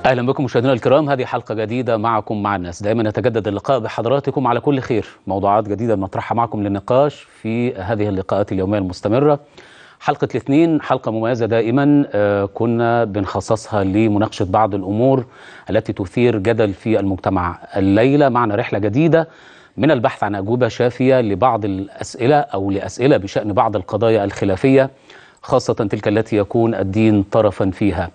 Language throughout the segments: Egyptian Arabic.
اهلا بكم مشاهدينا الكرام هذه حلقه جديده معكم مع الناس دائما يتجدد اللقاء بحضراتكم على كل خير موضوعات جديده بنطرحها معكم للنقاش في هذه اللقاءات اليوميه المستمره حلقه الاثنين حلقه مميزه دائما آه، كنا بنخصصها لمناقشه بعض الامور التي تثير جدل في المجتمع الليله معنا رحله جديده من البحث عن اجوبه شافيه لبعض الاسئله او لاسئله بشان بعض القضايا الخلافيه خاصه تلك التي يكون الدين طرفا فيها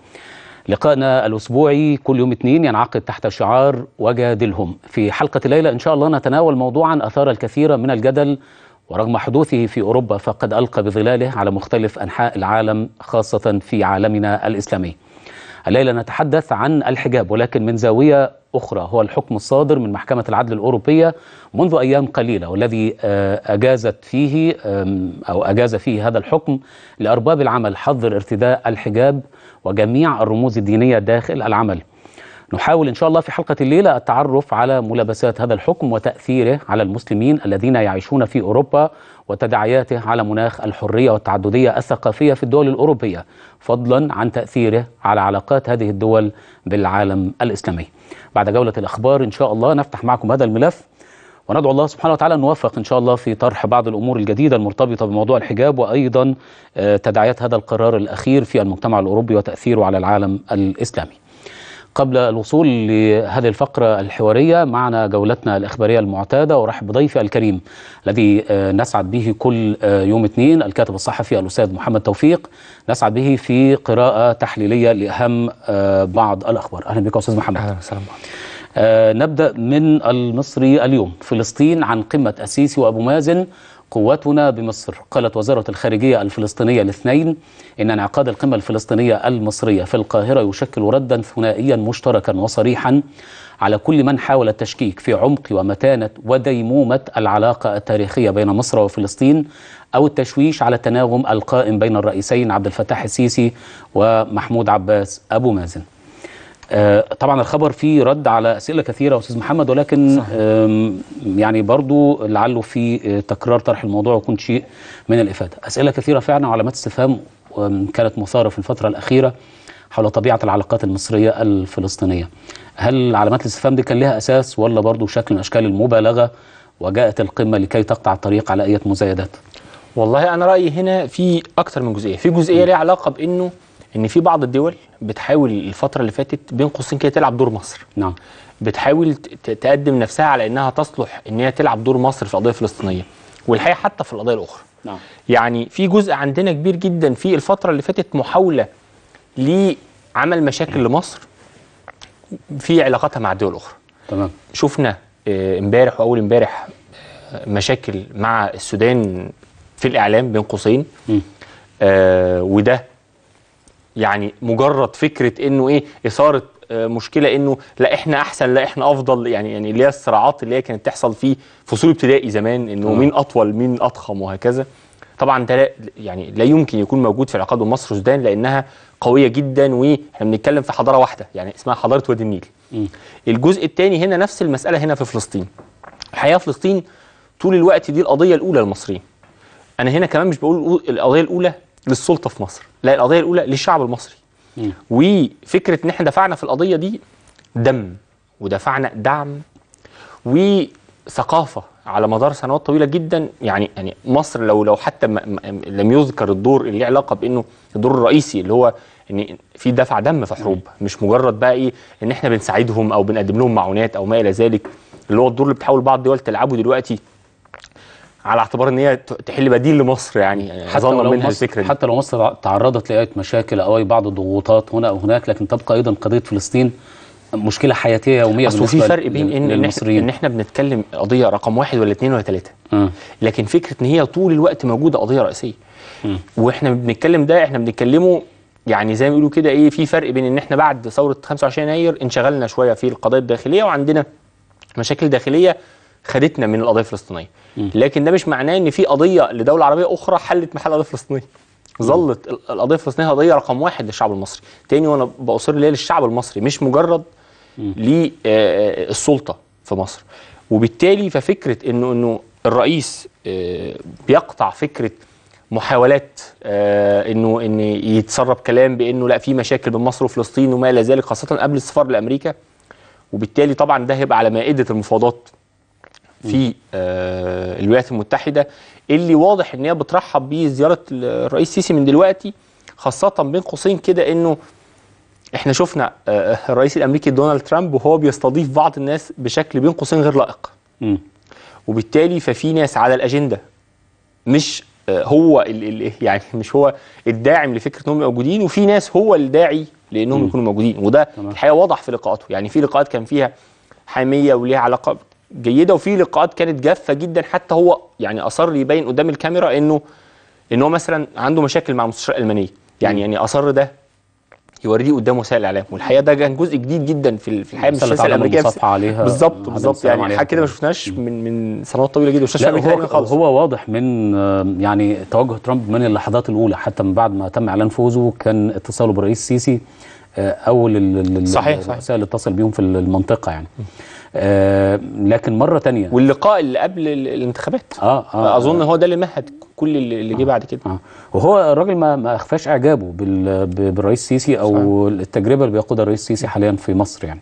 لقائنا الأسبوعي كل يوم اثنين ينعقد تحت شعار وجادلهم في حلقة الليلة إن شاء الله نتناول موضوعا أثار الكثير من الجدل ورغم حدوثه في أوروبا فقد ألقى بظلاله على مختلف أنحاء العالم خاصة في عالمنا الإسلامي الليلة نتحدث عن الحجاب ولكن من زاوية أخرى هو الحكم الصادر من محكمة العدل الأوروبية منذ أيام قليلة والذي آه، أجازت فيه آم، أو أجاز فيه هذا الحكم لأرباب العمل حظر ارتداء الحجاب وجميع الرموز الدينية داخل العمل نحاول إن شاء الله في حلقة الليلة التعرف على ملابسات هذا الحكم وتأثيره على المسلمين الذين يعيشون في أوروبا وتداعياته على مناخ الحرية والتعددية الثقافية في الدول الأوروبية فضلا عن تأثيره على علاقات هذه الدول بالعالم الإسلامي بعد جولة الأخبار إن شاء الله نفتح معكم هذا الملف وندعو الله سبحانه وتعالى أن نوفق إن شاء الله في طرح بعض الأمور الجديدة المرتبطة بموضوع الحجاب وأيضا آه، تداعيات هذا القرار الأخير في المجتمع الأوروبي وتأثيره على العالم الإسلامي قبل الوصول لهذه الفقرة الحوارية معنا جولتنا الإخبارية المعتادة ورحب بضيفي الكريم الذي آه، نسعد به كل آه، يوم اثنين الكاتب الصحفي الأستاذ محمد توفيق نسعد به في قراءة تحليلية لأهم آه، بعض الأخبار أهلا بك يا أستاذ محمد اهلا وسهلا آه، نبدأ من المصري اليوم فلسطين عن قمة السيسي وأبو مازن قوتنا بمصر قالت وزارة الخارجية الفلسطينية الاثنين إن انعقاد القمة الفلسطينية المصرية في القاهرة يشكل ردا ثنائيا مشتركا وصريحا على كل من حاول التشكيك في عمق ومتانة وديمومة العلاقة التاريخية بين مصر وفلسطين أو التشويش على التناغم القائم بين الرئيسين عبد الفتاح السيسي ومحمود عباس أبو مازن آه، طبعا الخبر فيه رد على اسئله كثيره استاذ محمد ولكن آم، يعني برضو لعله في آه، تكرار طرح الموضوع يكون شيء من الافاده اسئله كثيره فعلا وعلامات استفهام آم، كانت مثاره في الفتره الاخيره حول طبيعه العلاقات المصريه الفلسطينيه هل علامات الاستفهام دي كان لها اساس ولا برضو شكل من اشكال المبالغه وجاءت القمه لكي تقطع الطريق على اي مزايدات والله انا رايي هنا في اكتر من جزئيه في جزئيه ليها علاقه بانه ان في بعض الدول بتحاول الفتره اللي فاتت بين قوسين كده تلعب دور مصر نعم بتحاول ت- ت- تقدم نفسها على انها تصلح ان هي تلعب دور مصر في القضيه الفلسطينيه والحقيقه حتى في القضايا الاخرى نعم يعني في جزء عندنا كبير جدا في الفتره اللي فاتت محاوله لعمل مشاكل لمصر في علاقاتها مع الدول الاخرى تمام شفنا آه، امبارح واول امبارح آه، مشاكل مع السودان في الاعلام بين قوسين مم. آه وده يعني مجرد فكره انه ايه اثاره آه مشكله انه لا احنا احسن لا احنا افضل يعني يعني اللي هي الصراعات اللي هي كانت تحصل في فصول ابتدائي زمان انه آه. مين اطول مين اضخم وهكذا طبعا ده لا يعني لا يمكن يكون موجود في العلاقات بين مصر والسودان لانها قويه جدا واحنا بنتكلم في حضاره واحده يعني اسمها حضاره وادي النيل مم. الجزء الثاني هنا نفس المساله هنا في فلسطين الحقيقه فلسطين طول الوقت دي القضيه الاولى للمصريين انا هنا كمان مش بقول القضيه الاولى للسلطه في مصر لا القضيه الاولى للشعب المصري مم. وفكره ان احنا دفعنا في القضيه دي دم ودفعنا دعم وثقافه على مدار سنوات طويله جدا يعني يعني مصر لو لو حتى م- م- لم يذكر الدور اللي له علاقه بانه الدور الرئيسي اللي هو ان في دفع دم في حروب مش مجرد بقى ايه ان احنا بنساعدهم او بنقدم لهم معونات او ما الى ذلك اللي هو الدور اللي بتحاول بعض الدول تلعبه دلوقتي على اعتبار ان هي ت- تحل بديل لمصر يعني حتى ظنا لو منها مصر الفكره دي حتى لو مصر تعرضت لأي مشاكل او اي بعض الضغوطات هنا او هناك لكن تبقى ايضا قضيه فلسطين مشكله حياتيه يوميه اصل في بالنسبة فرق بين لل- ان ان احنا, للمصريين إن إحنا بنتكلم قضيه رقم واحد ولا اثنين ولا ثلاثه مم. لكن فكره ان هي طول الوقت موجوده قضيه رئيسيه مم. واحنا بنتكلم ده احنا بنتكلمه يعني زي ما بيقولوا كده ايه في فرق بين ان احنا بعد ثوره 25 يناير انشغلنا شويه في القضايا الداخليه وعندنا مشاكل داخليه خدتنا من القضيه الفلسطينيه لكن ده مش معناه ان في قضيه لدوله عربيه اخرى حلت محل القضيه الفلسطينيه ظلت ال- القضيه الفلسطينيه قضيه رقم واحد للشعب المصري تاني وانا باصر ليها للشعب المصري مش مجرد للسلطه في مصر وبالتالي ففكره انه انه الرئيس آه، بيقطع فكره محاولات آه انه ان يتسرب كلام بانه لا في مشاكل بين مصر وفلسطين وما الى ذلك خاصه قبل السفر لامريكا وبالتالي طبعا ده هيبقى على مائده المفاوضات في آه الولايات المتحده اللي واضح ان هي بترحب بزياره الرئيس السيسي من دلوقتي خاصه بين قوسين كده انه احنا شفنا آه الرئيس الامريكي دونالد ترامب وهو بيستضيف بعض الناس بشكل بين قوسين غير لائق مم. وبالتالي ففي ناس على الاجنده مش آه، هو ال ال يعني مش هو الداعم لفكره انهم موجودين وفي ناس هو الداعي لانهم يكونوا موجودين وده تمام. الحقيقه واضح في لقاءاته يعني في لقاءات كان فيها حاميه وليها علاقه جيده وفي لقاءات كانت جافه جدا حتى هو يعني اصر يبين قدام الكاميرا انه ان هو مثلا عنده مشاكل مع المستشار الالمانيه يعني يعني اصر ده يوريه قدام وسائل الاعلام والحقيقه ده كان جزء جديد جدا في في الحقيقه من مسألة السياسه عدم الامريكيه المصافحة عليها، بالظبط عدم بالظبط السلام يعني عليها حاجه كده ما كمان. شفناش من من سنوات طويله جدا والشاشه لا الامريكيه هو, تقريباً خالص هو واضح من آه، يعني توجه ترامب من اللحظات الاولى حتى من بعد ما تم اعلان فوزه كان اتصاله بالرئيس السيسي آه، اول ال- ال- ال- صحيح، صحيح. الرؤساء اللي اتصل بيهم في المنطقه يعني آه، لكن مره تانية واللقاء اللي قبل ال- الانتخابات اه اه اظن هو ده اللي مهد كل اللي اللي جه بعد كده آه. وهو الراجل ما ما اخفاش اعجابه بال- ب- بالرئيس السيسي او التجربه اللي بيقودها الرئيس السيسي حاليا في مصر يعني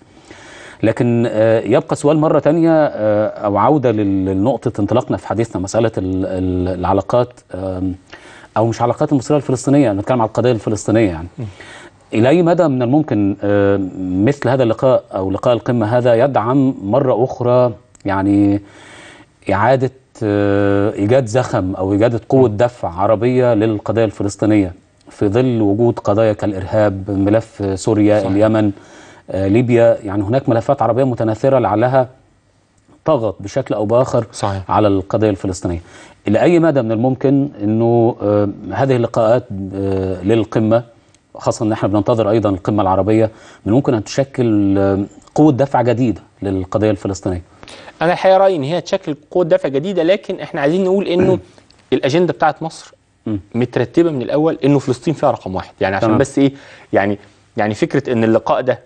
لكن آه، يبقى سؤال مره تانية آه، او عوده لل- لنقطه انطلاقنا في حديثنا مساله ال- ال- العلاقات آم، او مش علاقات المصريه الفلسطينيه أنا بتكلم على القضيه الفلسطينيه يعني الى اي مدى من الممكن آه، مثل هذا اللقاء او لقاء القمه هذا يدعم مره اخرى يعني إعادة آه، إيجاد زخم أو إيجاد قوة دفع عربية للقضية الفلسطينية في ظل وجود قضايا كالإرهاب ملف سوريا صحيح. اليمن آه، ليبيا يعني هناك ملفات عربية متناثرة لعلها طغت بشكل أو بآخر صحيح. على القضية الفلسطينية إلى أي مدى من الممكن أنه آه، هذه اللقاءات آه، للقمة خاصة أن احنا بننتظر أيضا القمة العربية من ممكن أن تشكل آه، قوة دفع جديدة للقضية الفلسطينية انا الحقيقه رايي ان هي تشكل قوه دفع جديده لكن احنا عايزين نقول انه الاجنده بتاعت مصر مم. مترتبه من الاول انه فلسطين فيها رقم واحد يعني عشان تمام. بس ايه يعني يعني فكره ان اللقاء ده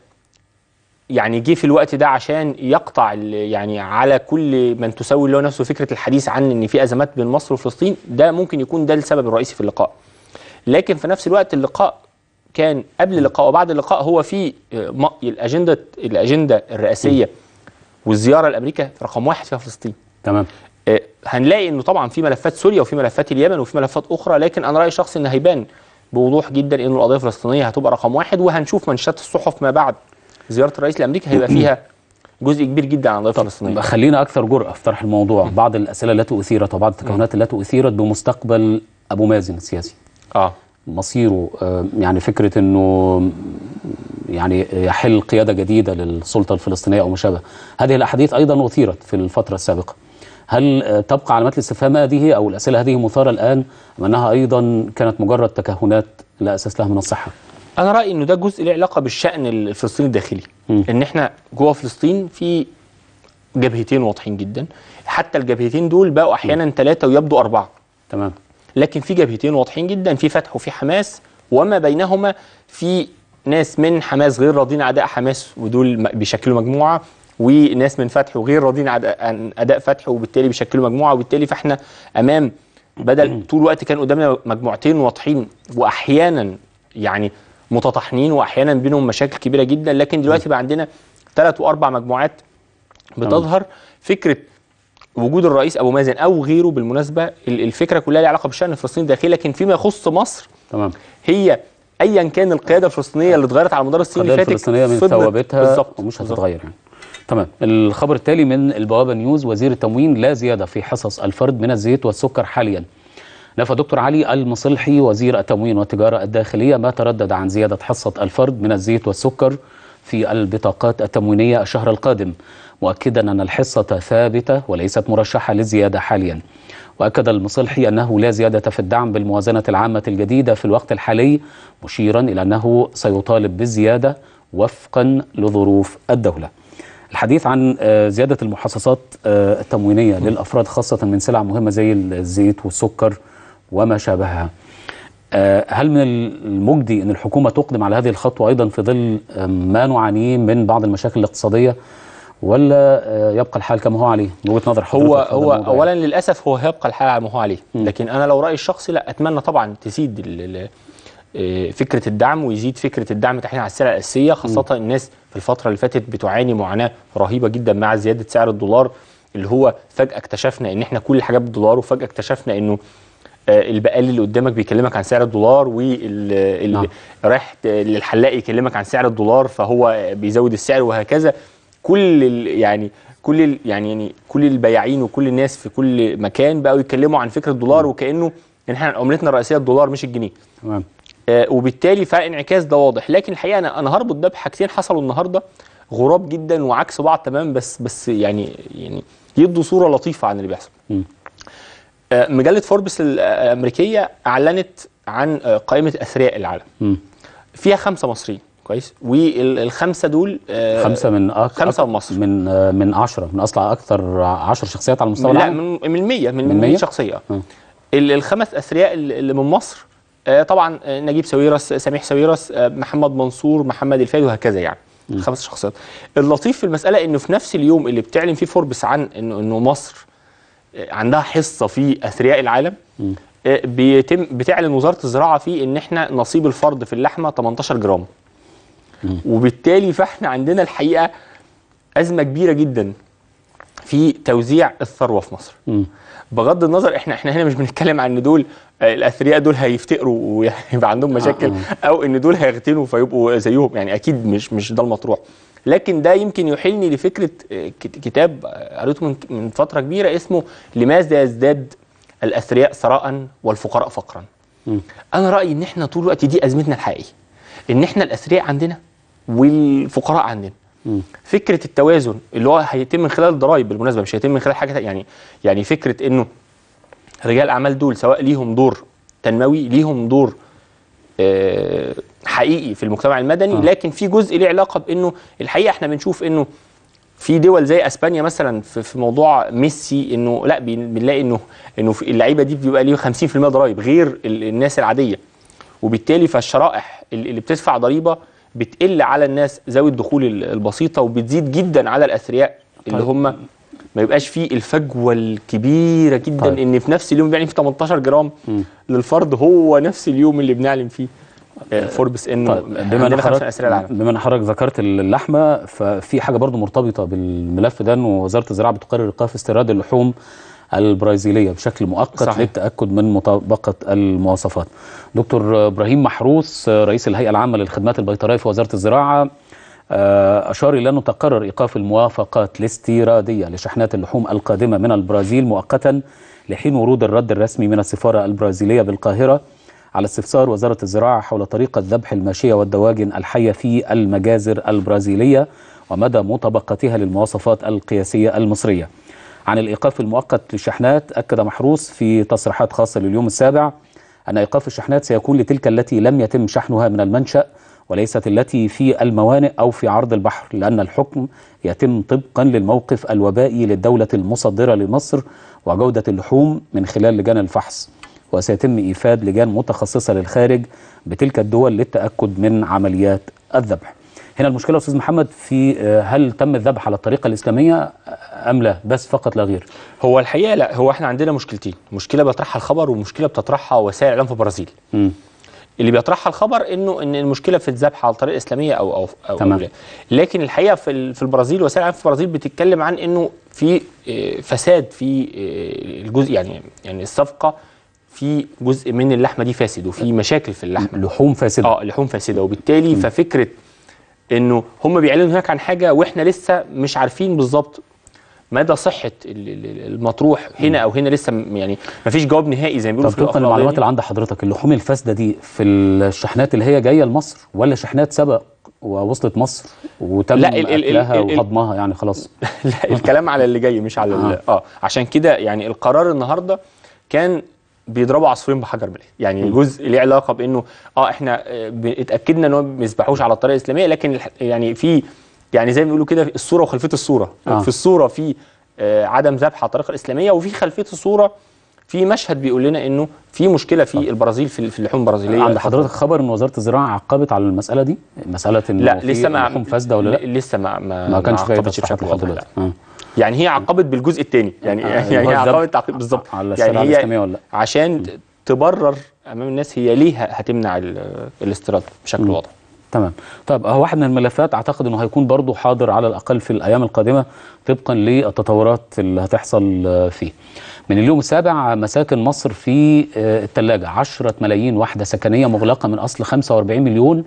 يعني جه في الوقت ده عشان يقطع ال- يعني على كل من تسوي له نفسه فكره الحديث عن ان في ازمات بين مصر وفلسطين ده ممكن يكون ده السبب الرئيسي في اللقاء لكن في نفس الوقت اللقاء كان قبل اللقاء وبعد اللقاء هو في آه، م- الاجنده الاجنده الرئاسيه والزياره لامريكا رقم واحد فيها فلسطين تمام آه، هنلاقي انه طبعا في ملفات سوريا وفي ملفات اليمن وفي ملفات اخرى لكن انا رايي الشخصي ان هيبان بوضوح جدا انه القضيه الفلسطينيه هتبقى رقم واحد وهنشوف منشات الصحف ما بعد زياره الرئيس لامريكا هيبقى فيها جزء كبير جدا عن القضيه الفلسطينيه يبقى خلينا اكثر جرأة في طرح الموضوع بعض الاسئله التي اثيرت وبعض التكهنات التي اثيرت بمستقبل ابو مازن السياسي اه مصيره آه، يعني فكره انه يعني يحل قياده جديده للسلطه الفلسطينيه او ما شابه هذه الاحاديث ايضا اثيرت في الفتره السابقه هل آه، تبقى علامات الاستفهام هذه او الاسئله هذه مثاره الان ام انها ايضا كانت مجرد تكهنات لا اساس لها من الصحه انا رايي انه ده جزء له علاقه بالشان الفلسطيني الداخلي مم. ان احنا جوه فلسطين في جبهتين واضحين جدا حتى الجبهتين دول بقوا احيانا ثلاثه ويبدو اربعه تمام لكن في جبهتين واضحين جدا في فتح وفي حماس وما بينهما في ناس من حماس غير راضين اداء حماس ودول م- بيشكلوا مجموعه وناس من فتح وغير راضين عن عن اداء فتح وبالتالي بيشكلوا مجموعه وبالتالي فاحنا امام بدل طول الوقت كان قدامنا مجموعتين واضحين واحيانا يعني متطاحنين واحيانا بينهم مشاكل كبيره جدا لكن دلوقتي بقى عندنا ثلاث واربع مجموعات بتظهر فكره وجود الرئيس ابو مازن او غيره بالمناسبه ال- الفكره كلها ليها علاقه بالشان الفلسطيني الداخلي لكن فيما يخص مصر تمام هي ايا كان القياده الفلسطينيه اللي اتغيرت على مدار السنين القضيه اللي فاتت الفلسطينيه من فضلت- ثوابتها بالظبط ومش بالظبط. هتتغير يعني تمام الخبر التالي من البوابه نيوز وزير التموين لا زياده في حصص الفرد من الزيت والسكر حاليا نفى دكتور علي المصلحي وزير التموين والتجاره الداخليه ما تردد عن زياده حصه الفرد من الزيت والسكر في البطاقات التموينيه الشهر القادم مؤكدا ان الحصه ثابته وليست مرشحه للزياده حاليا واكد المصلحي انه لا زياده في الدعم بالموازنه العامه الجديده في الوقت الحالي مشيرا الى انه سيطالب بالزياده وفقا لظروف الدوله الحديث عن آه، زيادة المحصصات آه، التموينية للأفراد خاصة من سلع مهمة زي الزيت والسكر وما شابهها آه، هل من المجدي أن الحكومة تقدم على هذه الخطوة أيضا في ظل آه، ما نعانيه من بعض المشاكل الاقتصادية ولا آه، يبقى الحال كما هو عليه من وجهه نظر حضرتك هو في هذا هو الموضوع اولا للاسف هو هيبقى الحال على ما هو عليه لكن انا لو رايي الشخصي لا اتمنى طبعا تزيد ال- ال- آه، فكره الدعم ويزيد فكره الدعم تحديدا على السلع الاساسيه خاصه الناس في الفتره اللي فاتت بتعاني معاناه رهيبه جدا مع زياده سعر الدولار اللي هو فجاه اكتشفنا ان احنا كل الحاجات بالدولار وفجاه اكتشفنا انه آه، البقالي اللي قدامك بيكلمك عن سعر الدولار نعم. واللي رايح للحلاق يكلمك عن سعر الدولار فهو بيزود السعر وهكذا كل ال- يعني كل ال- يعني يعني كل البياعين وكل الناس في كل مكان بقوا يتكلموا عن فكره الدولار وكانه ان احنا عملتنا الرئيسيه الدولار مش الجنيه تمام آه، وبالتالي فانعكاس ده واضح لكن الحقيقه انا انا هربط ده بحاجتين حصلوا النهارده غراب جدا وعكس بعض تمام بس بس يعني يعني يدوا صوره لطيفه عن اللي بيحصل مم. آه، مجله فوربس الامريكيه اعلنت عن آه، قائمه اثرياء العالم مم. فيها خمسه مصريين كويس والخمسه دول آه، خمسة من أك... خمسة أك- من مصر. من آه، من عشرة من أصل أكثر عشر شخصيات على مستوى لا العالم من من 100 من, من من 100 100 شخصيه آه. ال- الخمس اثرياء اللي اللي من مصر آه، طبعا آه، نجيب ساويرس سميح ساويرس آه، محمد منصور محمد الفادي وهكذا يعني خمس شخصيات اللطيف في المساله انه في نفس اليوم اللي بتعلن فيه فوربس عن انه انه مصر آه، عندها حصه في اثرياء العالم آه، بيتم بتعلن وزاره الزراعه فيه ان احنا نصيب الفرد في اللحمه 18 جرام وبالتالي فاحنا عندنا الحقيقه ازمه كبيره جدا في توزيع الثروه في مصر مم. بغض النظر احنا احنا هنا مش بنتكلم عن ان دول آه، الاثرياء دول هيفتقروا ويبقى عندهم مشاكل او ان دول هيغتنوا فيبقوا زيهم يعني اكيد مش مش ده المطروح لكن ده يمكن يحيلني لفكره آه، كت- كتاب آه، قريته من من فتره كبيره اسمه لماذا يزداد الاثرياء ثراء والفقراء فقرا انا رايي ان احنا طول الوقت دي ازمتنا الحقيقيه ان احنا الاثرياء عندنا والفقراء عندنا فكره التوازن اللي هو هيتم من خلال الضرائب بالمناسبه مش هيتم من خلال حاجه تانية. يعني يعني فكره انه رجال الاعمال دول سواء ليهم دور تنموي ليهم دور آه، حقيقي في المجتمع المدني آه. لكن في جزء ليه علاقه بانه الحقيقه احنا بنشوف انه في دول زي اسبانيا مثلا في, في موضوع ميسي انه لا بن- بنلاقي انه انه في اللعيبه دي بيبقى ليه 50% ضرائب غير ال- الناس العاديه وبالتالي فالشرائح ال- اللي بتدفع ضريبه بتقل على الناس ذوي الدخول ال- البسيطه وبتزيد جدا على الاثرياء اللي طيب. هم ما يبقاش فيه الفجوه الكبيره جدا طيب. ان في نفس اليوم بيعلن فيه 18 جرام للفرد هو نفس اليوم اللي بنعلن فيه آه، فوربس انه طيب بما ان عندنا خمسة حضرتك اثرياء العالم بما ان حضرتك ذكرت اللحمه ففي حاجه برضو مرتبطه بالملف ده انه وزاره الزراعه بتقرر ايقاف استيراد اللحوم البرازيليه بشكل مؤقت صحيح. للتاكد من مطابقه المواصفات. دكتور ابراهيم محروس رئيس الهيئه العامه للخدمات البيطريه في وزاره الزراعه آه، أشار إلى أنه تقرر إيقاف الموافقات الاستيرادية لشحنات اللحوم القادمة من البرازيل مؤقتا لحين ورود الرد الرسمي من السفارة البرازيلية بالقاهرة على استفسار وزارة الزراعة حول طريقة ذبح الماشية والدواجن الحية في المجازر البرازيلية ومدى مطابقتها للمواصفات القياسية المصرية عن الإيقاف المؤقت للشحنات أكد محروس في تصريحات خاصة لليوم السابع أن إيقاف الشحنات سيكون لتلك التي لم يتم شحنها من المنشأ وليست التي في الموانئ أو في عرض البحر لأن الحكم يتم طبقا للموقف الوبائي للدولة المصدرة لمصر وجودة اللحوم من خلال لجان الفحص وسيتم إيفاد لجان متخصصة للخارج بتلك الدول للتأكد من عمليات الذبح هنا المشكلة أستاذ محمد في آه، هل تم الذبح على الطريقة الإسلامية أم لا بس فقط لا غير هو الحقيقه لا هو احنا عندنا مشكلتين مشكله بيطرحها الخبر ومشكله بتطرحها وسائل الاعلام في البرازيل مم. اللي بيطرحها الخبر انه ان المشكله في الذبح على الطريقه الاسلاميه او او او تمام. أو لا. لكن الحقيقه في ال- في البرازيل وسائل الاعلام في البرازيل بتتكلم عن انه في آه، فساد في آه، الجزء يعني يعني الصفقه في جزء من اللحمه دي فاسد وفي مشاكل في اللحمه لحوم فاسدة اه لحوم فاسده وبالتالي ففكره انه هم بيعلنوا هناك عن حاجه واحنا لسه مش عارفين بالظبط مدى صحه ال- ال- المطروح هنا او هنا لسه م- يعني ما فيش جواب نهائي زي ما بيقولوا طب في طبقا الأخبار للمعلومات اللي العالمية. عند حضرتك اللحوم الفاسده دي في الشحنات اللي هي جايه لمصر ولا شحنات سبق ووصلت مصر وتم لا، ال- ال- اكلها ال- ال- وهضمها يعني خلاص لا الكلام على اللي جاي مش على ال- اه عشان كده يعني القرار النهارده كان بيضربوا عصفورين بحجر ملح يعني جزء ليه علاقه بانه اه احنا آه، ب- اتاكدنا ان هو ما بيذبحوش على الطريقه الاسلاميه لكن الح- يعني في يعني زي ما بيقولوا كده الصوره وخلفيه الصوره آه. في الصوره في آه، عدم ذبح على الطريقه الاسلاميه وفي خلفيه الصوره في مشهد بيقول لنا انه في مشكله في البرازيل في في اللحوم البرازيليه عند حضرتك خبر ان وزاره الزراعه عقبت على المساله دي مساله ان لا في لسه ما لحوم فاسده ولا لا لسه ما ما, ما كانش فيها عقبتش تصريحات بشكل لحد واضح لا. دلوقتي آه. يعني هي عقبت بالجزء الثاني يعني آه، يعني اللي هي هو الذبح عقبت تعقيب بالظبط على يعني الشريعة هي الإسلامية ولا لا؟ عشان ت- تبرر امام الناس هي ليه هتمنع ال- الاستيراد بشكل واضح تمام طيب هو واحد من الملفات اعتقد انه هيكون برضه حاضر على الاقل في الايام القادمه طبقا للتطورات اللي هتحصل آه، فيه من اليوم السابع مساكن مصر في آه، الثلاجه 10 ملايين وحده سكنيه مغلقه من اصل 45 مليون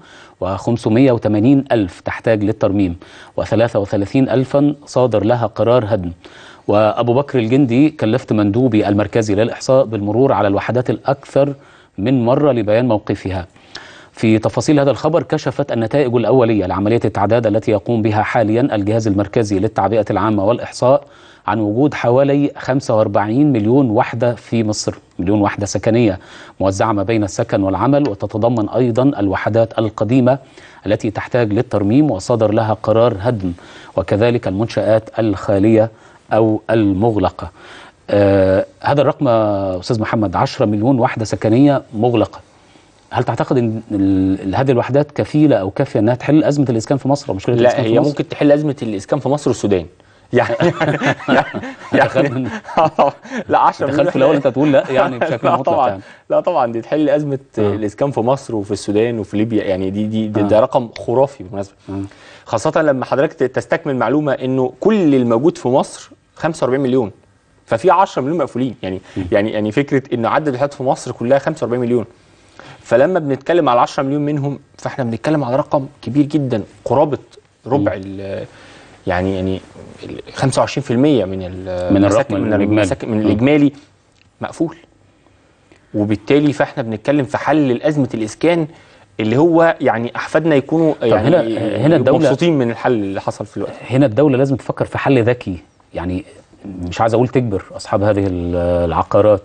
و580 الف تحتاج للترميم و33 الفا صادر لها قرار هدم وابو بكر الجندي كلفت مندوبي المركزي للاحصاء بالمرور على الوحدات الاكثر من مره لبيان موقفها في تفاصيل هذا الخبر كشفت النتائج الأولية لعملية التعداد التي يقوم بها حاليا الجهاز المركزي للتعبئة العامة والإحصاء عن وجود حوالي 45 مليون وحدة في مصر مليون وحدة سكنية موزعة ما بين السكن والعمل وتتضمن أيضا الوحدات القديمة التي تحتاج للترميم وصدر لها قرار هدم وكذلك المنشآت الخالية أو المغلقة آه هذا الرقم يا أستاذ محمد 10 مليون وحدة سكنية مغلقة هل تعتقد ان ال- هذه الوحدات كفيله او كافيه انها تحل ازمه الاسكان في مصر او مشكله لا الاسكان في هي مصر؟ ممكن تحل ازمه الاسكان في مصر والسودان يعني دخلت من- لا 10 دخلت في الاول انت تقول لا يعني بشكل لا مطلق طبعا يعني لا طبعا دي تحل ازمه آه. الاسكان في مصر وفي السودان وفي ليبيا يعني دي دي, دي آه. ده رقم خرافي بالمناسبه خاصه لما حضرتك ت- تستكمل معلومه انه كل الموجود في مصر 45 مليون ففي 10 مليون مقفولين يعني يعني يعني فكره ان عدد الوحدات في مصر كلها 45 مليون فلما بنتكلم على 10 مليون منهم فاحنا بنتكلم على رقم كبير جدا قرابه ربع ال يعني يعني ال 25% من ال من المساكن- الرقم من الإجمالي. المساكن من م. الاجمالي مقفول وبالتالي فاحنا بنتكلم في حل ازمه الاسكان اللي هو يعني احفادنا يكونوا يعني هنا- هنا يبقوا الدولة- مبسوطين من الحل اللي حصل في الوقت هنا الدوله لازم تفكر في حل ذكي يعني مش عايز اقول تجبر اصحاب هذه ال- العقارات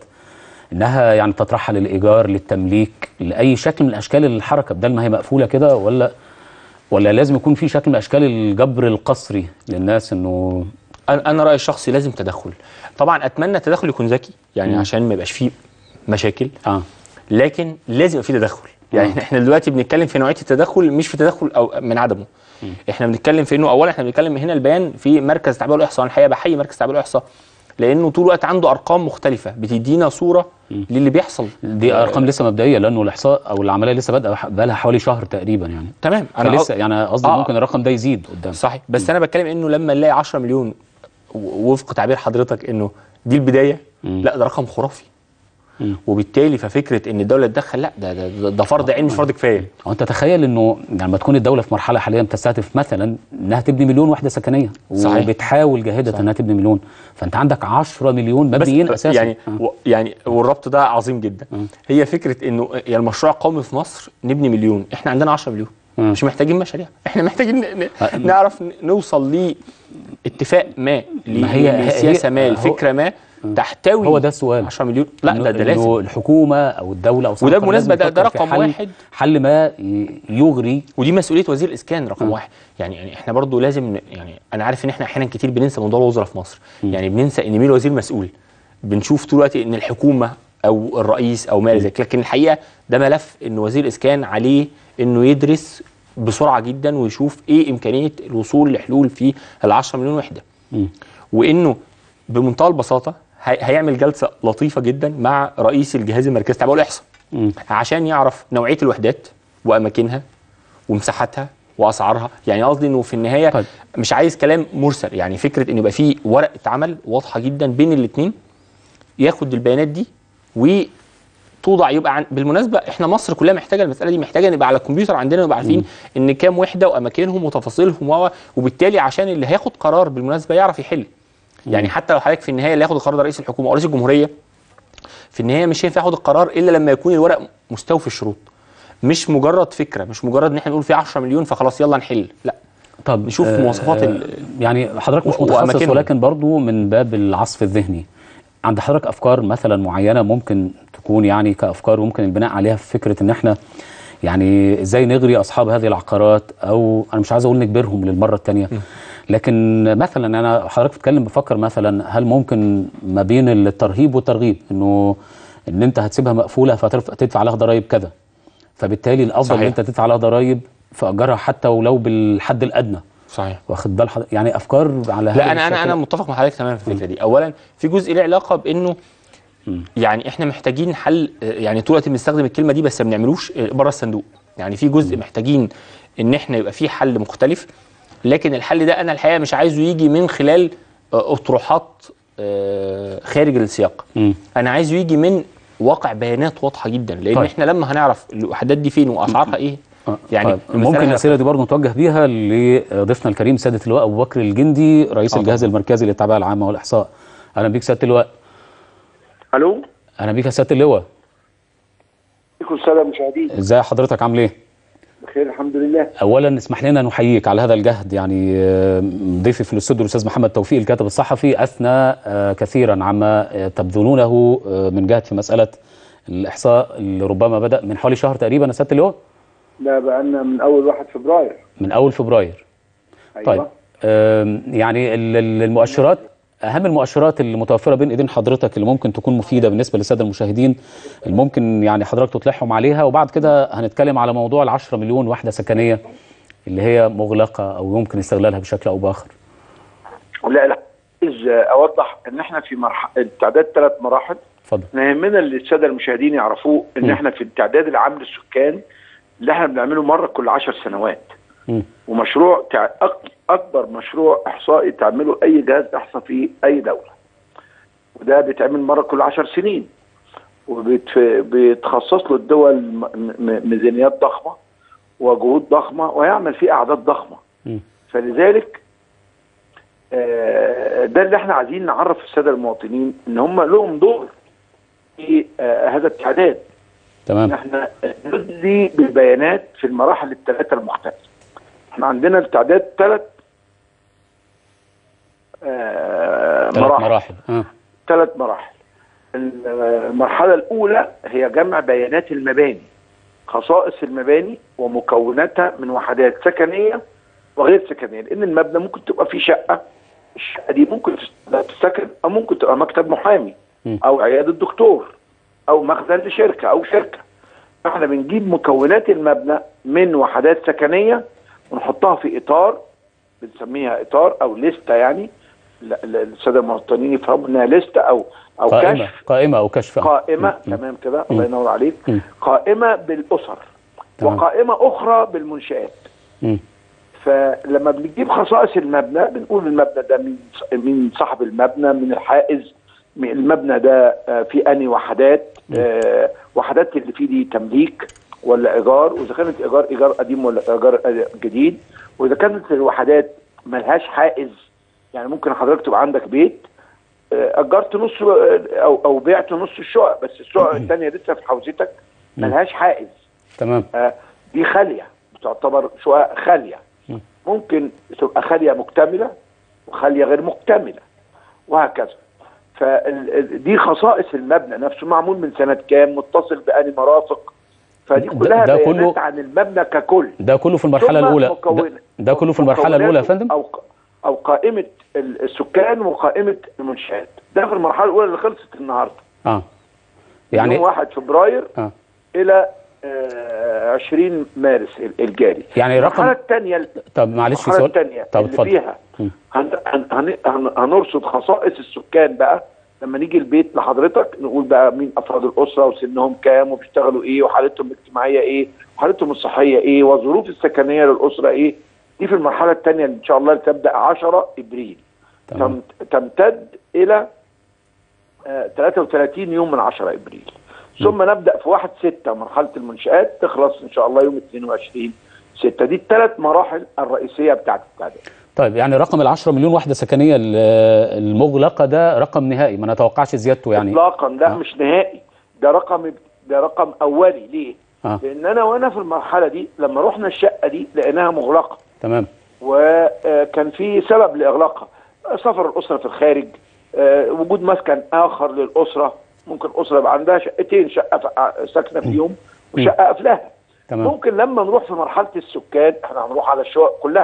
انها يعني تطرحها للايجار للتمليك لاي شكل من اشكال الحركه بدل ما هي مقفوله كده ولا ولا لازم يكون في شكل من اشكال الجبر القسري للناس انه انا انا رايي الشخصي لازم تدخل طبعا اتمنى التدخل يكون ذكي يعني مم. عشان ما يبقاش فيه مشاكل اه لكن لازم يبقى في تدخل يعني مم. احنا دلوقتي بنتكلم في نوعيه التدخل مش في تدخل او من عدمه احنا بنتكلم في انه اولا احنا بنتكلم هنا البيان في مركز التعبئه والاحصاء انا الحقيقه بحيي مركز التعبئه والاحصاء لانه طول الوقت عنده ارقام مختلفه بتدينا صوره للي بيحصل دي ارقام لسه مبدئيه لانه الاحصاء او العمليه لسه بادئه بقى لها حوالي شهر تقريبا يعني تمام انا انا لسه يعني قصدي آه. ممكن الرقم ده يزيد قدام صحيح بس انا بتكلم انه لما نلاقي 10 مليون و- وفق تعبير حضرتك انه دي البدايه مم. لا ده رقم خرافي مم. وبالتالي ففكره ان الدوله تدخل لا ده ده, ده, ده فرض عين مش فرض كفايه هو انت تخيل انه لما تكون الدوله في مرحله حاليا بتستهدف مثلا انها تبني مليون وحده سكنيه صحيح. وبتحاول جاهده صحيح. انها تبني مليون فانت عندك 10 مليون بس مبنيين اساسا يعني آه. و يعني والربط ده عظيم جدا هي فكره انه يعني المشروع القومي في مصر نبني مليون احنا عندنا 10 مليون مم. مش محتاجين مشاريع احنا محتاجين ن- ن- آه. نعرف ن- نوصل لاتفاق ما ل- ما هي- لسياسه هي- ما هو- لفكره ما تحتوي هو ده السؤال 10 مليون لا إنه- ده ده إنه لازم الحكومه او الدوله او صاحب وده القرار بالمناسبة لازم ده- ده يفكر في رقم حل واحد. حل ما ي- يغري ودي مسؤوليه وزير الاسكان رقم م. واحد يعني يعني احنا برضو لازم ن- يعني انا عارف ان احنا احيانا كتير بننسى موضوع الوزراء في مصر يعني بننسى ان مين الوزير مسؤول بنشوف طول الوقت ان الحكومه او الرئيس او ما الى ذلك لكن الحقيقه ده ملف ان وزير الاسكان عليه انه يدرس بسرعه جدا ويشوف ايه امكانيه الوصول لحلول في ال 10 مليون وحده مم. وانه بمنتهى البساطه هي- هيعمل جلسه لطيفه جدا مع رئيس الجهاز المركزي التعبئه والاحصاء مم. عشان يعرف نوعيه الوحدات واماكنها ومساحتها واسعارها يعني قصدي انه في النهايه طيب. مش عايز كلام مرسل يعني فكره ان يبقى في ورقه عمل واضحه جدا بين الاثنين ياخد البيانات دي وتوضع يبقى عن بالمناسبه احنا مصر كلها محتاجه المساله دي محتاجه نبقى على الكمبيوتر عندنا نبقى عارفين ان كام وحده واماكنهم وتفاصيلهم و- وبالتالي عشان اللي هياخد قرار بالمناسبه يعرف يحل يعني حتى لو حضرتك في النهايه اللي هياخد القرار ده رئيس الحكومه او رئيس الجمهوريه في النهايه مش هينفع ياخد القرار الا لما يكون الورق مستوفي الشروط مش مجرد فكره مش مجرد ان احنا نقول في 10 مليون فخلاص يلا نحل لا طب نشوف آه، مواصفات آه، ال- يعني حضرتك مش و- متخصص وأماكنهم. ولكن برضو من باب العصف الذهني عند حضرتك افكار مثلا معينه ممكن تكون يعني كافكار ممكن البناء عليها في فكره ان احنا يعني ازاي نغري اصحاب هذه العقارات او انا مش عايز اقول نجبرهم للمره الثانيه لكن مثلا انا حضرتك بتتكلم بفكر مثلا هل ممكن ما بين الترهيب والترغيب انه ان انت هتسيبها مقفوله فتدفع لها ضرائب كذا فبالتالي الافضل ان صحيح. انت تدفع لها ضرائب في ايجارها حتى ولو بالحد الادنى صحيح واخد بال حضرتك يعني افكار على هذا لا انا انا الشكل. انا متفق مع حضرتك تماما في الفكره دي اولا في جزء له علاقه بانه يعني احنا محتاجين حل آه، يعني طول الوقت بنستخدم الكلمه دي بس ما بنعملوش آه، بره الصندوق يعني في جزء محتاجين ان احنا يبقى في حل مختلف لكن الحل ده انا الحقيقه مش عايزه يجي من خلال آه، اطروحات آه، خارج السياق مم. انا عايزه يجي من واقع بيانات واضحه جدا لان طيب. طيب. احنا لما هنعرف الوحدات دي فين واسعارها ايه آه، يعني طيب. المسألة ممكن هنا- الاسئله دي برضه نتوجه بيها لضيفنا الكريم سياده اللواء ابو بكر الجندي رئيس آه، الجهاز المركزي للتعبئه العامه والاحصاء اهلا بيك سياده اللواء الو اهلا بيك يا سياده اللواء عليكم السلام مشاهدين ازاي حضرتك عامل ايه بخير الحمد لله اولا اسمح لنا نحييك على هذا الجهد يعني آه، ضيفي في الاستوديو الاستاذ محمد توفيق الكاتب الصحفي اثنى آه، كثيرا عما آه، تبذلونه آه، من جهد في مساله الاحصاء اللي ربما بدا من حوالي شهر تقريبا يا سياده اللواء لا بقالنا من اول 1 فبراير من اول فبراير ايوه طيب آم، يعني ال- ال- المؤشرات اهم المؤشرات اللي متوفره بين ايدين حضرتك اللي ممكن تكون مفيده بالنسبه للساده المشاهدين اللي ممكن يعني حضرتك تطلعهم عليها وبعد كده هنتكلم على موضوع ال 10 مليون وحده سكنيه اللي هي مغلقه او يمكن استغلالها بشكل او باخر. لا لا عايز اوضح ان احنا في مرحله التعداد ثلاث مراحل اتفضل. احنا يهمنا اللي الساده المشاهدين يعرفوه ان م. احنا في التعداد العام للسكان اللي احنا بنعمله مره كل 10 سنوات مم. ومشروع تع... أك- اكبر مشروع احصائي تعمله اي جهاز احصاء في اي دوله وده بيتعمل مره كل 10 سنين وبيتخصص له الدول م- م- ميزانيات ضخمه وجهود ضخمه ويعمل فيه اعداد ضخمه مم. فلذلك آه، ده اللي احنا عايزين نعرف الساده المواطنين ان هم لهم دور في آه، هذا التعداد تمام احنا ندلي بالبيانات في المراحل الثلاثه المختلفه احنا عندنا التعداد ثلاث آه، ثلاث مراحل مراحل اه ثلاث مراحل المرحله الاولى هي جمع بيانات المباني خصائص المباني ومكوناتها من وحدات سكنيه وغير سكنيه لان المبنى ممكن تبقى فيه شقه الشقه دي ممكن تستخدم في سكن او ممكن تبقى مكتب محامي م. او عياده دكتور او مخزن لشركه او شركه احنا بنجيب مكونات المبنى من وحدات سكنيه ونحطها في اطار بنسميها اطار او لسته يعني لا- لا- الساده المواطنين يفهموا انها لسته او او قائمه كشف قائمه او كشف آه. قائمه مم. تمام كده الله ينور عليك مم. قائمه بالاسر تمام. وقائمه اخرى بالمنشات مم. فلما بنجيب خصائص المبنى بنقول المبنى ده مين مين صاحب المبنى من الحائز مين- المبنى ده آه، فيه انهي وحدات آه، وحدات اللي فيه دي تمليك ولا ايجار واذا كانت ايجار ايجار قديم ولا ايجار آه، جديد واذا كانت الوحدات ملهاش حائز يعني ممكن حضرتك تبقى عندك بيت آه، اجرت نص آه، او او بعت نص الشقق بس الشقق الثانيه لسه في حوزتك ملهاش حائز تمام آه، دي خاليه بتعتبر شقق خاليه م. ممكن تبقى خاليه مكتمله وخاليه غير مكتمله وهكذا فدي خصائص المبنى نفسه معمول من سنه كام متصل بأني مرافق فدي ده- كلها ده بيانات كله- عن المبنى ككل ده كله في المرحله ثم الاولى مكون- ده, ده كله في المرحله الاولى يا مكوناته فندم او او قائمه ال- السكان وقائمه المنشات ده في المرحله الاولى اللي خلصت النهارده اه يعني يعني يوم 1 فبراير اه الى آه، 20 مارس ال- الجاري يعني المرحله رقم الثانيه طب معلش في المرحله سؤال الثانيه طب اللي اتفضل فيها مم. هن هن هن هن هنرصد خصائص السكان بقى لما نيجي البيت لحضرتك نقول بقى مين افراد الاسره وسنهم كام وبيشتغلوا ايه وحالتهم الاجتماعيه ايه وحالتهم الصحيه ايه والظروف السكنيه للاسره ايه دي في المرحله الثانيه ان شاء الله اللي تبدا 10 ابريل تمام تم- تمتد الى آه، 33 يوم من 10 ابريل ثم نبدا في 1 6 مرحله المنشات تخلص ان شاء الله يوم 22 6 دي الثلاث مراحل الرئيسيه بتاعت التعداد طيب يعني رقم ال 10 مليون وحده سكنيه ال- المغلقه ده رقم نهائي ما نتوقعش زيادته يعني اطلاقا لا آه. مش نهائي ده رقم ده رقم اولي ليه؟ اه لان انا وانا في المرحله دي لما رحنا الشقه دي لقيناها مغلقه تمام وكان في سبب لاغلاقها سفر الاسره في الخارج آه، وجود مسكن اخر للاسره ممكن اسره يبقى عندها شقتين شقه ف- ساكنه فيهم وشقه قافلاها تمام ممكن لما نروح في مرحله السكان احنا هنروح على الشقق كلها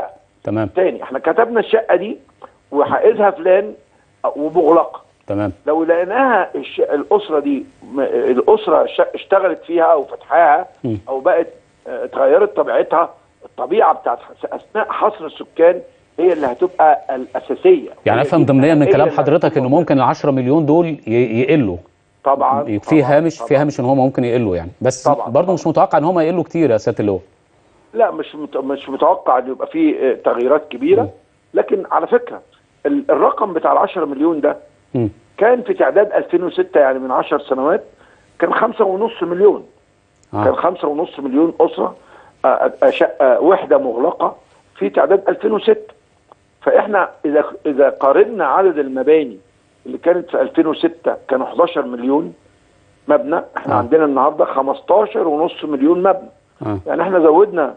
تمام تاني احنا كتبنا الشقه دي وحائزها فلان ومغلقه تمام لو لقيناها الش... الاسره دي م... الاسره ش... اشتغلت فيها او فتحاها مم. او بقت اه، اتغيرت طبيعتها الطبيعه بتاعت اثناء حصر السكان هي اللي هتبقى الاساسيه يعني هي افهم دي ضمنيا من الحقيقية كلام اللي حضرتك هتكون انه ممكن ال 10 مليون دول ي- يقلوا طبعا في طبعاً، هامش في طبعاً. هامش ان هم ممكن يقلوا يعني بس طبعاً، برضه طبعاً. مش متوقع ان هم يقلوا كتير يا سياده اللواء لا مش مت... مش متوقع ان يبقى في اه، تغييرات كبيره لكن على فكره ال... الرقم بتاع ال 10 مليون ده مم. كان في تعداد 2006 يعني من 10 سنوات كان خمسة ونص مليون آه. كان خمسة ونص مليون أسرة آه، آه، شقة وحدة مغلقة في تعداد 2006 فإحنا إذا إذا قارنا عدد المباني اللي كانت في 2006 كانوا 11 مليون مبنى احنا آه. آه. عندنا النهارده 15 ونص مليون مبنى آه. يعني احنا زودنا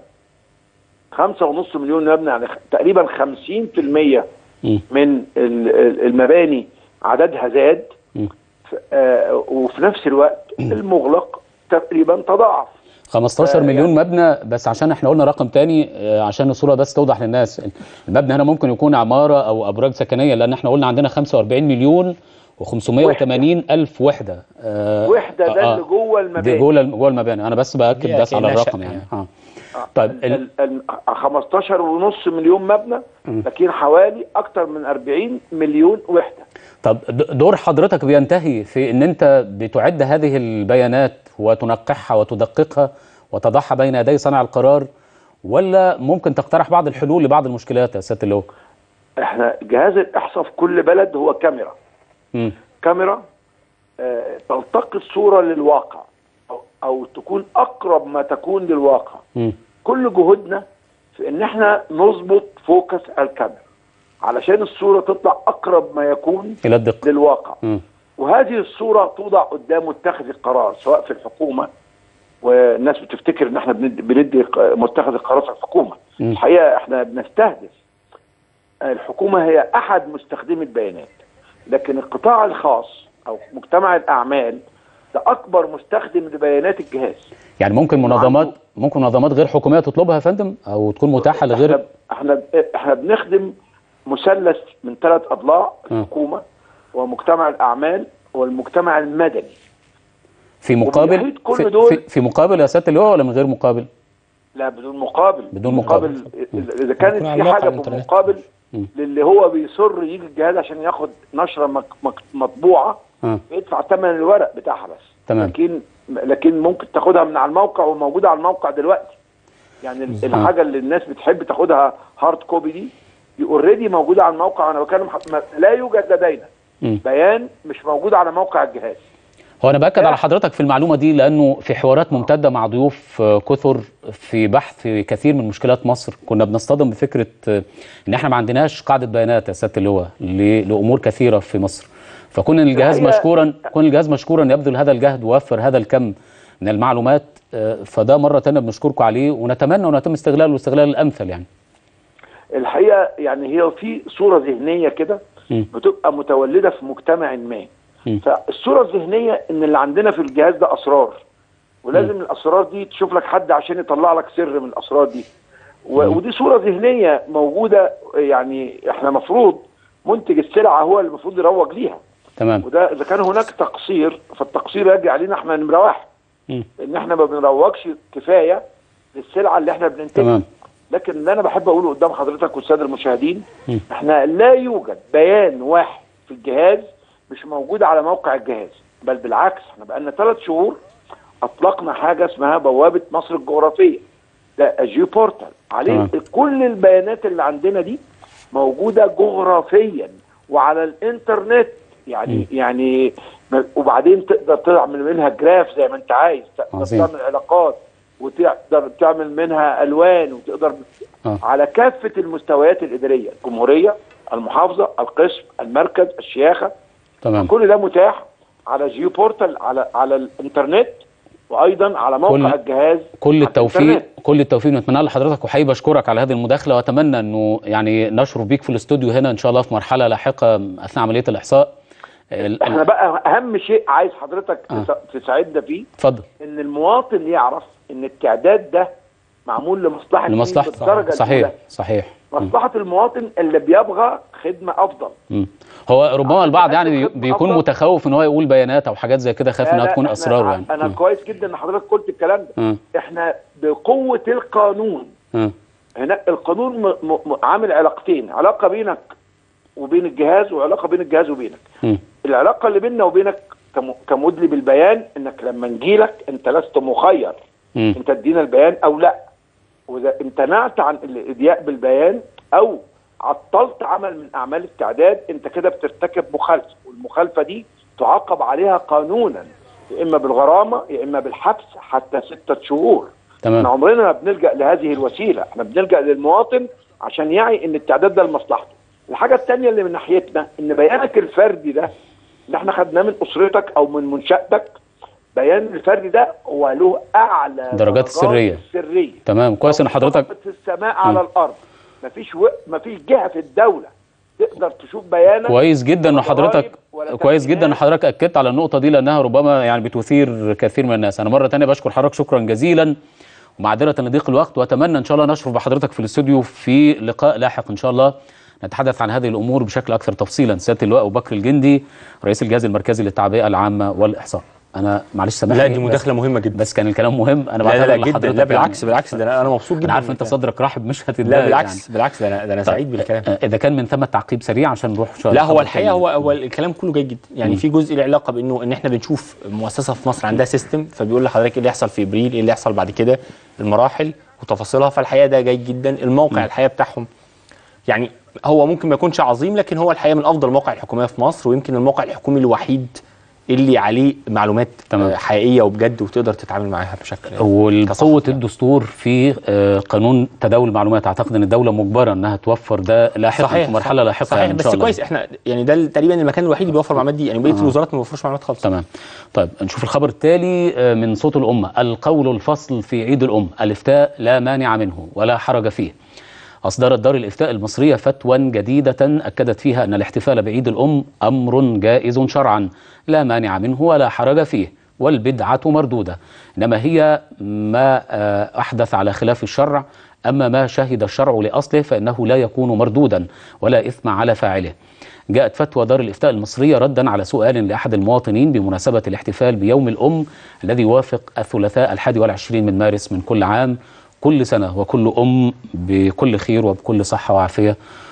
خمسة ونص مليون مبنى يعني خ- تقريبا 50% مم. من ال- ال- المباني عددها زاد مم. ف- آه، وفي نفس الوقت المغلق تقريبا تضاعف 15 آه، مليون مبنى بس عشان احنا قلنا رقم تاني آه، عشان الصوره بس توضح للناس المبنى هنا ممكن يكون عماره او ابراج سكنيه لان احنا قلنا عندنا 45 مليون و580 الف وحده آه، وحده ده آه، اللي جوه دي المباني جوه الم- جوه المباني انا بس باكد دي بس على كأنها الرقم شقة يعني يعني. اه طيب ال- ال- ال- 15 ونص مليون مبنى لكن حوالي اكتر من 40 مليون وحده طب د- دور حضرتك بينتهي في ان انت بتعد هذه البيانات وتنقحها وتدققها وتضعها بين يدي صانع القرار ولا ممكن تقترح بعض الحلول لبعض المشكلات يا سياده اللواء؟ احنا جهاز الاحصاء في كل بلد هو كاميرا مم. كاميرا آه، تلتقي الصوره للواقع أو, او تكون اقرب ما تكون للواقع مم. كل جهودنا في ان احنا نظبط فوكس الكاميرا علشان الصوره تطلع اقرب ما يكون الى الدقه للواقع مم. وهذه وهذه الصوره توضع قدام متخذ القرار سواء في الحكومه والناس بتفتكر ان احنا بندي, بندي ق- متخذ القرار في الحكومه مم. الحقيقه احنا بنستهدف الحكومه هي احد مستخدمي البيانات لكن القطاع الخاص او مجتمع الاعمال ده اكبر مستخدم لبيانات الجهاز يعني ممكن وعنده- منظمات ممكن منظمات غير حكوميه تطلبها يا فندم او تكون متاحه لغير احنا احنا احنا بنخدم مثلث من ثلاث اضلاع م. الحكومه ومجتمع الاعمال والمجتمع المدني في مقابل وبيحيط كل في, دول- في, في مقابل يا سياده اللواء ولا من غير مقابل؟ لا بدون مقابل بدون مقابل. اذا كانت يكون على في الموقع حاجه الإنترنت. بمقابل م. للي هو بيصر يجي الجهاز عشان ياخد نشره مك مك مطبوعه اه يدفع ثمن الورق بتاعها بس تمام. لكن لكن ممكن تاخدها من على الموقع وموجوده على الموقع دلوقتي يعني ال- الحاجه اللي الناس بتحب تاخدها هارد كوبي دي دي اوريدي موجوده على الموقع وانا بتكلم ح- ما- لا يوجد لدينا مم. بيان مش موجود على موقع الجهاز هو انا باكد لا. على حضرتك في المعلومه دي لانه في حوارات ممتده مع ضيوف آه، كثر في بحث في كثير من مشكلات مصر كنا بنصطدم بفكره آه، ان احنا ما عندناش قاعده بيانات يا سياده اللواء ل- لامور كثيره في مصر فكون إن الجهاز الحقيقة- مشكورا كون الجهاز مشكورا يبذل هذا الجهد ويوفر هذا الكم من المعلومات آه، فده مره ثانيه بنشكركم عليه ونتمنى انه يتم استغلاله الاستغلال الامثل يعني الحقيقه يعني هي في صوره ذهنيه كده مم. بتبقى متولده في مجتمع ما مم. فالصوره الذهنيه ان اللي عندنا في الجهاز ده اسرار ولازم الاسرار دي تشوف لك حد عشان يطلع لك سر من الاسرار دي و- ودي صوره ذهنيه موجوده يعني احنا مفروض منتج السلعه هو اللي المفروض يروج ليها تمام وده اذا كان هناك تقصير فالتقصير يجي علينا احنا نمره واحد مم. ان احنا ما بنروجش كفايه للسلعه اللي احنا بننتجها تمام لكن اللي انا بحب اقوله قدام حضرتك والساده المشاهدين مم. احنا لا يوجد بيان واحد في الجهاز مش موجود على موقع الجهاز بل بالعكس احنا بقالنا ثلاث شهور اطلقنا حاجه اسمها بوابه مصر الجغرافيه ده جيو بورتال عليه تمام. كل البيانات اللي عندنا دي موجوده جغرافيا وعلى الانترنت يعني يعني م- وبعدين تقدر تعمل منها جراف زي ما انت عايز تقدر عظيم. تعمل علاقات وتقدر تعمل منها الوان وتقدر آه. على كافه المستويات الاداريه الجمهوريه المحافظه القسم المركز الشياخه تمام كل ده متاح على جيو بورتال على على الانترنت وايضا على موقع كل- الجهاز كل على التوفيق الإنترنت. كل التوفيق نتمنى لحضرتك وحقيقي بشكرك على هذه المداخله واتمنى انه يعني نشرف بيك في الاستوديو هنا ان شاء الله في مرحله لاحقه اثناء عمليه الاحصاء ال- احنا بقى اهم شيء عايز حضرتك آه. تس- تساعدنا فيه اتفضل ان المواطن يعرف ان التعداد ده معمول لمصلحه مين لمصلحه بالدرجه صحيح الأولى. صحيح مصلحه المواطن اللي بيبغى خدمه افضل مم. هو ربما البعض يعني بي- خدمة بيكون أفضل. متخوف ان هو يقول بيانات او حاجات زي كده خايف لا، انها لا، تكون إحنا اسراره ع- يعني انا مم. كويس جدا ان حضرتك قلت الكلام ده مم. احنا بقوه القانون مم. هنا القانون م... م... م- عامل علاقتين علاقه بينك وبين الجهاز وعلاقه بين الجهاز وبينك مم. العلاقه اللي بيننا وبينك كم... كمدلي بالبيان انك لما نجيلك انت لست مخير مم. انت ادينا البيان او لا واذا امتنعت عن الادياء بالبيان او عطلت عمل من اعمال التعداد انت كده بترتكب مخالفه والمخالفه دي تعاقب عليها قانونا يا اما بالغرامه يا اما بالحبس حتى سته شهور تمام. احنا عمرنا ما بنلجا لهذه الوسيله احنا بنلجا للمواطن عشان يعي ان التعداد ده لمصلحته الحاجه الثانيه اللي من ناحيتنا ان بيانك الفردي ده اللي احنا خدناه من اسرتك او من منشاتك بيان الفردي ده هو له اعلى درجات السرية. السريه تمام كويس ان حضرتك ضغط في السماء على الارض مفيش و... مفيش جهه في الدوله تقدر تشوف بيانك كويس جدا ان ولا حضرتك ضرايب ولا كويس جدا ان تأمينات. حضرتك اكدت على النقطه دي لانها ربما يعني بتثير كثير من الناس انا مره تانية بشكر حضرتك شكرا جزيلا ومعذره لضيق الوقت واتمنى ان شاء الله نشرف بحضرتك في الاستوديو في لقاء لاحق ان شاء الله نتحدث عن هذه الامور بشكل اكثر تفصيلا سياده اللواء ابو بكر الجندي رئيس الجهاز المركزي للتعبئه العامه والاحصاء انا معلش سامحني لا دي بس- مداخله مهمه جدا بس كان الكلام مهم انا لا لا, لا بعتذر جدا لحضرتك لا يعني. بالعكس بالعكس ده انا انا مبسوط جدا انا عارف انت بالكلام. صدرك رحب مش هتتضايق لا يعني. بالعكس بالعكس ده انا ده انا سعيد بالكلام آه، اذا كان من ثم تعقيب سريع عشان نروح شويه لا هو لخبر الحقيقه تاني. هو هو الكلام كله جيد جدا يعني في جزء له علاقه بانه ان احنا بنشوف مؤسسه في مصر عندها سيستم فبيقول لحضرتك ايه اللي يحصل في ابريل ايه اللي يحصل بعد كده المراحل وتفاصيلها فالحقيقه ده جيد جدا الموقع الحقيقه بتاعهم يعني هو ممكن ما يكونش عظيم لكن هو الحقيقه من افضل المواقع الحكوميه في مصر ويمكن الموقع الحكومي الوحيد اللي عليه معلومات تمام. آه، حقيقيه وبجد وتقدر تتعامل معاها بشكل وقوة كصحفي يعني. الدستور في آه، قانون تداول المعلومات اعتقد ان الدوله مجبره انها توفر ده لاحقا في مرحله لاحقه صحيح يعني ان بس شاء الله كويس احنا يعني ده تقريبا المكان الوحيد اللي بيوفر المعلومات دي يعني بقيه الوزارات ما بيوفرش معلومات خالص تمام طيب نشوف الخبر التالي آه، من صوت الامه القول الفصل في عيد الام الافتاء لا مانع منه ولا حرج فيه أصدرت دار الإفتاء المصرية فتوى جديدة أكدت فيها أن الاحتفال بعيد الأم أمر جائز شرعا لا مانع منه ولا حرج فيه والبدعة مردودة إنما هي ما آه، أحدث على خلاف الشرع أما ما شهد الشرع لأصله فإنه لا يكون مردودا ولا إثم على فاعله جاءت فتوى دار الإفتاء المصرية ردا على سؤال لأحد المواطنين بمناسبة الاحتفال بيوم الأم الذي يوافق الثلاثاء الحادي والعشرين من مارس من كل عام كل سنة وكل أم بكل خير وبكل صحة وعافية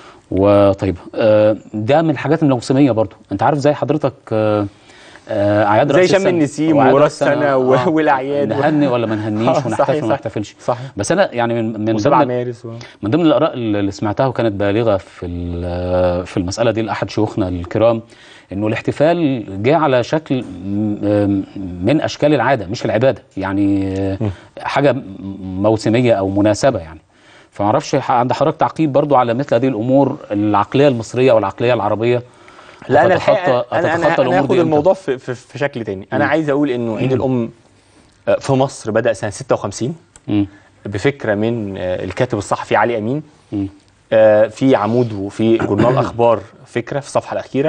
وطيب آه، ده من الحاجات الموسمية برضو أنت عارف زي حضرتك آه، آه، أعياد زي رأس شم السنة النسيم وأعياد وراس رأس السنة و- والأعياد و- نهني ولا ما نهنيش آه، ونحتفل صحيح، ولا ما صح. نحتفلش صحيح. بس أنا يعني من من و7 ضمن مارس و... من ضمن الاراء اللي سمعتها وكانت بالغه في ال- في المساله دي لاحد شيوخنا الكرام انه الاحتفال جه على شكل م- من اشكال العاده مش العباده يعني حاجه م- موسميه او مناسبه يعني فما اعرفش عند حضرتك تعقيب برضو على مثل هذه الامور العقليه المصريه والعقليه العربيه لا انا هتتخطى- الحقيقه انا انا, هتتخطى أنا الأمور هاخد دي إمتى؟ الموضوع في, في, في شكل تاني انا عايز اقول انه عيد الام آه، في مصر بدا سنه 56 مم. بفكره من آه، الكاتب الصحفي علي امين مم. آه، في عموده في جورنال اخبار فكره في الصفحه الاخيره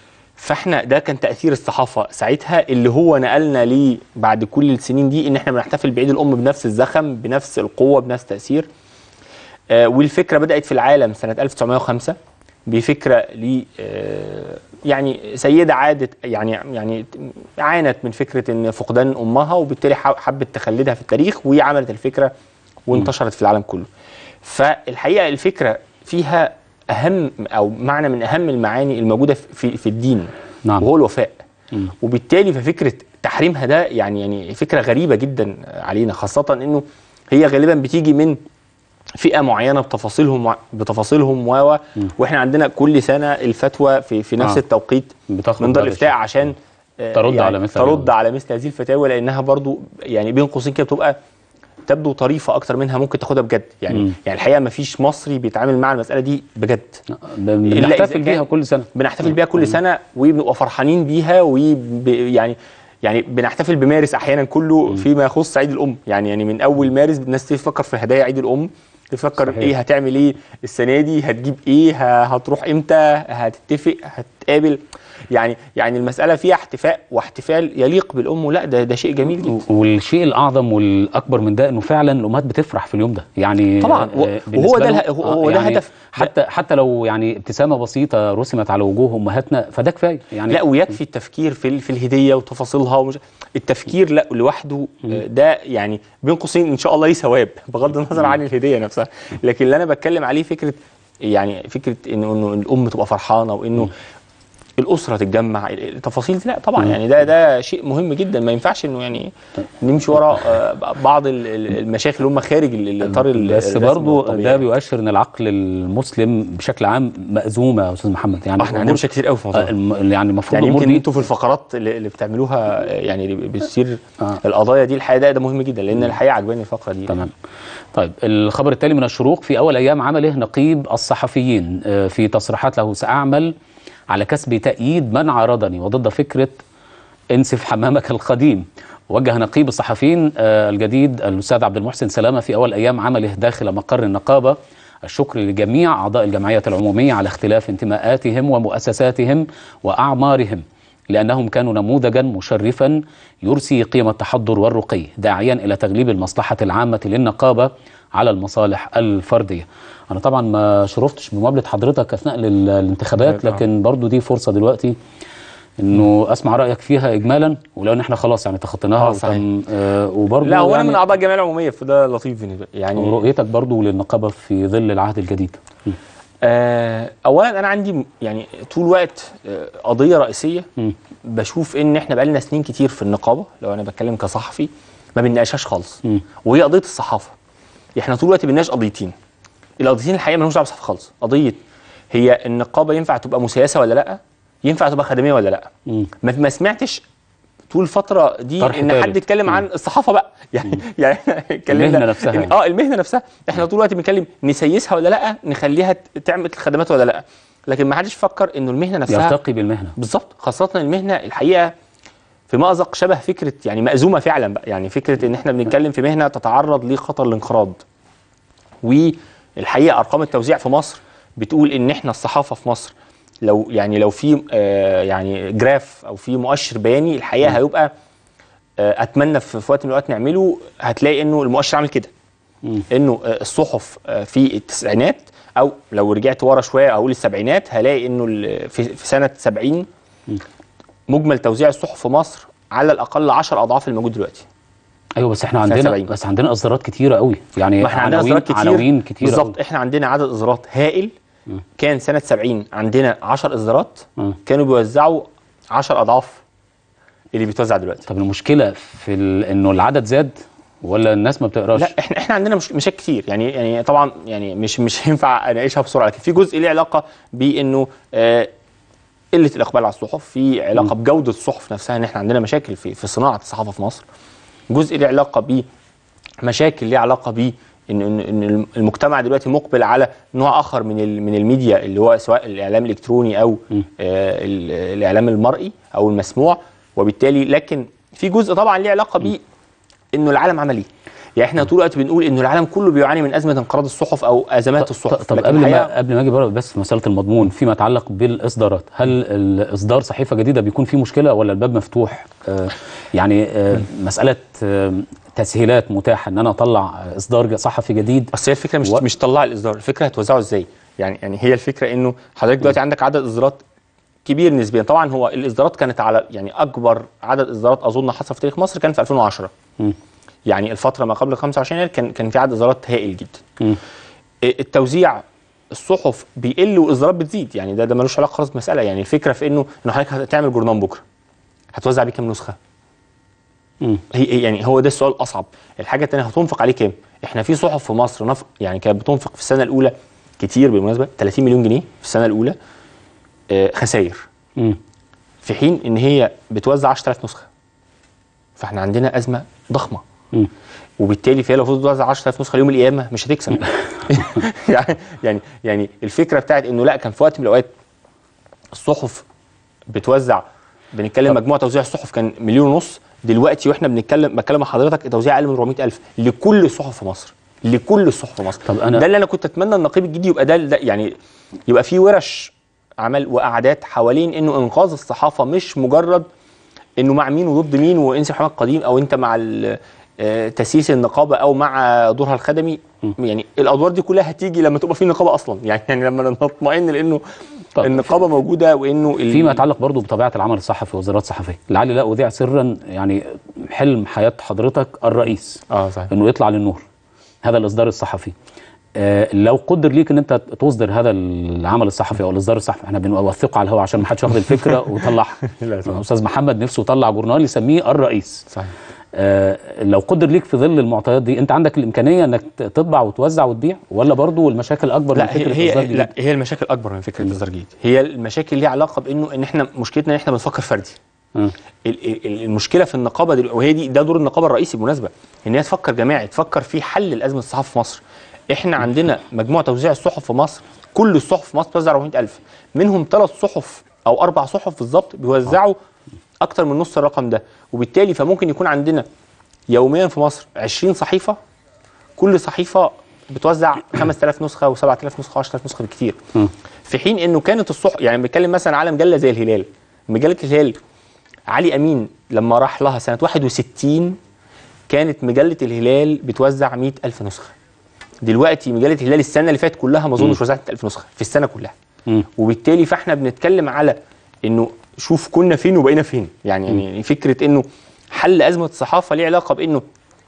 فاحنا ده كان تاثير الصحافه ساعتها اللي هو نقلنا ليه بعد كل السنين دي ان احنا بنحتفل بعيد الام بنفس الزخم بنفس القوه بنفس التاثير آه، والفكره بدات في العالم سنه 1905 بفكره ل آه، يعني سيده عادت يعني يعني عانت من فكره ان فقدان امها وبالتالي ح- حبت تخلدها في التاريخ وعملت الفكره وانتشرت في العالم كله. فالحقيقه الفكره فيها اهم او معنى من اهم المعاني الموجوده في في الدين نعم. وهو الوفاء. وبالتالي ففكره تحريمها ده يعني يعني فكره غريبه جدا علينا خاصه انه هي غالبا بتيجي من فئه معينه بتفاصيلهم بتفاصيلهم و واحنا عندنا كل سنه الفتوى في في نفس آه. التوقيت بتخرج من دار بعد الافتاء الشهر. عشان آه، ترد يعني على مثل هذه ترد الأمور. على مثل هذه الفتاوى لانها برضو يعني بين قوسين كده بتبقى تبدو طريفه اكتر منها ممكن تاخدها بجد يعني مم. يعني الحقيقه ما فيش مصري بيتعامل مع المساله دي بجد إلا إذا بنحتفل كان- بيها كل سنه بنحتفل بيها كل سنه وبنبقى فرحانين بيها وب يعني يعني بنحتفل بمارس احيانا كله فيما يخص عيد الام يعني يعني من اول مارس الناس تفكر في هدايا عيد الام تفكر صحيح. ايه هتعمل ايه السنه دي هتجيب ايه ه- هتروح امتى هتتفق هتقابل يعني يعني المساله فيها احتفاء واحتفال يليق بالام لا ده ده شيء جميل جدا والشيء الاعظم والاكبر من ده انه فعلا الامهات بتفرح في اليوم ده يعني طبعاً، و- آه، وهو بالنسبة ده لهم- اله- هو- هو ده يعني هدف. حتى حتى لو يعني ابتسامه بسيطه رسمت على وجوه امهاتنا فده كفايه يعني لا ويكفي التفكير في ال- في الهديه وتفاصيلها ومش التفكير لا لوحده آه، ده يعني بين قوسين ان شاء الله ليه ثواب بغض النظر عن الهديه نفسها لكن اللي انا بتكلم عليه فكره يعني فكره انه انه الام تبقى فرحانه وانه الاسره تتجمع التفاصيل دي لا طبعا يعني ده ده شيء مهم جدا ما ينفعش انه يعني نمشي ورا آه، بعض ال- ال- المشايخ اللي هم خارج ال- الاطار ال- بس الرسمي برضو والطبيعي. ده بيؤشر ان العقل المسلم بشكل عام مأزومه يا استاذ محمد يعني آه، احنا عندنا مشاكل كتير قوي في الموضوع آه، ده. الم- يعني المفروض يعني الامور يمكن دي انتوا في الفقرات اللي اللي بتعملوها آه، يعني اللي بتصير آه. القضايا دي الحقيقه ده, ده مهم جدا لان الحقيقه عجباني الفقره دي تمام طيب الخبر التالي من الشروق في اول ايام عمله نقيب الصحفيين آه، في تصريحات له ساعمل على كسب تأييد من عارضني وضد فكره انسف حمامك القديم وجه نقيب الصحفيين آه، الجديد الاستاذ عبد المحسن سلامه في اول ايام عمله داخل مقر النقابه الشكر لجميع اعضاء الجمعيه العموميه على اختلاف انتماءاتهم ومؤسساتهم واعمارهم لانهم كانوا نموذجا مشرفا يرسي قيم التحضر والرقي داعيا الى تغليب المصلحه العامه للنقابه على المصالح الفرديه. انا طبعا ما شرفتش بمقابله حضرتك اثناء ال- الانتخابات طبعاً. لكن برضو دي فرصه دلوقتي انه اسمع رايك فيها اجمالا ولو ان احنا خلاص يعني تخطيناها آه، صحيح. وتم آه وبرضو لا هو انا يعني من اعضاء الجمعيه العموميه فده لطيف بالنسبه لي. يعني ورؤيتك برضو للنقابه في ظل العهد الجديد. م. آه اولا انا عندي م- يعني طول الوقت آه قضيه رئيسيه م. بشوف ان احنا بقالنا سنين كتير في النقابه لو انا بتكلم كصحفي ما بنناقشهاش خالص م. وهي قضيه الصحافه احنا طول الوقت بنناقش قضيتين القضيتين الحقيقه مالهمش دعوه بالصحافه خالص قضيه هي النقابه ينفع تبقى مسيسه ولا لا ينفع تبقى خدميه ولا لا م. ما ما سمعتش طول الفتره دي طرح ان تالت. حد يتكلم عن الصحافه بقى يعني يعني احنا اتكلمنا المهنة نفسها إن- يعني. اه المهنه نفسها احنا طول الوقت بنتكلم نسيسها ولا لا نخليها ت- تعمل خدمات ولا لا لكن ما حدش فكر انه المهنه نفسها يرتقي بالمهنه. بالظبط خاصه المهنه الحقيقه في مأزق شبه فكره يعني مأزومه فعلا بقى يعني فكره ان احنا بنتكلم في مهنه تتعرض لخطر الانقراض والحقيقه ارقام التوزيع في مصر بتقول ان احنا الصحافه في مصر لو يعني لو في آه يعني جراف او في مؤشر بياني الحقيقه هيبقى آه اتمنى في في وقت من الاوقات نعمله هتلاقي انه المؤشر عامل كده مم. انه آه، الصحف آه، في التسعينات او لو رجعت ورا شويه اقول السبعينات هلاقي انه ال- في في سنه 70 مجمل توزيع الصحف في مصر على الاقل 10 اضعاف الموجود دلوقتي ايوه بس احنا سنة عندنا 70. بس عندنا اصدارات كتيره قوي يعني ما احنا عندنا عناوين اصدارات كتير عناوين كتير بالظبط احنا عندنا عدد اصدارات هائل كان سنه 70 عندنا 10 اصدارات مم. كانوا بيوزعوا 10 اضعاف اللي بيتوزع دلوقتي طب المشكله في ال... انه العدد زاد ولا الناس ما بتقراش لا احنا احنا عندنا مش مشاكل كتير يعني يعني طبعا يعني مش مش هينفع اناقشها بسرعه لكن في جزء ليه علاقه بانه آه قله الاقبال على الصحف في علاقه بجوده الصحف نفسها ان احنا عندنا مشاكل في في صناعه الصحافه في مصر جزء ليه علاقه بمشاكل ليه علاقه ب ان ان إن المجتمع دلوقتي مقبل على نوع اخر من ال- من الميديا اللي هو سواء الاعلام الالكتروني او آه ال- الاعلام المرئي او المسموع وبالتالي لكن في جزء طبعا ليه علاقه ب انه العالم عمل ايه؟ يعني احنا طول الوقت بنقول انه العالم كله بيعاني من ازمه انقراض الصحف او ازمات الصحف طب لكن قبل الحقيقة ما قبل ما اجي بره بس في مساله المضمون فيما يتعلق بالاصدارات هل الاصدار صحيفه جديده بيكون فيه مشكله ولا الباب مفتوح آه يعني آه مساله آه تسهيلات متاحه ان انا اطلع اصدار صحفي جديد بس هي الفكره مش و- مش طلع الاصدار الفكره هتوزعه ازاي يعني يعني هي الفكره انه حضرتك دلوقتي عندك عدد اصدارات كبير نسبيا طبعا هو الاصدارات كانت على يعني اكبر عدد اصدارات اظن حصل في تاريخ مصر كان في 2010 مم. يعني الفتره ما قبل 25 يناير كان كان في عدد اصدارات هائل جدا مم. التوزيع الصحف بيقل والاصدارات بتزيد يعني ده ده ملوش علاقه خالص بالمساله يعني الفكره في انه انه حضرتك هتعمل جورنال بكره هتوزع بيه كام نسخه مم. هي هي- يعني هو ده السؤال الاصعب الحاجه الثانيه هتنفق عليه كام احنا في صحف في مصر نفق يعني كانت بتنفق في السنه الاولى كتير بالمناسبه 30 مليون جنيه في السنه الاولى آه، خسائر مم. في حين ان هي بتوزع 10000 نسخه فاحنا عندنا ازمه ضخمه مم. وبالتالي فهي لو فضلت توزع 10000 نسخه يوم القيامه مش هتكسب يعني يعني يعني الفكره بتاعت انه لا كان في وقت من الاوقات الصحف بتوزع بنتكلم مجموع توزيع الصحف كان مليون ونص دلوقتي واحنا بنتكلم بتكلم مع حضرتك توزيع اقل من 400000 لكل الصحف في مصر لكل الصحف في مصر طب أنا- ده اللي انا كنت اتمنى النقيب الجديد يبقى ده, ده يعني يبقى في ورش عمل وقعدات حوالين انه انقاذ الصحافه مش مجرد انه مع مين وضد مين وانسي محمد قديم او انت مع ال- آه، تاسيس النقابه او مع دورها الخدمي يعني الادوار دي كلها هتيجي لما تبقى في نقابه اصلا يعني يعني لما نطمئن لانه طب. النقابه موجوده وانه ال- فيما يتعلق برضو بطبيعه العمل الصحفي وزارات صحفيه لعلي لا اذيع سرا يعني حلم حياه حضرتك الرئيس اه صحيح انه يطلع للنور هذا الاصدار الصحفي آه لو قدر ليك ان انت تصدر هذا العمل الصحفي او الاصدار الصحفي احنا بنوثقه على الهواء عشان ما حدش ياخد الفكره ويطلعها لا، صح. استاذ محمد نفسه يطلع جورنال يسميه الرئيس صحيح آه لو قدر ليك في ظل المعطيات دي انت عندك الامكانيه انك تطبع وتوزع وتبيع ولا برضو المشاكل اكبر من لا فكره هي اصدار هي جديد؟ لا هي المشاكل اكبر من فكره اصدار جديد هي المشاكل ليها علاقه بانه ان احنا مشكلتنا ان احنا بنفكر فردي مم. ال- ال- المشكله في النقابه دلوقتي وهي دي ده دور النقابه الرئيسي بالمناسبه ان هي تفكر جماعي تفكر في حل الازمه الصحافه في مصر احنا عندنا مجموع توزيع الصحف في مصر كل الصحف في مصر بتوزع 400000 منهم ثلاث صحف او اربع صحف بالظبط بيوزعوا اكتر من نص الرقم ده وبالتالي فممكن يكون عندنا يوميا في مصر 20 صحيفه كل صحيفه بتوزع 5000 نسخه و7000 نسخه و10000 نسخه بالكثير مم. في حين انه كانت الصح يعني بنتكلم مثلا على مجله زي الهلال مجله الهلال علي امين لما راح لها سنه 61 كانت مجله الهلال بتوزع 100000 نسخه دلوقتي مجله الهلال السنه اللي فاتت كلها ما اظنش وزعت 1000 نسخه في السنه كلها مم. وبالتالي فاحنا بنتكلم على انه شوف كنا فين وبقينا فين يعني يعني فكره انه حل ازمه الصحافه ليه علاقه بانه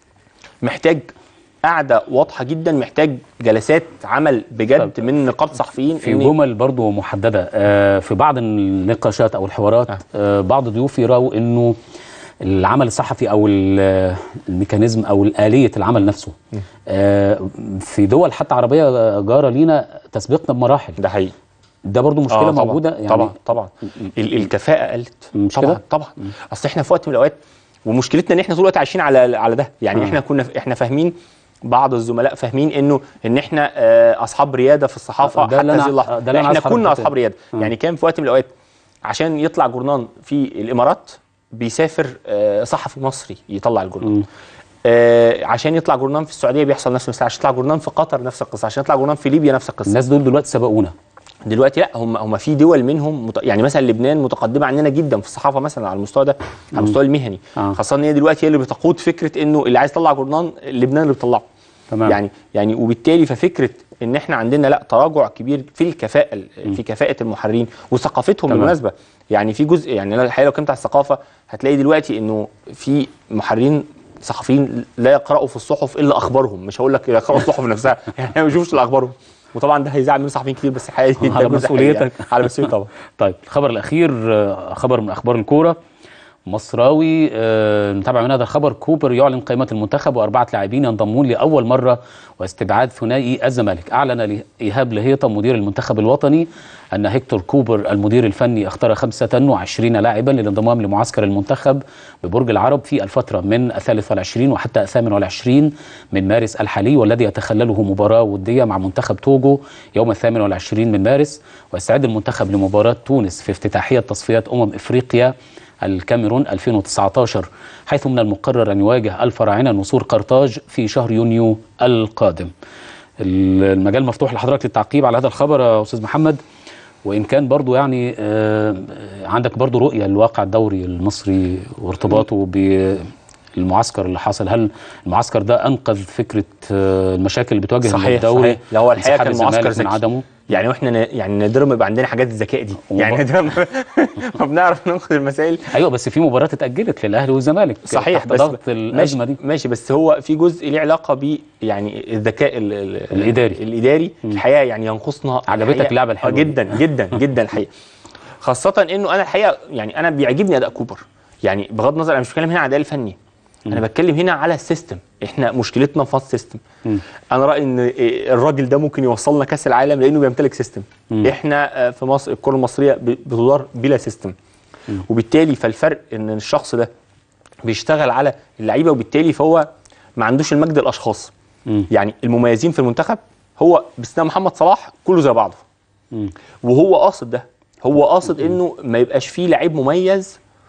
محتاج قاعده واضحه جدا محتاج جلسات عمل بجد طب من نقابه صحفيين في إن- جمل برضو محددة آه، في بعض النقاشات أو الحوارات آه. آه، بعض ضيوف يروا أنه العمل الصحفي أو ال- الميكانيزم أو آلية العمل نفسه آه، في دول حتى عربية جارة لينا تسبقنا بمراحل ده حقيقي ده برضو مشكلة آه طبعاً، موجودة يعني طبعا طبعا ال- الكفاءه قلت مش طبعا كده؟ طبعا اصل احنا في وقت من الاوقات ومشكلتنا ان احنا طول الوقت عايشين على على ده يعني آه. احنا كنا احنا فاهمين بعض الزملاء فاهمين انه ان احنا آه، اصحاب رياده في الصحافه آه، ده حتى اللي أنا- هذه اللحظه آه، ده اللي أنا احنا عايز كنا حضرتك اصحاب رياده آه. يعني كان في وقت من الاوقات عشان يطلع جورنان في الامارات بيسافر آه، صحفي مصري يطلع الجورنان آه عشان يطلع جورنان في السعوديه بيحصل نفس المسألة عشان يطلع جورنان في قطر نفس القصه عشان يطلع جورنان في ليبيا نفس القصه الناس دول دلوقتي سبقونا دلوقتي لا هم هم في دول منهم مت... يعني مثلا لبنان متقدمه عننا جدا في الصحافه مثلا على المستوى ده على المستوى المهني آه. خاصه ان هي دلوقتي هي اللي بتقود فكره انه اللي عايز يطلع جورنان لبنان اللي بيطلعه تمام. يعني يعني وبالتالي ففكره ان احنا عندنا لا تراجع كبير في الكفاءه في كفاءه المحررين وثقافتهم تمام. بالمناسبه يعني في جزء يعني انا الحقيقه لو كنت على الثقافه هتلاقي دلوقتي انه في محررين صحفيين لا يقرأوا في الصحف الا اخبارهم مش هقول لك يقرأوا الصحف نفسها يعني ما بيشوفوش الا اخبارهم وطبعا ده هيزعل من صحفيين كتير بس الحقيقه دي- ده على جزء حقيقي مسؤوليتك. يعني. على مسؤوليتي طبعا طيب الخبر الأخير آه، خبر من أخبار الكورة مصراوي آه، نتابع من هذا الخبر كوبر يعلن قائمة المنتخب وأربعة لاعبين ينضمون لأول مرة واستبعاد ثنائي الزمالك أعلن له- إيهاب لهيطة مدير المنتخب الوطني أن هيكتور كوبر المدير الفني اختار 25 لاعبا للانضمام لمعسكر المنتخب ببرج العرب في الفترة من الثالث والعشرين وحتى الثامن والعشرين من مارس الحالي والذي يتخلله مباراة ودية مع منتخب توجو يوم الثامن والعشرين من مارس ويستعد المنتخب لمباراة تونس في افتتاحية تصفيات أمم إفريقيا الكاميرون 2019 حيث من المقرر أن يواجه الفراعنة نسور قرطاج في شهر يونيو القادم المجال مفتوح لحضرتك للتعقيب على هذا الخبر يا أستاذ محمد وإن كان برضو يعني آه، عندك برضو رؤية للواقع الدوري المصري وارتباطه بالمعسكر اللي حصل هل المعسكر ده أنقذ فكرة آه، المشاكل اللي بتواجه صحيح الدوري صحيح لا هو الحقيقه انسحاب كان معسكر الزمالك من ذكي عدمه يعني واحنا ن- يعني نادرا ما يبقى عندنا حاجات الذكاء دي وب- يعني نادرا ما- ما بنعرف ننقذ المسائل ايوه بس في مباريات اتاجلت للاهلي والزمالك صحيح تحت بس ضغط الازمه ماشي دي ماشي بس هو في جزء ليه علاقه ب يعني الذكاء ال- ال- الإداري. الاداري الحقيقه يعني ينقصنا عجبتك الحقيقة- اللعبة الحلوة آه، دي. جدا جدا جدا الحقيقه خاصه انه انا الحقيقه يعني انا بيعجبني اداء كوبر يعني بغض النظر انا مش بتكلم هنا على الاداء الفني انا بتكلم هنا على السيستم احنا مشكلتنا في السيستم انا رايي ان إيه، الراجل ده ممكن يوصلنا كاس العالم لانه بيمتلك سيستم احنا آه، في مصر الكره المصريه ب- بتدار بلا سيستم وبالتالي فالفرق ان الشخص ده بيشتغل على اللعيبه وبالتالي فهو ما عندوش المجد الاشخاص مم. يعني المميزين في المنتخب هو باستثناء محمد صلاح كله زي بعضه مم. وهو قاصد ده هو قاصد انه ما يبقاش فيه لعيب مميز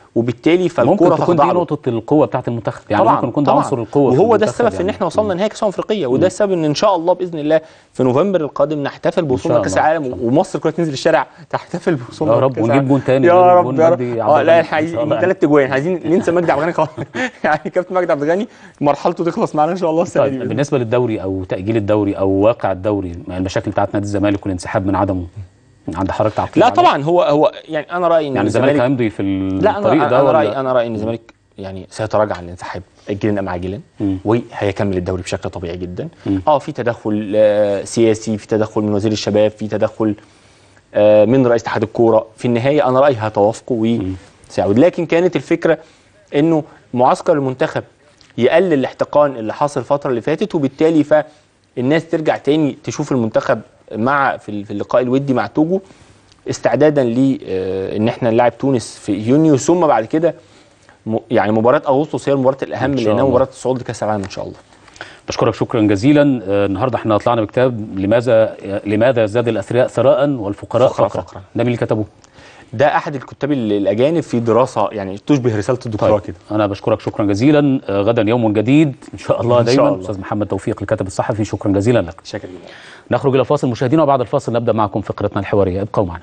وبالتالي فالكوره ممكن تكون دي تخضع له. نقطه القوه بتاعت المنتخب يعني طبعا ممكن يكون ده طبعاً. عنصر القوه في وهو ده المنتخب السبب في ان يعني. احنا وصلنا نهائي كاس أمم افريقيا وده السبب ان ان شاء الله باذن الله في نوفمبر القادم نحتفل بوصولنا شاء كاس الله. العالم ومصر كلها تنزل الشارع تحتفل بوصولنا يا رب كأس ونجيب العالم. جون تاني يا غير رب جون يا رب مجدي عبد اه لا الغني احنا إن شاء عايزين الله. ثلاث اجوان عايزين ننسى مجدي عبد الغني خلاص يعني كابتن مجدي عبد الغني مرحلته تخلص معانا ان شاء الله السنه طيب دي بإذن بالنسبه للدوري او تاجيل الدوري او واقع الدوري مع المشاكل بتاعت نادي الزمالك والانسحاب من عدمه عند حضرتك تعقيب لا عليه؟ طبعا هو هو يعني انا رايي ان يعني الزمالك هيمضي في لا انا الطريق انا, ده أنا ولا رايي انا رايي ان الزمالك يعني سيتراجع عن الانسحاب اجلا ام عاجلا مم. وهيكمل الدوري بشكل طبيعي جدا مم. اه في تدخل آه، سياسي في تدخل من وزير الشباب في تدخل آه، من رئيس اتحاد الكوره في النهايه انا رايي هيتوافقوا وسيعود لكن كانت الفكره انه معسكر المنتخب يقلل الاحتقان اللي حصل الفتره اللي فاتت وبالتالي فالناس ترجع تاني تشوف المنتخب مع في ال- في اللقاء الودي مع توجو استعدادا ل آه، ان احنا نلعب تونس في يونيو ثم بعد كده م- يعني مباراه اغسطس هي المباراه الاهم إن شاء لانها الله. مباراه الصعود لكاس العالم ان شاء الله بشكرك شكرا جزيلا آه، النهارده احنا طلعنا بكتاب لماذا لماذا زاد الاثرياء ثراء والفقراء فقراء فقرا فقرا. ده مين اللي كتبه؟ ده احد الكتاب ال- الاجانب في دراسه يعني تشبه رساله الدكتوراه طيب كده انا بشكرك شكرا جزيلا آه، غدا يوم جديد ان شاء الله إن شاء دايما الله. استاذ محمد توفيق الكاتب الصحفي شكرا جزيلا لك شكرا جدا نخرج الى فاصل مشاهدينا وبعد الفاصل نبدا معكم فقرتنا الحواريه ابقوا معنا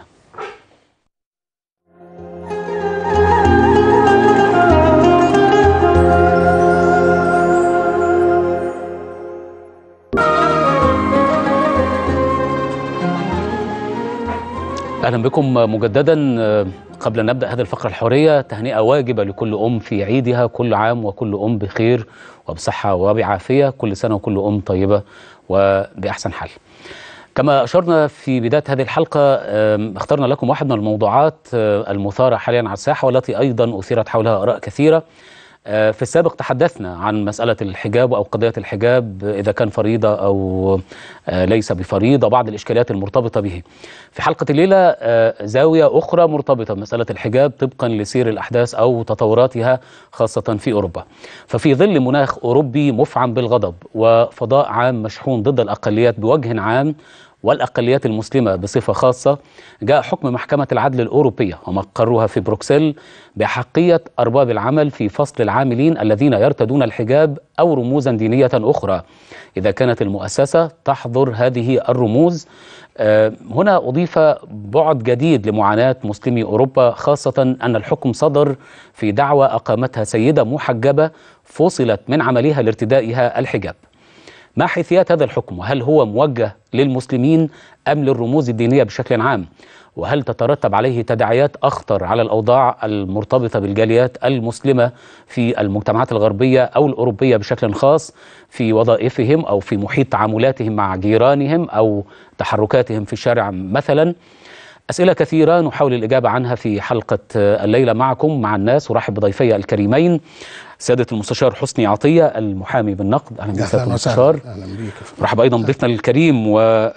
اهلا بكم مجددا آه، قبل ان نبدا هذه الفقره الحواريه تهنئه واجبه لكل ام في عيدها كل عام وكل ام بخير وبصحه وبعافيه كل سنه وكل ام طيبه وباحسن حال كما أشرنا في بداية هذه الحلقة آم، اخترنا لكم واحد من الموضوعات آه، المثارة حاليا على الساحة والتي أيضا أثيرت حولها آراء كثيرة آه، في السابق تحدثنا عن مسألة الحجاب أو قضية الحجاب إذا كان فريضة أو آه، ليس بفريضة بعض الإشكاليات المرتبطة به في حلقة الليلة آه، زاوية أخرى مرتبطة بمسألة الحجاب طبقا لسير الأحداث أو تطوراتها خاصة في أوروبا ففي ظل مناخ أوروبي مفعم بالغضب وفضاء عام مشحون ضد الأقليات بوجه عام والأقليات المسلمة بصفة خاصة جاء حكم محكمة العدل الأوروبية ومقرها في بروكسل بحقية أرباب العمل في فصل العاملين الذين يرتدون الحجاب أو رموزا دينية أخرى إذا كانت المؤسسة تحظر هذه الرموز آه، هنا أضيف بعد جديد لمعاناة مسلمي أوروبا خاصة أن الحكم صدر في دعوى أقامتها سيدة محجبة فصلت من عملها لارتدائها الحجاب ما حيثيات هذا الحكم وهل هو موجه للمسلمين أم للرموز الدينية بشكل عام وهل تترتب عليه تداعيات أخطر على الأوضاع المرتبطة بالجاليات المسلمة في المجتمعات الغربية أو الأوروبية بشكل خاص في وظائفهم أو في محيط تعاملاتهم مع جيرانهم أو تحركاتهم في الشارع مثلا أسئلة كثيرة نحاول الإجابة عنها في حلقة آه، الليلة معكم مع الناس ورحب بضيفي الكريمين سيادة المستشار حسني عطية المحامي بالنقد أهلا بك سيادة اهلا المستشار وسهلا اهلا بيك رحب ايضا بضيفنا الكريم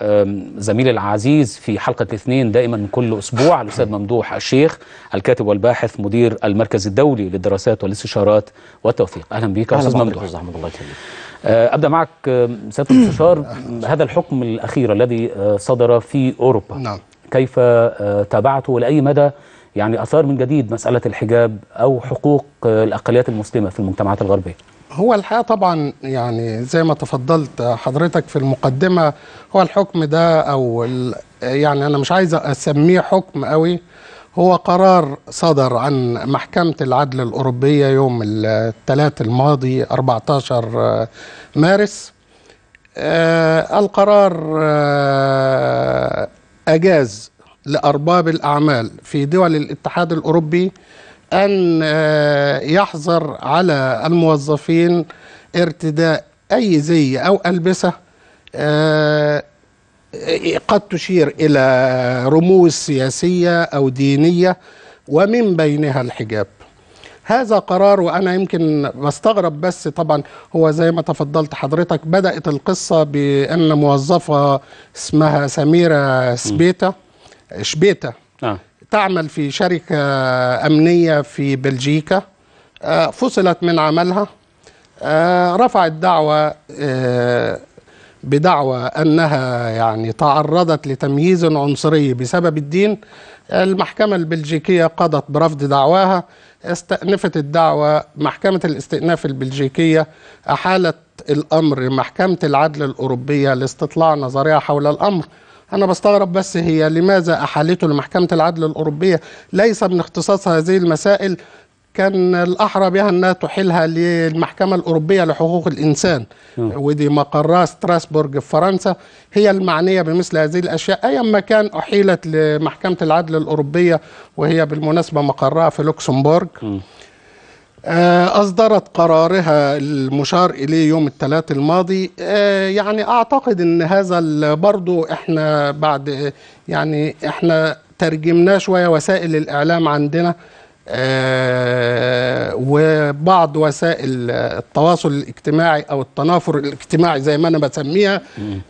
وزميلي العزيز في حلقه الاثنين دائما كل اسبوع الاستاذ ممدوح الشيخ الكاتب والباحث مدير المركز الدولي للدراسات والاستشارات والتوثيق اهلا بك يا استاذ ممدوح احمد الله يخليك آه، ابدا معك آه، سياده المستشار هذا الحكم الاخير الذي آه، صدر في اوروبا نعم كيف آه، تابعته ولاي مدى يعني اثار من جديد مساله الحجاب او حقوق آه، الاقليات المسلمه في المجتمعات الغربيه هو الحقيقه طبعا يعني زي ما تفضلت حضرتك في المقدمه هو الحكم ده او ال- يعني انا مش عايز اسميه حكم قوي هو قرار صدر عن محكمة العدل الأوروبية يوم الثلاث الماضي 14 مارس آه القرار آه أجاز لأرباب الأعمال في دول الاتحاد الأوروبي أن آه يحظر على الموظفين ارتداء أي زي أو ألبسة آه قد تشير إلى رموز سياسية أو دينية ومن بينها الحجاب هذا قرار وانا يمكن بستغرب بس طبعا هو زي ما تفضلت حضرتك بدات القصه بان موظفه اسمها سميره سبيتا شبيتا آه. تعمل في شركه امنيه في بلجيكا آه، فصلت من عملها آه، رفعت دعوى آه، بدعوى انها يعني تعرضت لتمييز عنصري بسبب الدين المحكمه البلجيكيه قضت برفض دعواها استأنفت الدعوة محكمة الاستئناف البلجيكية أحالت الأمر محكمة العدل الأوروبية لاستطلاع نظرية حول الأمر أنا بستغرب بس هي لماذا أحالته لمحكمة العدل الأوروبية ليس من اختصاص هذه المسائل كان الأحرى بها أنها تحيلها للمحكمة الأوروبية لحقوق الإنسان ودي مقرها ستراسبورغ في فرنسا هي المعنية بمثل هذه الأشياء أيما كان أحيلت لمحكمة العدل الأوروبية وهي بالمناسبة مقرها في لوكسمبورغ آه، أصدرت قرارها المشار إليه يوم الثلاث الماضي آه، يعني أعتقد أن هذا ال- برضو إحنا بعد يعني إحنا ترجمناه شوية وسائل الإعلام عندنا آه، وبعض وسائل التواصل الاجتماعي أو التنافر الاجتماعي زي ما أنا بسميها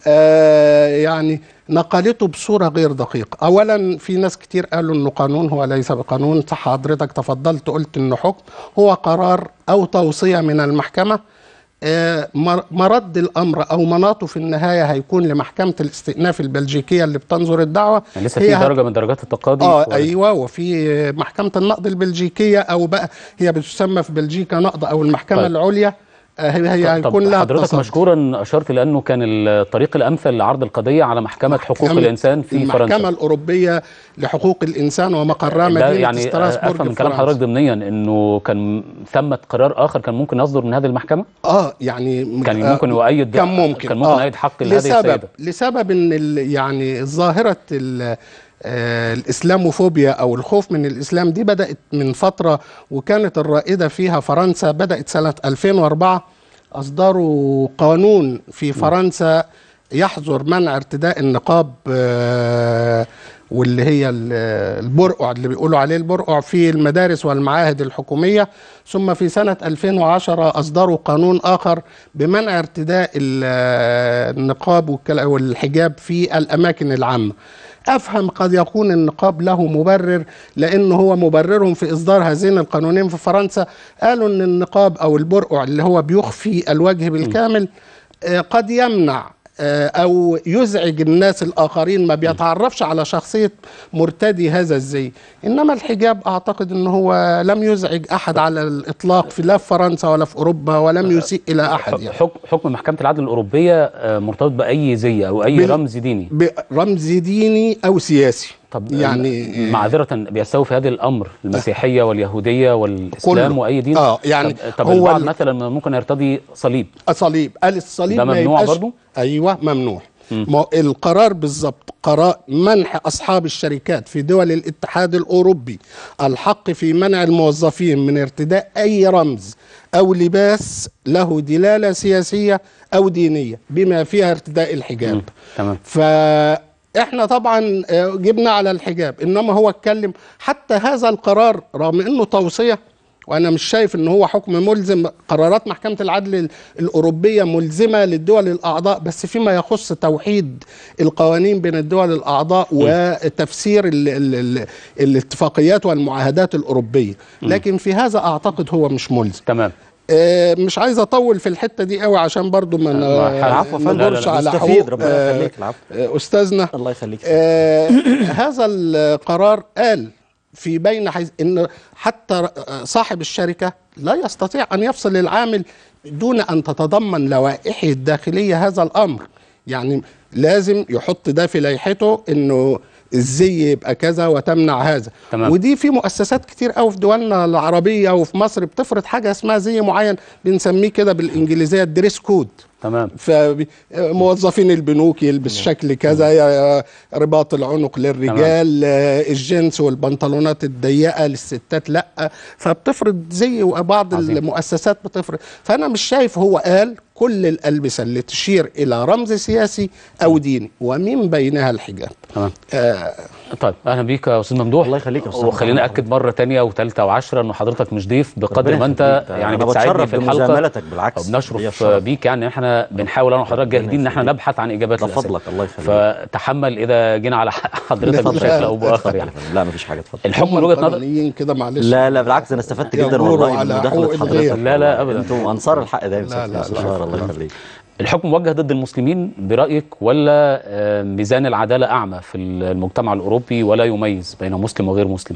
آه، يعني نقلته بصورة غير دقيقة أولا في ناس كتير قالوا أنه قانون هو ليس بقانون صح حضرتك تفضلت قلت أنه حكم هو قرار أو توصية من المحكمة آه، مر- مرد الأمر أو مناطه في النهاية هيكون لمحكمة الاستئناف البلجيكية اللي بتنظر الدعوة يعني لسه هي في هت- درجه من درجات التقاضي اه ولا- ايوه وفي محكمه النقض البلجيكيه او بقى هي بتسمى في بلجيكا نقض او المحكمه طيب. طيب. العليا آه، هي هي طب هيكون لها حضرتك التصدي. مشكورا اشرت لانه كان الطريق الامثل لعرض القضيه على محكمه حقوق محكمة- الانسان في المحكمه فرنسا الاوروبيه لحقوق الانسان ده ومقرها مدينه يعني ستراسبورغ افهم من في كلام فرنسا. حضرتك ضمنيا انه كان ثمه قرار اخر كان ممكن يصدر من هذه المحكمه اه يعني كان آه، ممكن يؤيد كان ممكن كان ممكن يؤيد حق لهذه لسبب السيده لسبب ان ال- يعني ظاهره ال- آه، الاسلاموفوبيا او الخوف من الاسلام دي بدات من فتره وكانت الرائده فيها فرنسا بدات سنه 2004 اصدروا قانون في فرنسا يحظر منع ارتداء النقاب آه، واللي هي ال- البرقع اللي بيقولوا عليه البرقع في المدارس والمعاهد الحكوميه ثم في سنه 2010 اصدروا قانون اخر بمنع ارتداء ال- النقاب والكلا- والحجاب في الاماكن العامه افهم قد يكون النقاب له مبرر لانه هو مبررهم في اصدار هذين القانونين في فرنسا قالوا ان النقاب او البرقع اللي هو بيخفي الوجه بالكامل آه، قد يمنع آه، او يزعج الناس الاخرين ما بيتعرفش على شخصيه مرتدي هذا الزي انما الحجاب اعتقد ان هو لم يزعج احد على الاطلاق في لا في فرنسا ولا في اوروبا ولم يسيء الى احد يعني حكم حكم محكمه العدل الاوروبيه آه، مرتبط باي زي او اي بال- رمز ديني برمز ديني او سياسي طب يعني معذره بيستوي في هذا الامر المسيحيه واليهوديه والاسلام كله. واي دين آه، يعني طب, طب هو البعض ال- مثلا ممكن يرتدي صليب صليب قال الصليب ده ما ممنوع يبقاش- برضو؟ ايوه ممنوع ما القرار بالظبط قرار منح اصحاب الشركات في دول الاتحاد الاوروبي الحق في منع الموظفين من ارتداء اي رمز او لباس له دلاله سياسيه او دينيه بما فيها ارتداء الحجاب تمام فاحنا طبعا آه، جبنا على الحجاب انما هو اتكلم حتى هذا القرار رغم انه توصيه وانا مش شايف ان هو حكم ملزم قرارات محكمه العدل ال- الاوروبيه ملزمه للدول الاعضاء بس فيما يخص توحيد القوانين بين الدول الاعضاء وتفسير ال ال ال الاتفاقيات والمعاهدات الاوروبيه لكن في هذا اعتقد هو مش ملزم تمام آه، مش عايز اطول في الحته دي قوي عشان برضو ما ن- العفو يا فندم. لا، لا، ندورش لا، على نستفيد. حقوق ربنا آه، يخليك. العفو. آه، استاذنا الله يخليك آه هذا القرار قال في بين حيث ان حتى صاحب الشركه لا يستطيع ان يفصل العامل دون ان تتضمن لوائحه الداخليه هذا الامر يعني لازم يحط ده في لائحته انه الزي يبقى كذا وتمنع هذا تمام. ودي في مؤسسات كتير قوي في دولنا العربيه وفي مصر بتفرض حاجه اسمها زي معين بنسميه كده بالانجليزيه الدريس كود تمام فموظفين البنوك يلبس شكل كذا يا رباط العنق للرجال آه، الجنس والبنطلونات الضيقه للستات لا فبتفرض زي وبعض عظيم. المؤسسات بتفرض فانا مش شايف هو قال كل الالبسه اللي تشير الى رمز سياسي او ديني ومن بينها الحجاب تمام آه طيب اهلا بيك يا استاذ ممدوح الله يخليك يا أستاذ وخليني محمد. اكد مره تانية وثالثه وعشرة انه حضرتك مش ضيف بقدر ربنا ما انت يخليك. يعني أنا بتساعدني بتشرف في الحلقه بمجاملتك بالعكس. هي بنشرف الشرف. بيك يعني احنا بنحاول انا وحضرتك جاهدين ان احنا يخليك. نبحث عن اجابات ده للأسئلة. فضلك الله يخليك فتحمل اذا جينا على حضرتك اتفضل. بشكل او باخر يعني لا مفيش حاجه اتفضل الحكم من هم وجهه نظر القانونيين كده معلش لا لا بالعكس انا استفدت جدا يغوروا والله من على مداخله حقوق حضرتك الغير. لا، لا، أبداً. انتم انصار الحق دايما لا، لا، لا لا. الله يخليك الحكم موجه ضد المسلمين برأيك ولا آه، ميزان العدالة أعمى في المجتمع الأوروبي ولا يميز بين مسلم وغير مسلم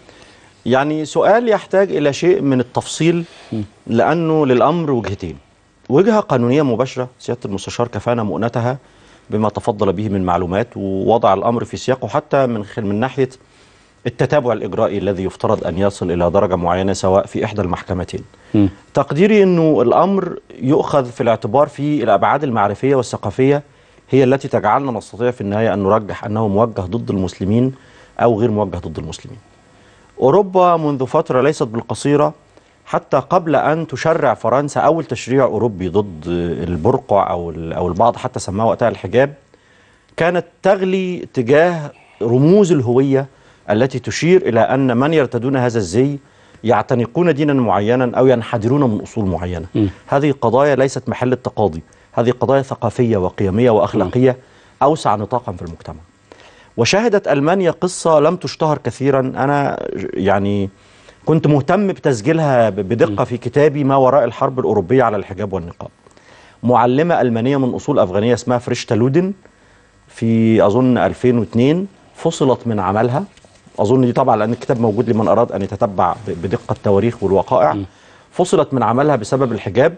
يعني سؤال يحتاج إلى شيء من التفصيل لأنه للأمر وجهتين وجهة قانونية مباشرة سيادة المستشار كفانا مؤنتها بما تفضل به من معلومات ووضع الأمر في سياقه حتى من خل من ناحية التتابع الإجرائي الذي يفترض أن يصل إلى درجة معينة سواء في إحدى المحكمتين مم. تقديري أنه الأمر يؤخذ في الاعتبار في الأبعاد المعرفية والثقافية هي التي تجعلنا نستطيع في النهاية أن نرجح أنه موجه ضد المسلمين أو غير موجه ضد المسلمين أوروبا منذ فترة ليست بالقصيرة حتى قبل أن تشرع فرنسا أول تشريع أوروبي ضد البرقع أو ال- أو البعض حتى سماه وقتها الحجاب كانت تغلي تجاه رموز الهوية التي تشير إلى أن من يرتدون هذا الزي يعتنقون دينا معينا أو ينحدرون من أصول معينة م. هذه قضايا ليست محل التقاضي هذه قضايا ثقافية وقيمية وأخلاقية أوسع نطاقا في المجتمع وشهدت ألمانيا قصة لم تشتهر كثيرا أنا ج- يعني كنت مهتم بتسجيلها ب- بدقة في كتابي ما وراء الحرب الأوروبية على الحجاب والنقاب معلمة ألمانية من أصول أفغانية اسمها فريشتا لودن في أظن 2002 فصلت من عملها أظن دي طبعا لأن الكتاب موجود لمن أراد أن يتتبع ب- بدقة التواريخ والوقائع فصلت من عملها بسبب الحجاب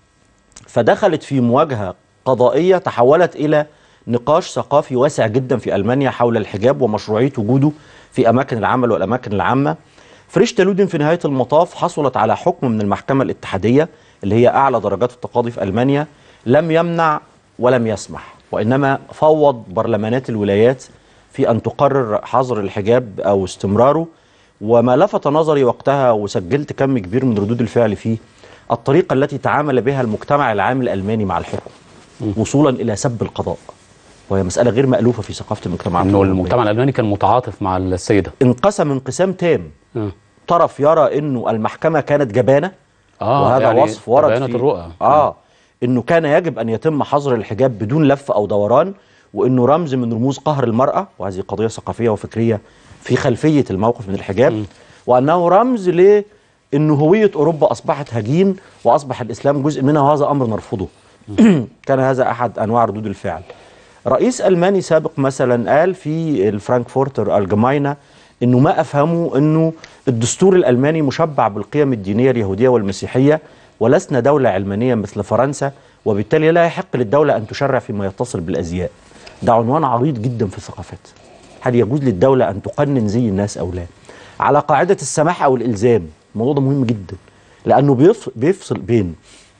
فدخلت في مواجهة قضائية تحولت إلى نقاش ثقافي واسع جدا في ألمانيا حول الحجاب ومشروعية وجوده في أماكن العمل والأماكن العامة فريشتا لودن في نهاية المطاف حصلت على حكم من المحكمة الاتحادية اللي هي أعلى درجات التقاضي في ألمانيا لم يمنع ولم يسمح وإنما فوض برلمانات الولايات في أن تقرر حظر الحجاب أو استمراره وما لفت نظري وقتها وسجلت كم كبير من ردود الفعل فيه الطريقة التي تعامل بها المجتمع العام الألماني مع الحكم وصولا إلى سب القضاء وهي مسألة غير مألوفة في ثقافة المجتمع انه المجتمع الالماني كان متعاطف مع السيده انقسم انقسام تام آه. طرف يرى انه المحكمة كانت جبانة اه وهذا يعني وصف ورد تباينت في الرؤى اه انه كان يجب ان يتم حظر الحجاب بدون لف او دوران وانه رمز من رموز قهر المرأة وهذه قضية ثقافية وفكرية في خلفية الموقف من الحجاب وانه رمز ل انه هوية اوروبا اصبحت هجين واصبح الاسلام جزء منها وهذا امر نرفضه كان هذا احد انواع ردود الفعل رئيس الماني سابق مثلا قال في الفرانكفورتر الجماينه انه ما افهمه انه الدستور الالماني مشبع بالقيم الدينيه اليهوديه والمسيحيه ولسنا دوله علمانيه مثل فرنسا وبالتالي لا يحق للدوله ان تشرع فيما يتصل بالازياء ده عنوان عريض جدا في الثقافات هل يجوز للدوله ان تقنن زي الناس او لا على قاعده السماح او الالزام الموضوع ده مهم جدا لانه بيفصل, بيفصل بين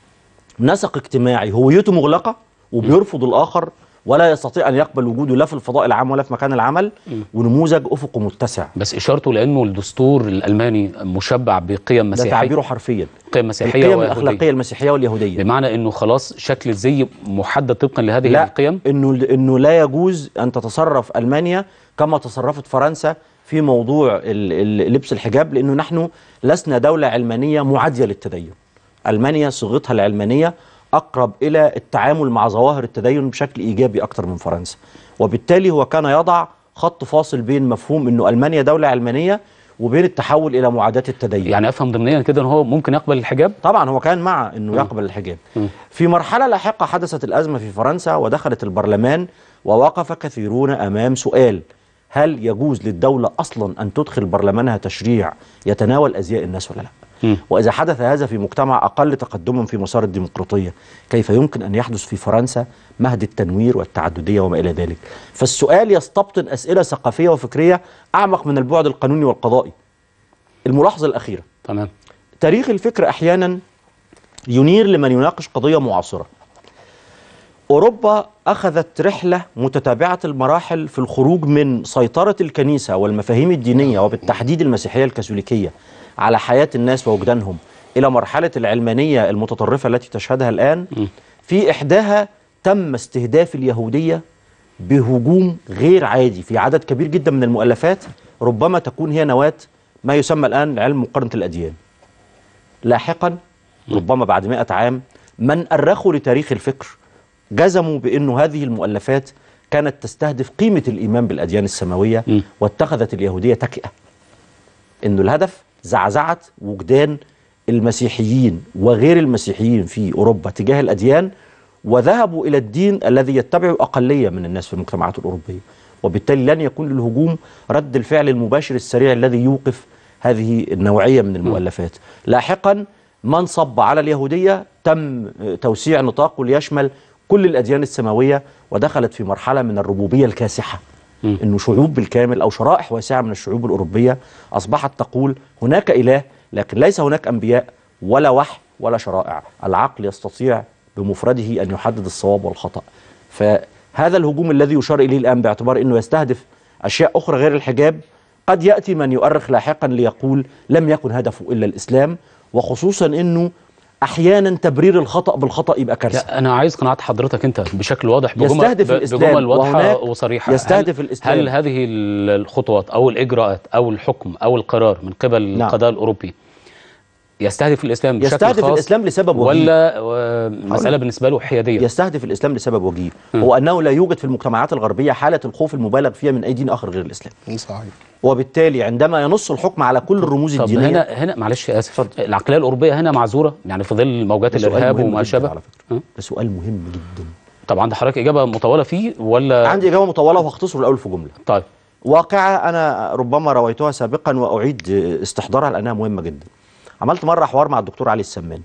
نسق اجتماعي هويته مغلقه وبيرفض الاخر ولا يستطيع ان يقبل وجوده لا في الفضاء العام ولا في مكان العمل ونموذج افقه متسع بس اشارته لانه الدستور الالماني مشبع بقيم ده مسيحيه تعبيره حرفيا قيم مسيحيه القيم ويهودية. الاخلاقيه المسيحيه واليهوديه بمعنى انه خلاص شكل الزي محدد طبقا لهذه لا القيم انه انه لا يجوز ان تتصرف المانيا كما تصرفت فرنسا في موضوع ال- ال- لبس الحجاب لانه نحن لسنا دوله علمانيه معاديه للتدين. المانيا صيغتها العلمانيه اقرب الى التعامل مع ظواهر التدين بشكل ايجابي اكثر من فرنسا. وبالتالي هو كان يضع خط فاصل بين مفهوم انه المانيا دوله علمانيه وبين التحول الى معاداه التدين. يعني افهم ضمنيا كده ان هو ممكن يقبل الحجاب طبعا هو كان مع انه يقبل الحجاب في مرحله لاحقه حدثت الازمه في فرنسا ودخلت البرلمان ووقف كثيرون امام سؤال هل يجوز للدوله اصلا ان تدخل برلمانها تشريع يتناول ازياء الناس ولا لا واذا حدث هذا في مجتمع اقل تقدما في مسار الديمقراطيه كيف يمكن ان يحدث في فرنسا مهد التنوير والتعدديه وما الى ذلك فالسؤال يستبطن اسئله ثقافيه وفكريه اعمق من البعد القانوني والقضائي الملاحظه الاخيره تمام تاريخ الفكر احيانا ينير لمن يناقش قضيه معاصره. اوروبا اخذت رحله متتابعه المراحل في الخروج من سيطره الكنيسه والمفاهيم الدينيه وبالتحديد المسيحيه الكاثوليكيه على حياه الناس ووجدانهم الى مرحله العلمانيه المتطرفه التي تشهدها الان. في احداها تم استهداف اليهوديه بهجوم غير عادي في عدد كبير جدا من المؤلفات ربما تكون هي نواه ما يسمى الان علم مقارنه الاديان. لاحقا ربما بعد مئة عام من أرخوا لتاريخ الفكر جزموا بأنه هذه المؤلفات كانت تستهدف قيمة الإيمان بالأديان السماوية واتخذت اليهودية تكئة أنه الهدف زعزعة وجدان المسيحيين وغير المسيحيين في أوروبا تجاه الأديان وذهبوا إلى الدين الذي يتبعه أقلية من الناس في المجتمعات الأوروبية وبالتالي لن يكون للهجوم رد الفعل المباشر السريع الذي يوقف هذه النوعية من المؤلفات لاحقا من صب على اليهودية تم توسيع نطاقه ليشمل كل الأديان السماوية ودخلت في مرحلة من الربوبية الكاسحة انه شعوب بالكامل او شرائح واسعه من الشعوب الاوروبيه اصبحت تقول هناك اله لكن ليس هناك انبياء ولا وحي ولا شرائع العقل يستطيع بمفرده ان يحدد الصواب والخطا فهذا الهجوم الذي يشار اليه الان باعتبار انه يستهدف اشياء اخرى غير الحجاب قد ياتي من يؤرخ لاحقا ليقول لم يكن هدفه الا الاسلام وخصوصا انه احيانا تبرير الخطا بالخطا يبقى كارثه لا انا عايز قناعه حضرتك انت بشكل واضح بجمل يستهدف ب- الإسلام بجمل واضحه وهناك وصريحه يستهدف هل الإسلام. هل هذه ال- الخطوات او الاجراءات او الحكم او القرار من قبل نعم. القضاء الاوروبي يستهدف الاسلام بشكل يستهدف خاص الإسلام لسبب وجيه. ولا آه، مساله بالنسبه له حياديه يستهدف الاسلام لسبب وجيه هو انه لا يوجد في المجتمعات الغربيه حاله الخوف المبالغ فيها من اي دين اخر غير الاسلام صحيح وبالتالي عندما ينص الحكم على كل الرموز طب الدينيه هنا هنا معلش اسف العقليه الاوروبيه هنا معذوره يعني في ظل موجات ده سؤال الارهاب مهم وما جداً شابه على فكره ها؟ ده سؤال مهم جدا طب عند حضرتك اجابه مطوله فيه ولا عندي اجابه مطوله وهختصر الاول في جمله طيب واقعه انا ربما رويتها سابقا واعيد استحضارها لانها مهمه جدا عملت مره حوار مع الدكتور علي السمان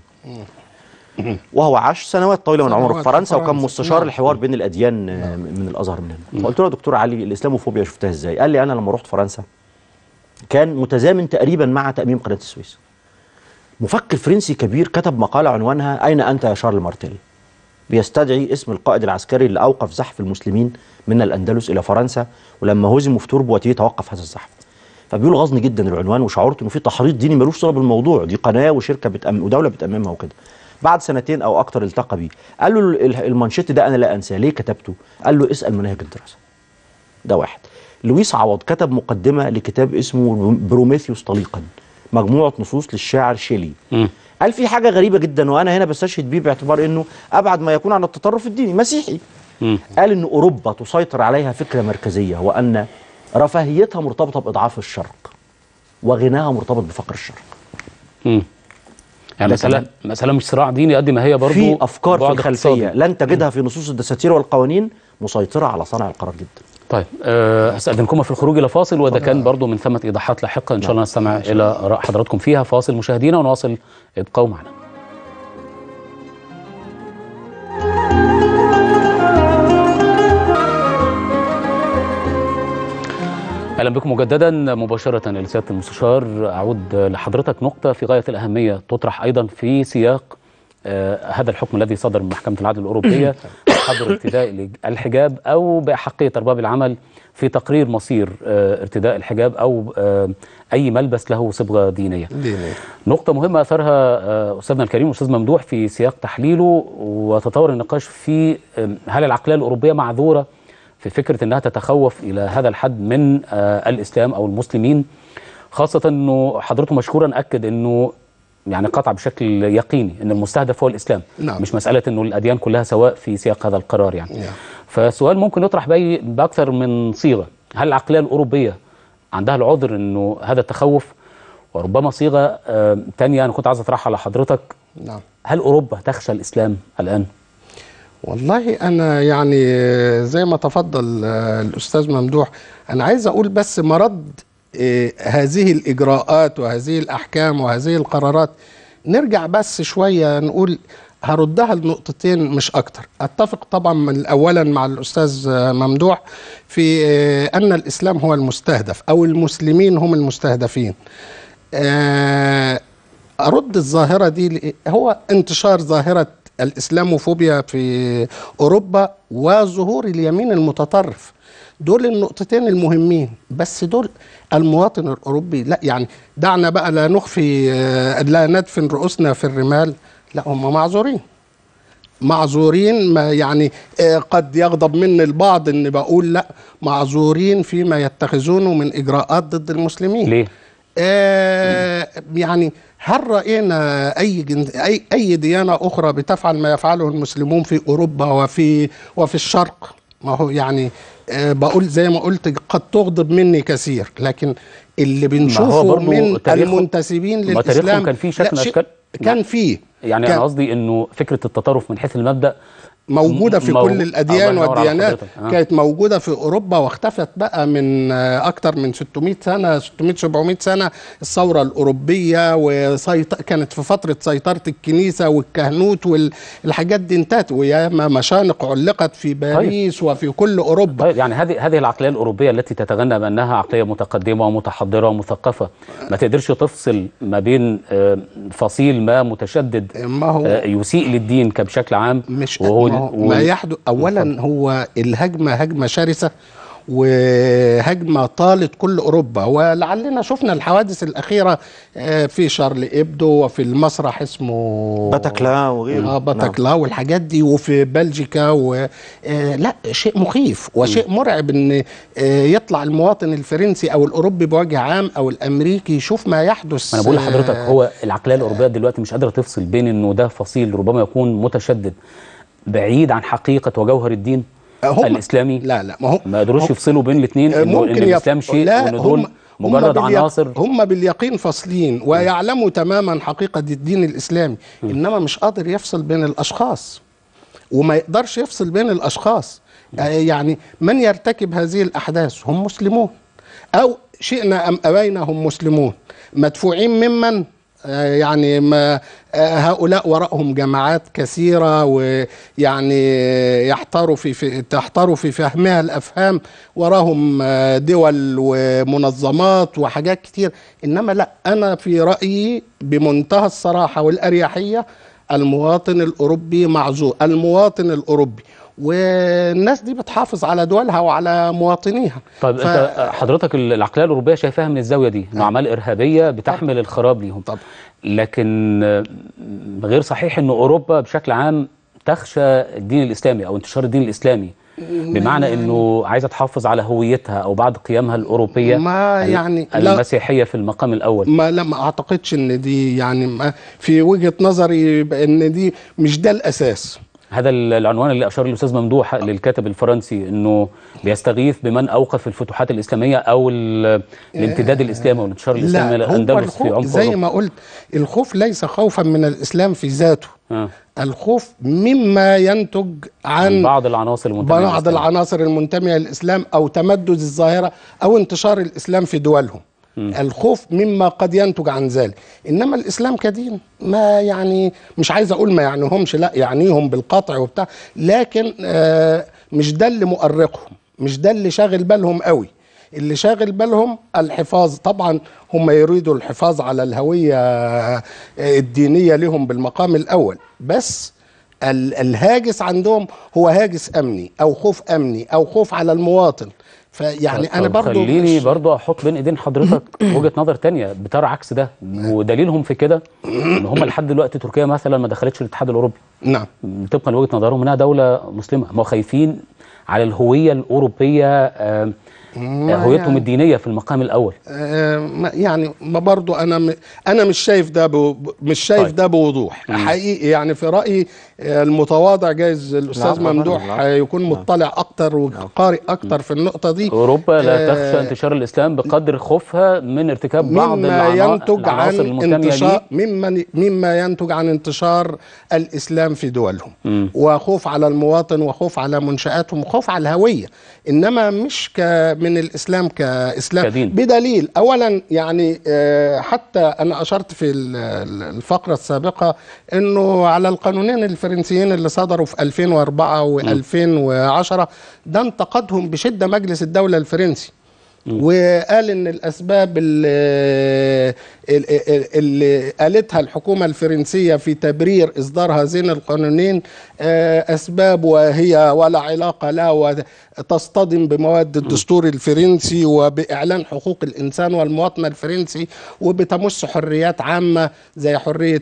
وهو عاش سنوات طويله من عمره في سنوات في فرنسا وكان فرنسا. مستشار نعم. الحوار بين الاديان آه، من الازهر من هنا فقلت له يا دكتور علي الاسلاموفوبيا شفتها ازاي قال لي انا لما رحت فرنسا كان متزامن تقريبا مع تاميم قناه السويس مفكر فرنسي كبير كتب مقاله عنوانها اين انت يا شارل مارتيل بيستدعي اسم القائد العسكري اللي اوقف زحف المسلمين من الاندلس الى فرنسا ولما هزموا في توربواتيه توقف هذا الزحف فبيقول غاظني جدا العنوان وشعرت انه في تحريض ديني ملوش صله بالموضوع دي قناه وشركه بتأم ودوله بتاممها وكده بعد سنتين او اكتر التقى بيه قال له ال- المانشيت ده انا لا انساه ليه كتبته قال له اسال مناهج الدراسه ده واحد لويس عوض كتب مقدمه لكتاب اسمه بروميثيوس طليقا مجموعه نصوص للشاعر شيلي مم. قال في حاجه غريبه جدا وانا هنا بستشهد بيه باعتبار انه ابعد ما يكون عن التطرف الديني مسيحي مم. قال ان اوروبا تسيطر عليها فكره مركزيه وان رفاهيتها مرتبطه باضعاف الشرق وغناها مرتبط بفقر الشرق مم. يعني ده مسألة كمان. مسألة مش صراع ديني قد ما هي برضو في افكار في بعد الخلفيه اقتصادي. لن تجدها في نصوص الدساتير والقوانين مسيطره على صانع القرار جدا طيب أه هستأذنكم في الخروج إلى فاصل وده كان برضو من ثمة إيضاحات لاحقة إن شاء الله نستمع إلى آراء حضراتكم فيها فاصل مشاهدينا ونواصل ابقوا معنا اهلا بكم مجددا مباشره لسياده المستشار اعود لحضرتك نقطه في غايه الاهميه تطرح ايضا في سياق آه هذا الحكم الذي صدر من محكمه العدل الاوروبيه حظر ارتداء الحجاب او باحقيه ارباب العمل في تقرير مصير آه ارتداء الحجاب او آه اي ملبس له صبغه دينيه. دينية. نقطه مهمه اثرها آه استاذنا الكريم استاذ ممدوح في سياق تحليله وتطور النقاش في آه هل العقليه الاوروبيه معذوره في فكره انها تتخوف الى هذا الحد من آه الاسلام او المسلمين خاصه انه حضرته مشكورا اكد انه يعني قطع بشكل يقيني ان المستهدف هو الاسلام نعم. مش مساله انه الاديان كلها سواء في سياق هذا القرار يعني نعم. فسؤال ممكن يطرح بأي باكثر من صيغه هل العقليه الاوروبيه عندها العذر انه هذا التخوف وربما صيغه آه تانية انا كنت عايز اطرحها على حضرتك نعم هل اوروبا تخشى الاسلام الان والله انا يعني زي ما تفضل آه، الاستاذ ممدوح انا عايز اقول بس مرد آه، هذه الاجراءات وهذه الاحكام وهذه القرارات نرجع بس شويه نقول هردها لنقطتين مش اكتر اتفق طبعا من اولا مع الاستاذ آه، ممدوح في آه، ان الاسلام هو المستهدف او المسلمين هم المستهدفين آه، ارد الظاهره دي لإيه؟ هو انتشار ظاهره الاسلاموفوبيا في اوروبا وظهور اليمين المتطرف دول النقطتين المهمين بس دول المواطن الاوروبي لا يعني دعنا بقى لا نخفي آه، لا ندفن رؤوسنا في الرمال لا هم معذورين معذورين ما يعني آه، قد يغضب مني البعض ان بقول لا معذورين فيما يتخذونه من اجراءات ضد المسلمين ليه آه يعني هل راينا اي جن... اي اي ديانه اخرى بتفعل ما يفعله المسلمون في اوروبا وفي وفي الشرق ما هو يعني آه بقول زي ما قلت قد تغضب مني كثير لكن اللي بنشوفه برضو من تاريخهم- المنتسبين ما تاريخهم للاسلام كان فيه شكل لا، من شيء- أشكال- كان فيه يعني كان انا قصدي انه فكره التطرف من حيث المبدا موجوده في مو- كل الاديان الله ينور على والديانات حضرتك. آه. كانت موجوده في اوروبا واختفت بقى من آه، اكتر من 600 سنه 600 700 سنه الثوره الاوروبيه وسيط... كانت في فتره سيطره الكنيسه والكهنوت والحاجات دي انتهت وياما مشانق علقت في باريس وفي كل اوروبا طيب يعني هذه هذه العقليه الاوروبيه التي تتغنى بانها عقليه متقدمه ومتحضره ومثقفه ما تقدرش تفصل ما بين آه، فصيل ما متشدد ما هو آه، يسيء للدين كبشكل عام مش وهو ما, هو وهو- ما يحدث اولا هو الهجمه هجمه شرسه وهجمه طالت كل اوروبا ولعلنا شفنا الحوادث الاخيره آه، في شارل ابدو وفي المسرح اسمه باتاكلا وغيره اه باتاكلا والحاجات دي وفي بلجيكا و آه لا شيء مخيف وشيء مرعب ان آه يطلع المواطن الفرنسي او الاوروبي بوجه عام او الامريكي يشوف ما يحدث ما انا بقول لحضرتك آه، هو العقليه الاوروبيه دلوقتي مش قادره تفصل بين انه ده فصيل ربما يكون متشدد بعيد عن حقيقه وجوهر الدين هم- الاسلامي لا لا ما هو ما قدروش هم- يفصلوا بين الاثنين آه، انه ان يف- الاسلام شيء لا، وان دول هم- مجرد هم باليق- عناصر هم باليقين فاصلين ويعلموا تماما حقيقة الدين الإسلامي إنما مش قادر يفصل بين الأشخاص وما يقدرش يفصل بين الأشخاص آه، يعني من يرتكب هذه الأحداث هم مسلمون أو شئنا أم أبينا هم مسلمون مدفوعين ممن آه، يعني ما آه، هؤلاء وراءهم جماعات كثيرة ويعني يحتاروا في, في تحتاروا في فهمها الأفهام وراهم آه، دول ومنظمات وحاجات كتير إنما لا أنا في رأيي بمنتهى الصراحة والأريحية المواطن الأوروبي معذور المواطن الأوروبي والناس دي بتحافظ على دولها وعلى مواطنيها طيب ف- انت حضرتك ال- العقليه الاوروبيه شايفاها من الزاويه دي انه اعمال ارهابيه بتحمل الخراب ليهم طبعا. لكن آه، غير صحيح ان اوروبا بشكل عام تخشى الدين الاسلامي او انتشار الدين الاسلامي بمعنى انه عايزه تحافظ على هويتها او بعض قيمها الاوروبيه ما ال- يعني لا- المسيحيه في المقام الاول ما لا ما اعتقدش ان دي يعني ما في وجهة نظري ان دي مش ده الاساس هذا ال- العنوان اللي اشار الاستاذ ممدوح للكاتب الفرنسي انه بيستغيث بمن اوقف الفتوحات الاسلاميه او ال- الامتداد الاسلامي والانتشار الاسلامي لا هو للاندلس في الخوف عمق زي أوروبا. ما قلت الخوف ليس خوفا من الاسلام في ذاته آه. الخوف مما ينتج عن عن بعض العناصر المنتميه بعض للإسلام. العناصر المنتمية للإسلام أو تمدد الظاهرة أو انتشار الإسلام في دولهم الخوف مما قد ينتج عن ذلك إنما الإسلام كدين ما يعني مش عايز أقول ما يعنيهمش لا يعنيهم بالقطع وبتاع لكن آه مش ده اللي مؤرقهم مش ده اللي شاغل بالهم قوي اللي شاغل بالهم الحفاظ طبعا هم يريدوا الحفاظ على الهوية آه، الدينية لهم بالمقام الأول بس ال- الهاجس عندهم هو هاجس امني او خوف امني او خوف على المواطن فيعني انا طب برضو خليني مش- برضو احط بين ايدين حضرتك وجهه نظر تانية بترى عكس ده ودليلهم في كده ان هم لحد دلوقتي تركيا مثلا ما دخلتش الاتحاد الاوروبي نعم طبقا لوجهه نظرهم انها دوله مسلمه هم خايفين على الهويه الاوروبيه آه، ما هويتهم يعني- الدينيه في المقام الاول آه ما- يعني ما برضو انا م... انا مش شايف ده ب... مش شايف طيب. ده بوضوح حقيقي يعني في رايي آه، المتواضع جايز الاستاذ لا، طبعاً، ممدوح لا. يكون مطلع اكتر وقارئ اكتر في النقطه دي اوروبا لا آه، تخشى انتشار الاسلام بقدر خوفها من ارتكاب بعض مما العنا- ينتج عن العناصر المنتميه انتشار ليه مما مما ينتج عن انتشار الاسلام في دولهم مم. وخوف على المواطن وخوف على منشاتهم وخوف على الهويه انما مش ك من الاسلام كاسلام كدين. بدليل اولا يعني آه، حتى انا اشرت في ال- ال- الفقره السابقه انه على القانونين الفرنسيين اللي صدروا في 2004 و2010 ده انتقدهم بشده مجلس الدوله الفرنسي وقال ان الاسباب اللي, اللي قالتها الحكومه الفرنسيه في تبرير اصدار هذين القانونين آه، اسباب وهي ولا علاقه لها وتصطدم بمواد الدستور الفرنسي وباعلان حقوق الانسان والمواطن الفرنسي وبتمس حريات عامه زي حريه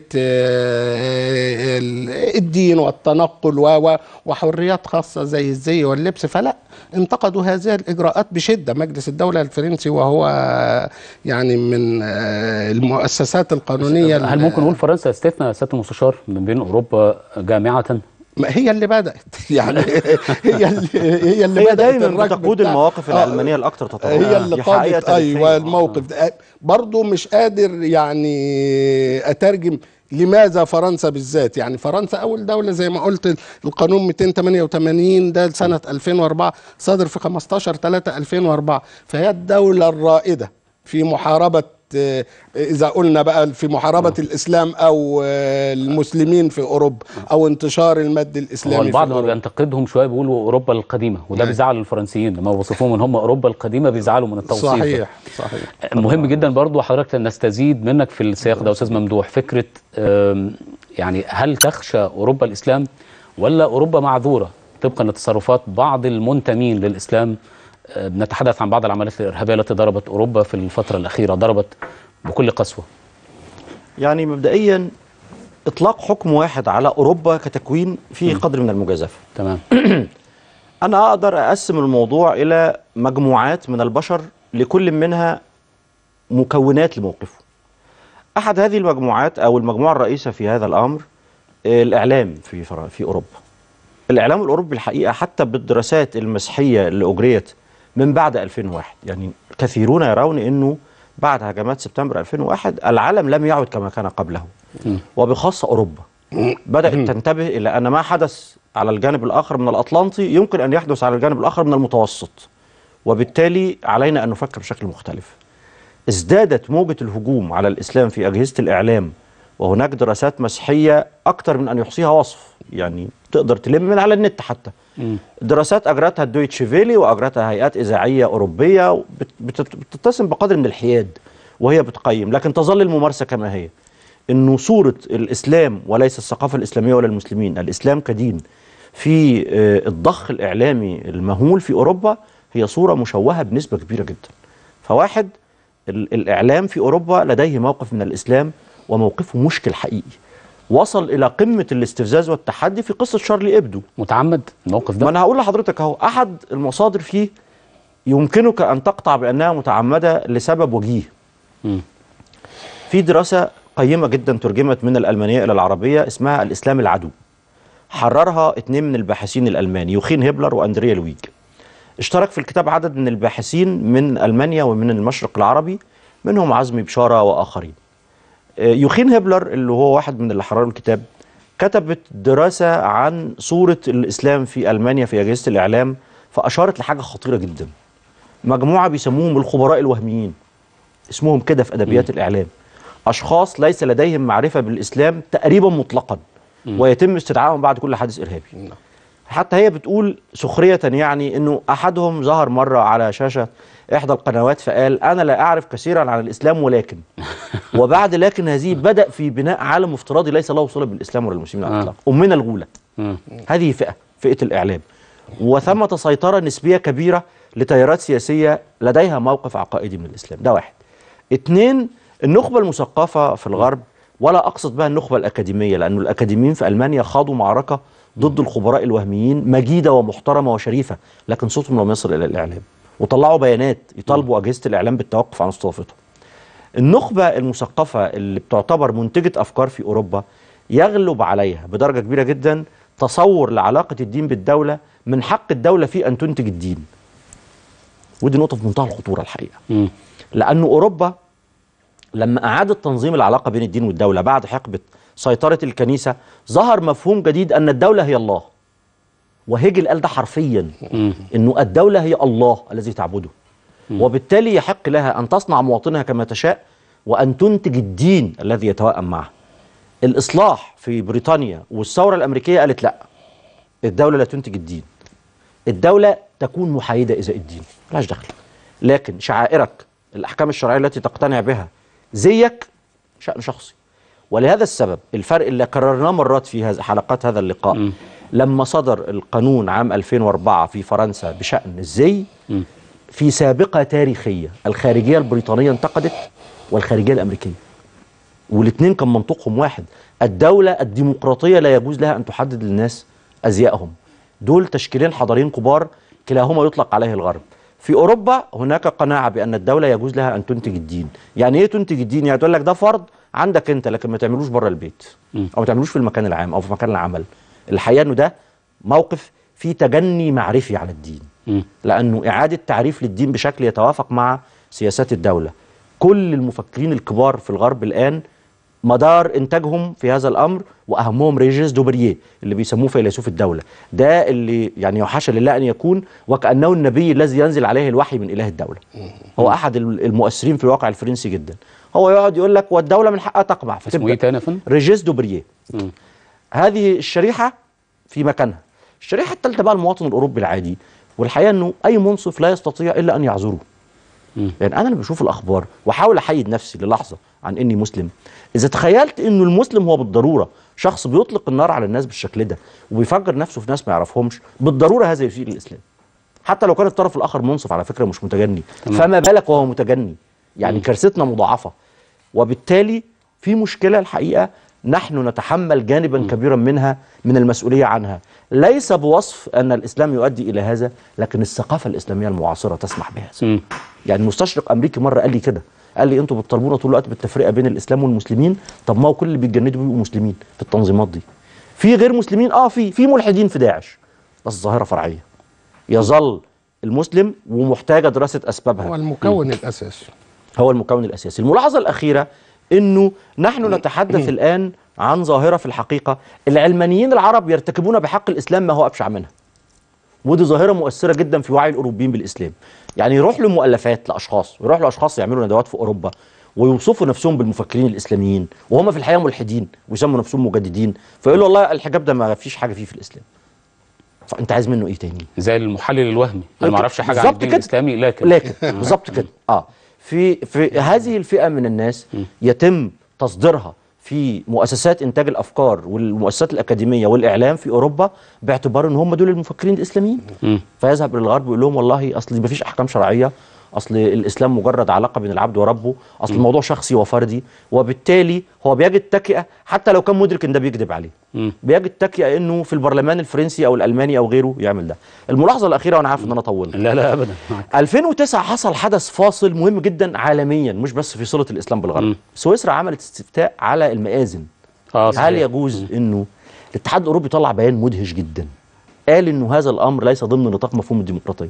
آه، الدين والتنقل و- و- وحريات خاصه زي الزي واللبس فلا انتقدوا هذه الاجراءات بشده مجلس الدوله الفرنسي وهو يعني من آه، المؤسسات القانونيه هل ممكن نقول فرنسا استثنى سياده المستشار من بين اوروبا جامعه ما هي اللي بدات يعني هي اللي هي اللي هي بدات دايما الركب بتقود بتاع- المواقف آه، العلمانيه الاكثر تطورا هي اللي دي حقيقة قادت تاريخية. ايوه آه. الموقف ده برضه مش قادر يعني اترجم لماذا فرنسا بالذات يعني فرنسا اول دوله زي ما قلت القانون 288 ده سنه 2004 صادر في 15 3 2004 فهي الدوله الرائده في محاربه آه، اذا قلنا بقى في محاربه الاسلام او آه، المسلمين في اوروبا او انتشار المد هو الاسلامي البعض في ما اوروبا بينتقدهم شويه بيقولوا اوروبا القديمه وده نعم. بيزعل الفرنسيين لما بيوصفوهم ان هم اوروبا القديمه بيزعلوا من التوصيف ده. صحيح صحيح مهم جدا برضو حضرتك نستزيد منك في السياق ده استاذ ممدوح فكره آم، يعني هل تخشى اوروبا الاسلام ولا اوروبا معذوره طبقا لتصرفات بعض المنتمين للاسلام آه، بنتحدث عن بعض العمليات الارهابيه التي ضربت اوروبا في الفتره الاخيره ضربت بكل قسوه يعني مبدئيا اطلاق حكم واحد على اوروبا كتكوين فيه قدر من المجازفه تمام انا اقدر اقسم الموضوع الى مجموعات من البشر لكل منها مكونات لموقفه احد هذه المجموعات او المجموعه الرئيسه في هذا الامر آه، الاعلام في فر- في اوروبا الاعلام الاوروبي الحقيقه حتى بالدراسات المسيحيه اللي اجريت من بعد 2001 يعني كثيرون يرون انه بعد هجمات سبتمبر 2001 العالم لم يعد كما كان قبله وبخاصه اوروبا بدات تنتبه الى ان ما حدث على الجانب الاخر من الاطلنطي يمكن ان يحدث على الجانب الاخر من المتوسط وبالتالي علينا ان نفكر بشكل مختلف ازدادت موجة الهجوم على الإسلام في أجهزة الإعلام وهناك دراسات مسيحية أكثر من أن يحصيها وصف يعني تقدر تلم من على النت حتى دراسات أجرتها الدويتش فيلي وأجرتها هيئات إذاعية أوروبية بت- بت- بتتسم بقدر من الحياد وهي بتقيم لكن تظل الممارسة كما هي أنه صورة الإسلام وليس الثقافة الإسلامية ولا المسلمين الإسلام كدين في آه، الضخ الإعلامي المهول في أوروبا هي صورة مشوهة بنسبة كبيرة جدا فواحد ال- الإعلام في أوروبا لديه موقف من الإسلام وموقفه مشكل حقيقي وصل إلى قمة الاستفزاز والتحدي في قصة شارلي إبدو متعمد الموقف ما ده أنا هقول لحضرتك أهو أحد المصادر فيه يمكنك أن تقطع بأنها متعمدة لسبب وجيه مم. في دراسة قيمة جدا ترجمت من الألمانية إلى العربية اسمها الإسلام العدو حررها اثنين من الباحثين الألمان يوخين هيبلر وأندريا لويج اشترك في الكتاب عدد من الباحثين من ألمانيا ومن المشرق العربي منهم عزمي بشارة وآخرين آه، يوخين هيبلر اللي هو واحد من اللي حرروا الكتاب كتبت دراسة عن صورة الإسلام في ألمانيا في أجهزة الإعلام فأشارت لحاجة خطيرة جدا مجموعة بيسموهم الخبراء الوهميين اسمهم كده في أدبيات الإعلام أشخاص ليس لديهم معرفة بالإسلام تقريبا مطلقا ويتم استدعائهم بعد كل حادث إرهابي حتى هي بتقول سخرية يعني انه احدهم ظهر مرة على شاشة احدى القنوات فقال انا لا اعرف كثيرا عن الاسلام ولكن وبعد لكن هذه بدأ في بناء عالم افتراضي ليس له صلة بالاسلام ولا المسلمين على آه. الاطلاق امنا الغولة مم. هذه فئة فئة الاعلام وثمة سيطرة نسبية كبيرة لتيارات سياسية لديها موقف عقائدي من الاسلام ده واحد اتنين النخبة المثقفة في الغرب ولا اقصد بها النخبة الاكاديمية لانه الاكاديميين في المانيا خاضوا معركة ضد الخبراء الوهميين مجيدة ومحترمة وشريفة لكن صوتهم لم يصل الى الاعلام وطلعوا بيانات يطالبوا اجهزة الاعلام بالتوقف عن استضافتهم النخبة المثقفة اللي بتعتبر منتجة أفكار في أوروبا يغلب عليها بدرجة كبيرة جدا تصور لعلاقة الدين بالدولة من حق الدولة في أن تنتج الدين ودي نقطة في منتهى الخطورة الحقيقة مم. لأن أوروبا لما أعادت تنظيم العلاقة بين الدين والدولة بعد حقبة سيطرة الكنيسة ظهر مفهوم جديد أن الدولة هي الله وهيجل قال ده حرفيا مم. انه الدوله هي الله الذي تعبده وبالتالي يحق لها ان تصنع مواطنها كما تشاء وان تنتج الدين الذي يتوائم معه الاصلاح في بريطانيا والثوره الامريكيه قالت لا الدوله لا تنتج الدين الدوله تكون محايده ازاء الدين ملهاش دخل لكن شعائرك الاحكام الشرعيه التي تقتنع بها زيك شان شخصي ولهذا السبب الفرق اللي كررناه مرات في هذا حلقات هذا اللقاء لما صدر القانون عام 2004 في فرنسا بشأن الزي في سابقة تاريخية الخارجية البريطانية انتقدت والخارجية الأمريكية والاثنين كان منطقهم واحد الدولة الديمقراطية لا يجوز لها أن تحدد للناس أزيائهم دول تشكيلين حضاريين كبار كلاهما يطلق عليه الغرب في أوروبا هناك قناعة بأن الدولة يجوز لها أن تنتج الدين يعني إيه تنتج الدين؟ يعني تقول لك ده فرض عندك أنت لكن ما تعملوش بره البيت أو ما تعملوش في المكان العام أو في مكان العمل الحقيقة أنه ده موقف فيه تجني معرفي على الدين مم. لأنه إعادة تعريف للدين بشكل يتوافق مع سياسات الدولة كل المفكرين الكبار في الغرب الآن مدار انتاجهم في هذا الامر واهمهم ريجيس دوبرييه اللي بيسموه فيلسوف الدوله ده اللي يعني يحاشى لله ان يكون وكانه النبي الذي ينزل عليه الوحي من اله الدوله هو احد المؤثرين في الواقع الفرنسي جدا هو يقعد يقول لك والدوله من حقها تقمع اسمه ايه تاني يا فندم؟ ريجيس دوبرييه هذه الشريحه في مكانها الشريحه الثالثه بقى المواطن الاوروبي العادي والحقيقه انه اي منصف لا يستطيع الا ان يعذره يعني انا اللي بشوف الاخبار واحاول احيد نفسي للحظه عن اني مسلم اذا تخيلت انه المسلم هو بالضروره شخص بيطلق النار على الناس بالشكل ده وبيفجر نفسه في ناس ما يعرفهمش بالضروره هذا يشير الاسلام حتى لو كان الطرف الاخر منصف على فكره مش متجني تمام. فما بالك وهو متجني يعني كارثتنا مضاعفه وبالتالي في مشكله الحقيقه نحن نتحمل جانبا كبيرا منها من المسؤوليه عنها ليس بوصف ان الاسلام يؤدي الى هذا لكن الثقافه الاسلاميه المعاصره تسمح بهذا مم. يعني مستشرق امريكي مره قال لي كده قال لي انتوا بتطالبونا طول الوقت بالتفرقه بين الاسلام والمسلمين طب ما هو كل اللي بيتجندوا بيبقوا مسلمين في التنظيمات دي في غير مسلمين اه في في ملحدين في داعش بس ظاهره فرعيه يظل المسلم ومحتاجه دراسه اسبابها هو المكون الاساسي هو المكون الاساسي الملاحظه الاخيره انه نحن نتحدث الان عن ظاهره في الحقيقه العلمانيين العرب يرتكبون بحق الاسلام ما هو ابشع منها ودي ظاهره مؤثره جدا في وعي الاوروبيين بالاسلام يعني يروح له مؤلفات لاشخاص يروح له اشخاص يعملوا ندوات في اوروبا ويوصفوا نفسهم بالمفكرين الاسلاميين وهم في الحقيقه ملحدين ويسموا نفسهم مجددين فيقولوا والله الحجاب ده ما فيش حاجه فيه في الاسلام فانت عايز منه ايه تاني زي المحلل الوهمي انا ما اعرفش حاجه عن بالظبط الدين كده. الاسلامي لكن لكن بالظبط كده اه في في هذه الفئه من الناس يتم تصديرها في مؤسسات انتاج الافكار والمؤسسات الاكاديميه والاعلام في اوروبا باعتبار ان هم دول المفكرين الاسلاميين مم. فيذهب للغرب ويقول لهم والله اصل ما فيش احكام شرعيه اصل الاسلام مجرد علاقه بين العبد وربه اصل الموضوع شخصي وفردي وبالتالي هو بيجد تكئه حتى لو كان مدرك ان ده بيكذب عليه مم. بيجد تكئه انه في البرلمان الفرنسي او الالماني او غيره يعمل ده الملاحظه الاخيره وانا عارف ان انا طولت لا لا ابدا معك. 2009 حصل حدث فاصل مهم جدا عالميا مش بس في صله الاسلام بالغرب مم. سويسرا عملت استفتاء على المآذن اه هل صحيح. يجوز انه الاتحاد الاوروبي طلع بيان مدهش جدا قال انه هذا الامر ليس ضمن نطاق مفهوم الديمقراطيه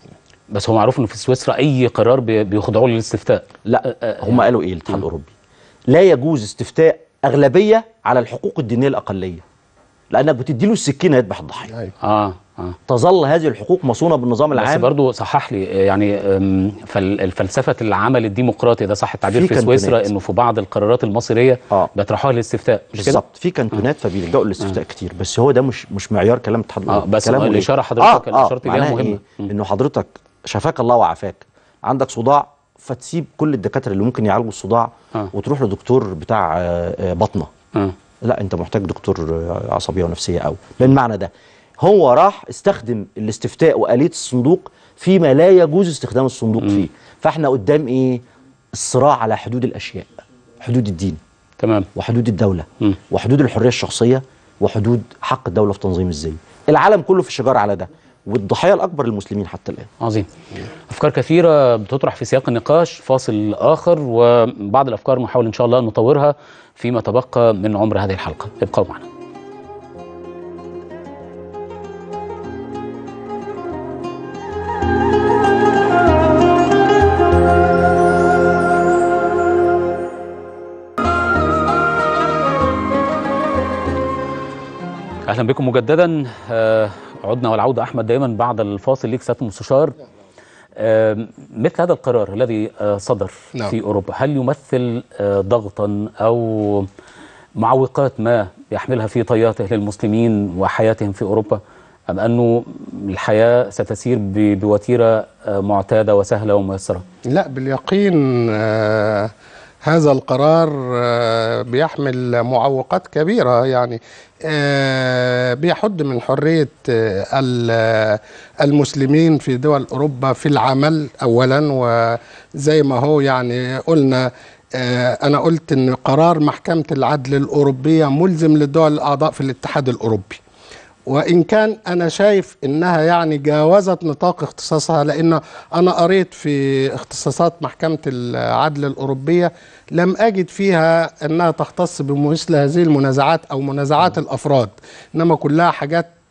بس هو معروف انه في سويسرا اي قرار بي- بيخضعوا للاستفتاء لا هم قالوا ايه الاتحاد الاوروبي لا يجوز استفتاء اغلبيه على الحقوق الدينيه الاقليه لانك بتدي له السكينه يذبح الضحيه أيوة. اه اه تظل هذه الحقوق مصونه بالنظام بس العام برضو صحح لي يعني أم، فالفلسفه العمل الديمقراطي ده صح التعبير في في سويسرا كانتونات. انه في بعض القرارات المصريه آه. بيطرحوها للاستفتاء مش كده؟ بالظبط في كانتونات فبيلجأوا للاستفتاء كتير بس هو ده مش مش معيار كلام الاتحاد آه، الاوروبي بس كلامه إيه؟ الإشارة حضرتك اللي أشرت إليها معناها مهمة. إيه؟ مم. انه حضرتك شفاك الله وعافاك عندك صداع فتسيب كل الدكاتره اللي ممكن يعالجوا الصداع آه. وتروح لدكتور بتاع آه، آه، بطنه آه. لا انت محتاج دكتور آه، عصبيه ونفسيه قوي بالمعنى ده هو راح استخدم الاستفتاء واليه الصندوق فيما لا يجوز استخدام الصندوق فيه فاحنا قدام ايه الصراع على حدود الاشياء حدود الدين تمام وحدود الدولة مم. وحدود الحرية الشخصية وحدود حق الدولة في تنظيم الزي العالم كله في الشجار على ده والضحية الأكبر للمسلمين حتى الآن عظيم افكار كثيره بتطرح في سياق النقاش فاصل اخر وبعض الافكار نحاول ان شاء الله ان نطورها فيما تبقى من عمر هذه الحلقه ابقوا معنا اهلا بكم مجددا آه، عدنا والعوده احمد دائما بعد الفاصل ليك سياده المستشار آه، مثل هذا القرار الذي آه، صدر نعم. في اوروبا هل يمثل آه، ضغطا او معوقات ما يحملها في طياته للمسلمين وحياتهم في اوروبا ام انه الحياه ستسير ب- بوتيره آه، معتاده وسهله وميسره لا باليقين آه هذا القرار آه بيحمل معوقات كبيرة يعني آه بيحد من حرية آه ال- المسلمين في دول أوروبا في العمل أولا وزي ما هو يعني قلنا آه أنا قلت أن قرار محكمة العدل الأوروبية ملزم للدول الأعضاء في الاتحاد الأوروبي وإن كان أنا شايف إنها يعني جاوزت نطاق اختصاصها لأن أنا قريت في اختصاصات محكمة العدل الأوروبية لم أجد فيها أنها تختص بمثل هذه المنازعات أو منازعات الأفراد إنما كلها حاجات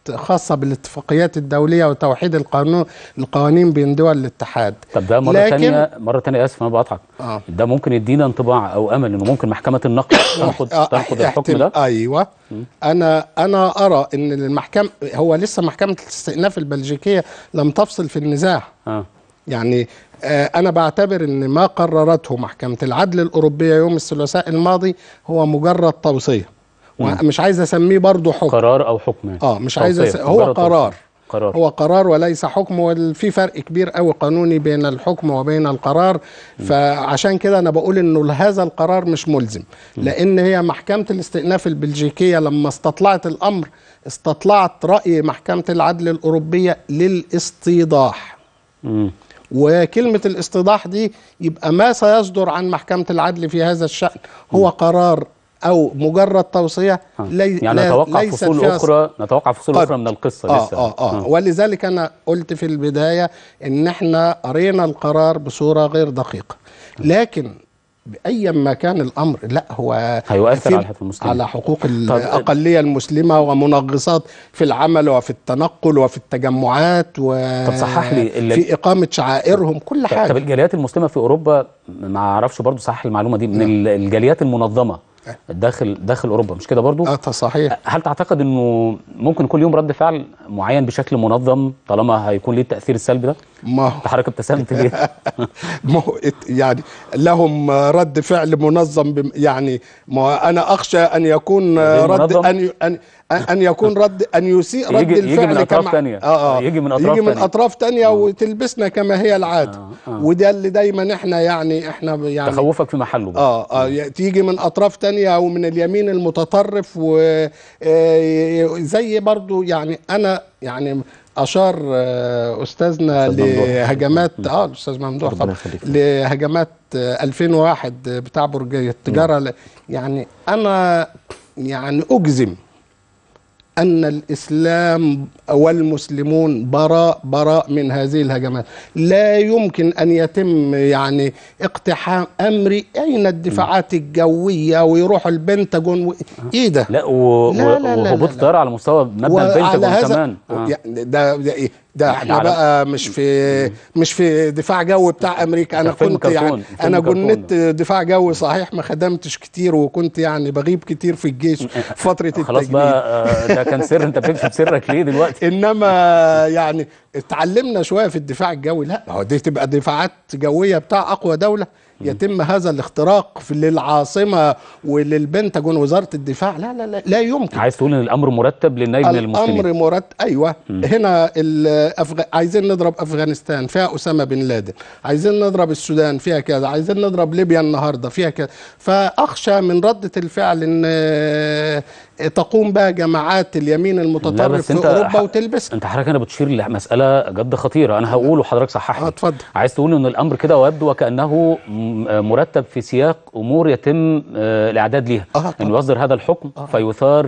خاصه بالاتفاقيات الدوليه وتوحيد القانون القوانين بين دول الاتحاد طب ده مره لكن- ثانيه مره ثانيه اسف انا بقطعك آه. ده ممكن يدينا انطباع او امل انه ممكن محكمه النقد تنقض آه، تنقض الحكم احتم- ده ايوه انا انا ارى ان المحكمه هو لسه محكمه الاستئناف البلجيكيه لم تفصل في النزاع اه يعني آه، انا بعتبر ان ما قررته محكمه العدل الاوروبيه يوم الثلاثاء الماضي هو مجرد توصيه ومش عايز اسميه برضه حكم قرار او حكم يعني. اه مش عايز توصية، أس... هو مجرد قرار توصية. قرار هو قرار وليس حكم وفي فرق كبير قوي قانوني بين الحكم وبين القرار فعشان كده انا بقول انه هذا القرار مش ملزم لان هي محكمه الاستئناف البلجيكيه لما استطلعت الامر استطلعت راي محكمه العدل الاوروبيه للاستيضاح مم. وكلمة الاستيضاح دي يبقى ما سيصدر عن محكمة العدل في هذا الشأن هو قرار أو مجرد توصية آه. لي يعني لا- نتوقع ليست فصول فيها اخرى نتوقع فصول قد. اخرى من القصه آه لسه آه آه. ولذلك أنا قلت في البداية إن إحنا قرينا القرار بصورة غير دقيقة لكن بأي ما كان الأمر لا هو هيؤثر في- على حقوق المسلمين. على حقوق الأقلية المسلمة ومنغصات في العمل وفي التنقل وفي التجمعات طب صحح لي اللي- وفي إقامة شعائرهم كل طب- حاجة طب الجاليات المسلمه في اوروبا ما اعرفش برضو صح المعلومه دي من ال- الجاليات المنظمه داخل داخل اوروبا مش كده برضو اه صحيح هل تعتقد انه ممكن كل يوم رد فعل معين بشكل منظم طالما هيكون ليه التاثير السلبي ده ما هو انت حضرتك ابتسمت ليه ما هو ات- يعني لهم رد فعل منظم بم يعني ما انا اخشى ان يكون غير رد منظم؟ ان ي- ان ان يكون رد ان يسيء رد يجي- يجي الفعل من أطراف كما- تانية. اه اه يجي من أطراف يجي من تانية. اطراف تانية وتلبسنا كما هي العاده آه، آه. وده اللي دايما احنا يعني احنا يعني تخوفك في محله بقى. اه اه ي- تيجي من اطراف تانية او من اليمين المتطرف وزي برضو يعني انا يعني اشار آه، استاذنا أستاذ ممدوح. لهجمات اه الاستاذ ممدوح ربنا طبعا يخليك. لهجمات آه، 2001 بتاع برج التجاره ل- يعني انا يعني اجزم أن الإسلام والمسلمون براء براء من هذه الهجمات لا يمكن أن يتم يعني اقتحام أمري أين الدفاعات الجوية ويروح البنتاجون و... إيه ده لا و... لا، و- لا، لا، وهبوط لا. الطياره على مستوى مبنى وعلى البنتاجون هذا كمان آه. يعني ده ده إيه ده احنا على- بقى مش في مش في دفاع جو بتاع امريكا انا ده فيلم كنت يعني كرتون، فيلم انا كرتون جنيت دفاع جوي صحيح ما خدمتش كتير وكنت يعني بغيب كتير في الجيش فتره خلاص التجنيد بقى آه، ده كان سر انت بتكشف سرك ليه دلوقتي انما يعني اتعلمنا شويه في الدفاع الجوي لا هو دي تبقى دفاعات جويه بتاع اقوى دوله يتم هذا الاختراق في للعاصمه وللبنتاجون وزاره الدفاع لا لا لا لا يمكن عايز تقول ان الامر مرتب للنيل من المسلمين الامر مرت ايوه هنا الأفغ... عايزين نضرب افغانستان فيها اسامه بن لادن عايزين نضرب السودان فيها كذا عايزين نضرب ليبيا النهارده فيها كذا فاخشى من رده الفعل ان آه، تقوم بها جماعات اليمين لا المتطرف بس في انت اوروبا ح- وتلبس انت حضرتك هنا بتشير لمساله جد خطيره انا هقول وحضرتك صحح اه لي. اتفضل عايز تقول ان الامر كده ويبدو وكانه م- آه، مرتب في سياق امور يتم آه، الاعداد ليها آه، طبعا. انه يصدر هذا الحكم فيثار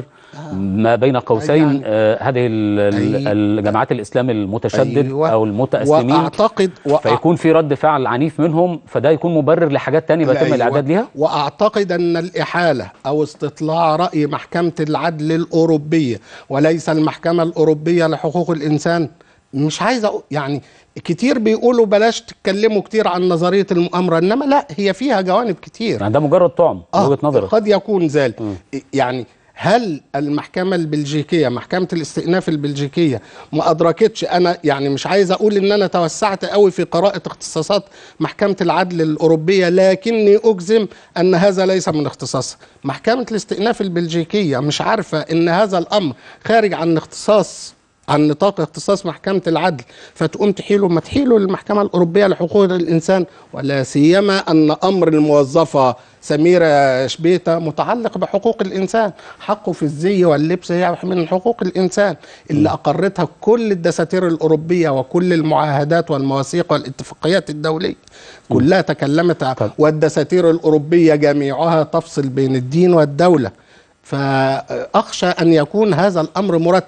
ما بين قوسين يعني- آه، هذه ال- ال- أي- الجماعات الاسلام المتشدد أيوة. او المتاسلمين واعتقد وأع- فيكون في رد فعل عنيف منهم فده يكون مبرر لحاجات تانية بيتم أيوة. الاعداد ليها واعتقد ان الاحاله او استطلاع راي محكمه العدل الاوروبيه وليس المحكمه الاوروبيه لحقوق الانسان مش عايز أقول يعني كتير بيقولوا بلاش تتكلموا كتير عن نظريه المؤامره انما لا هي فيها جوانب كتير يعني ده مجرد طعم من وجهه نظرك قد يكون ذلك يعني هل المحكمة البلجيكية محكمة الاستئناف البلجيكية ما أدركتش أنا يعني مش عايز أقول إن أنا توسعت قوي في قراءة اختصاصات محكمة العدل الأوروبية لكني أجزم أن هذا ليس من اختصاصها محكمة الاستئناف البلجيكية مش عارفة أن هذا الأمر خارج عن اختصاص عن نطاق اختصاص محكمة العدل فتقوم تحيله ما تحيله للمحكمة الأوروبية لحقوق الإنسان ولا سيما أن أمر الموظفة سميرة شبيتة متعلق بحقوق الإنسان حقه في الزي واللبس هي من حقوق الإنسان اللي أقرتها كل الدساتير الأوروبية وكل المعاهدات والمواثيق والاتفاقيات الدولية كلها تكلمت ع- والدساتير الأوروبية جميعها تفصل بين الدين والدولة فأخشى أن يكون هذا الأمر مرتب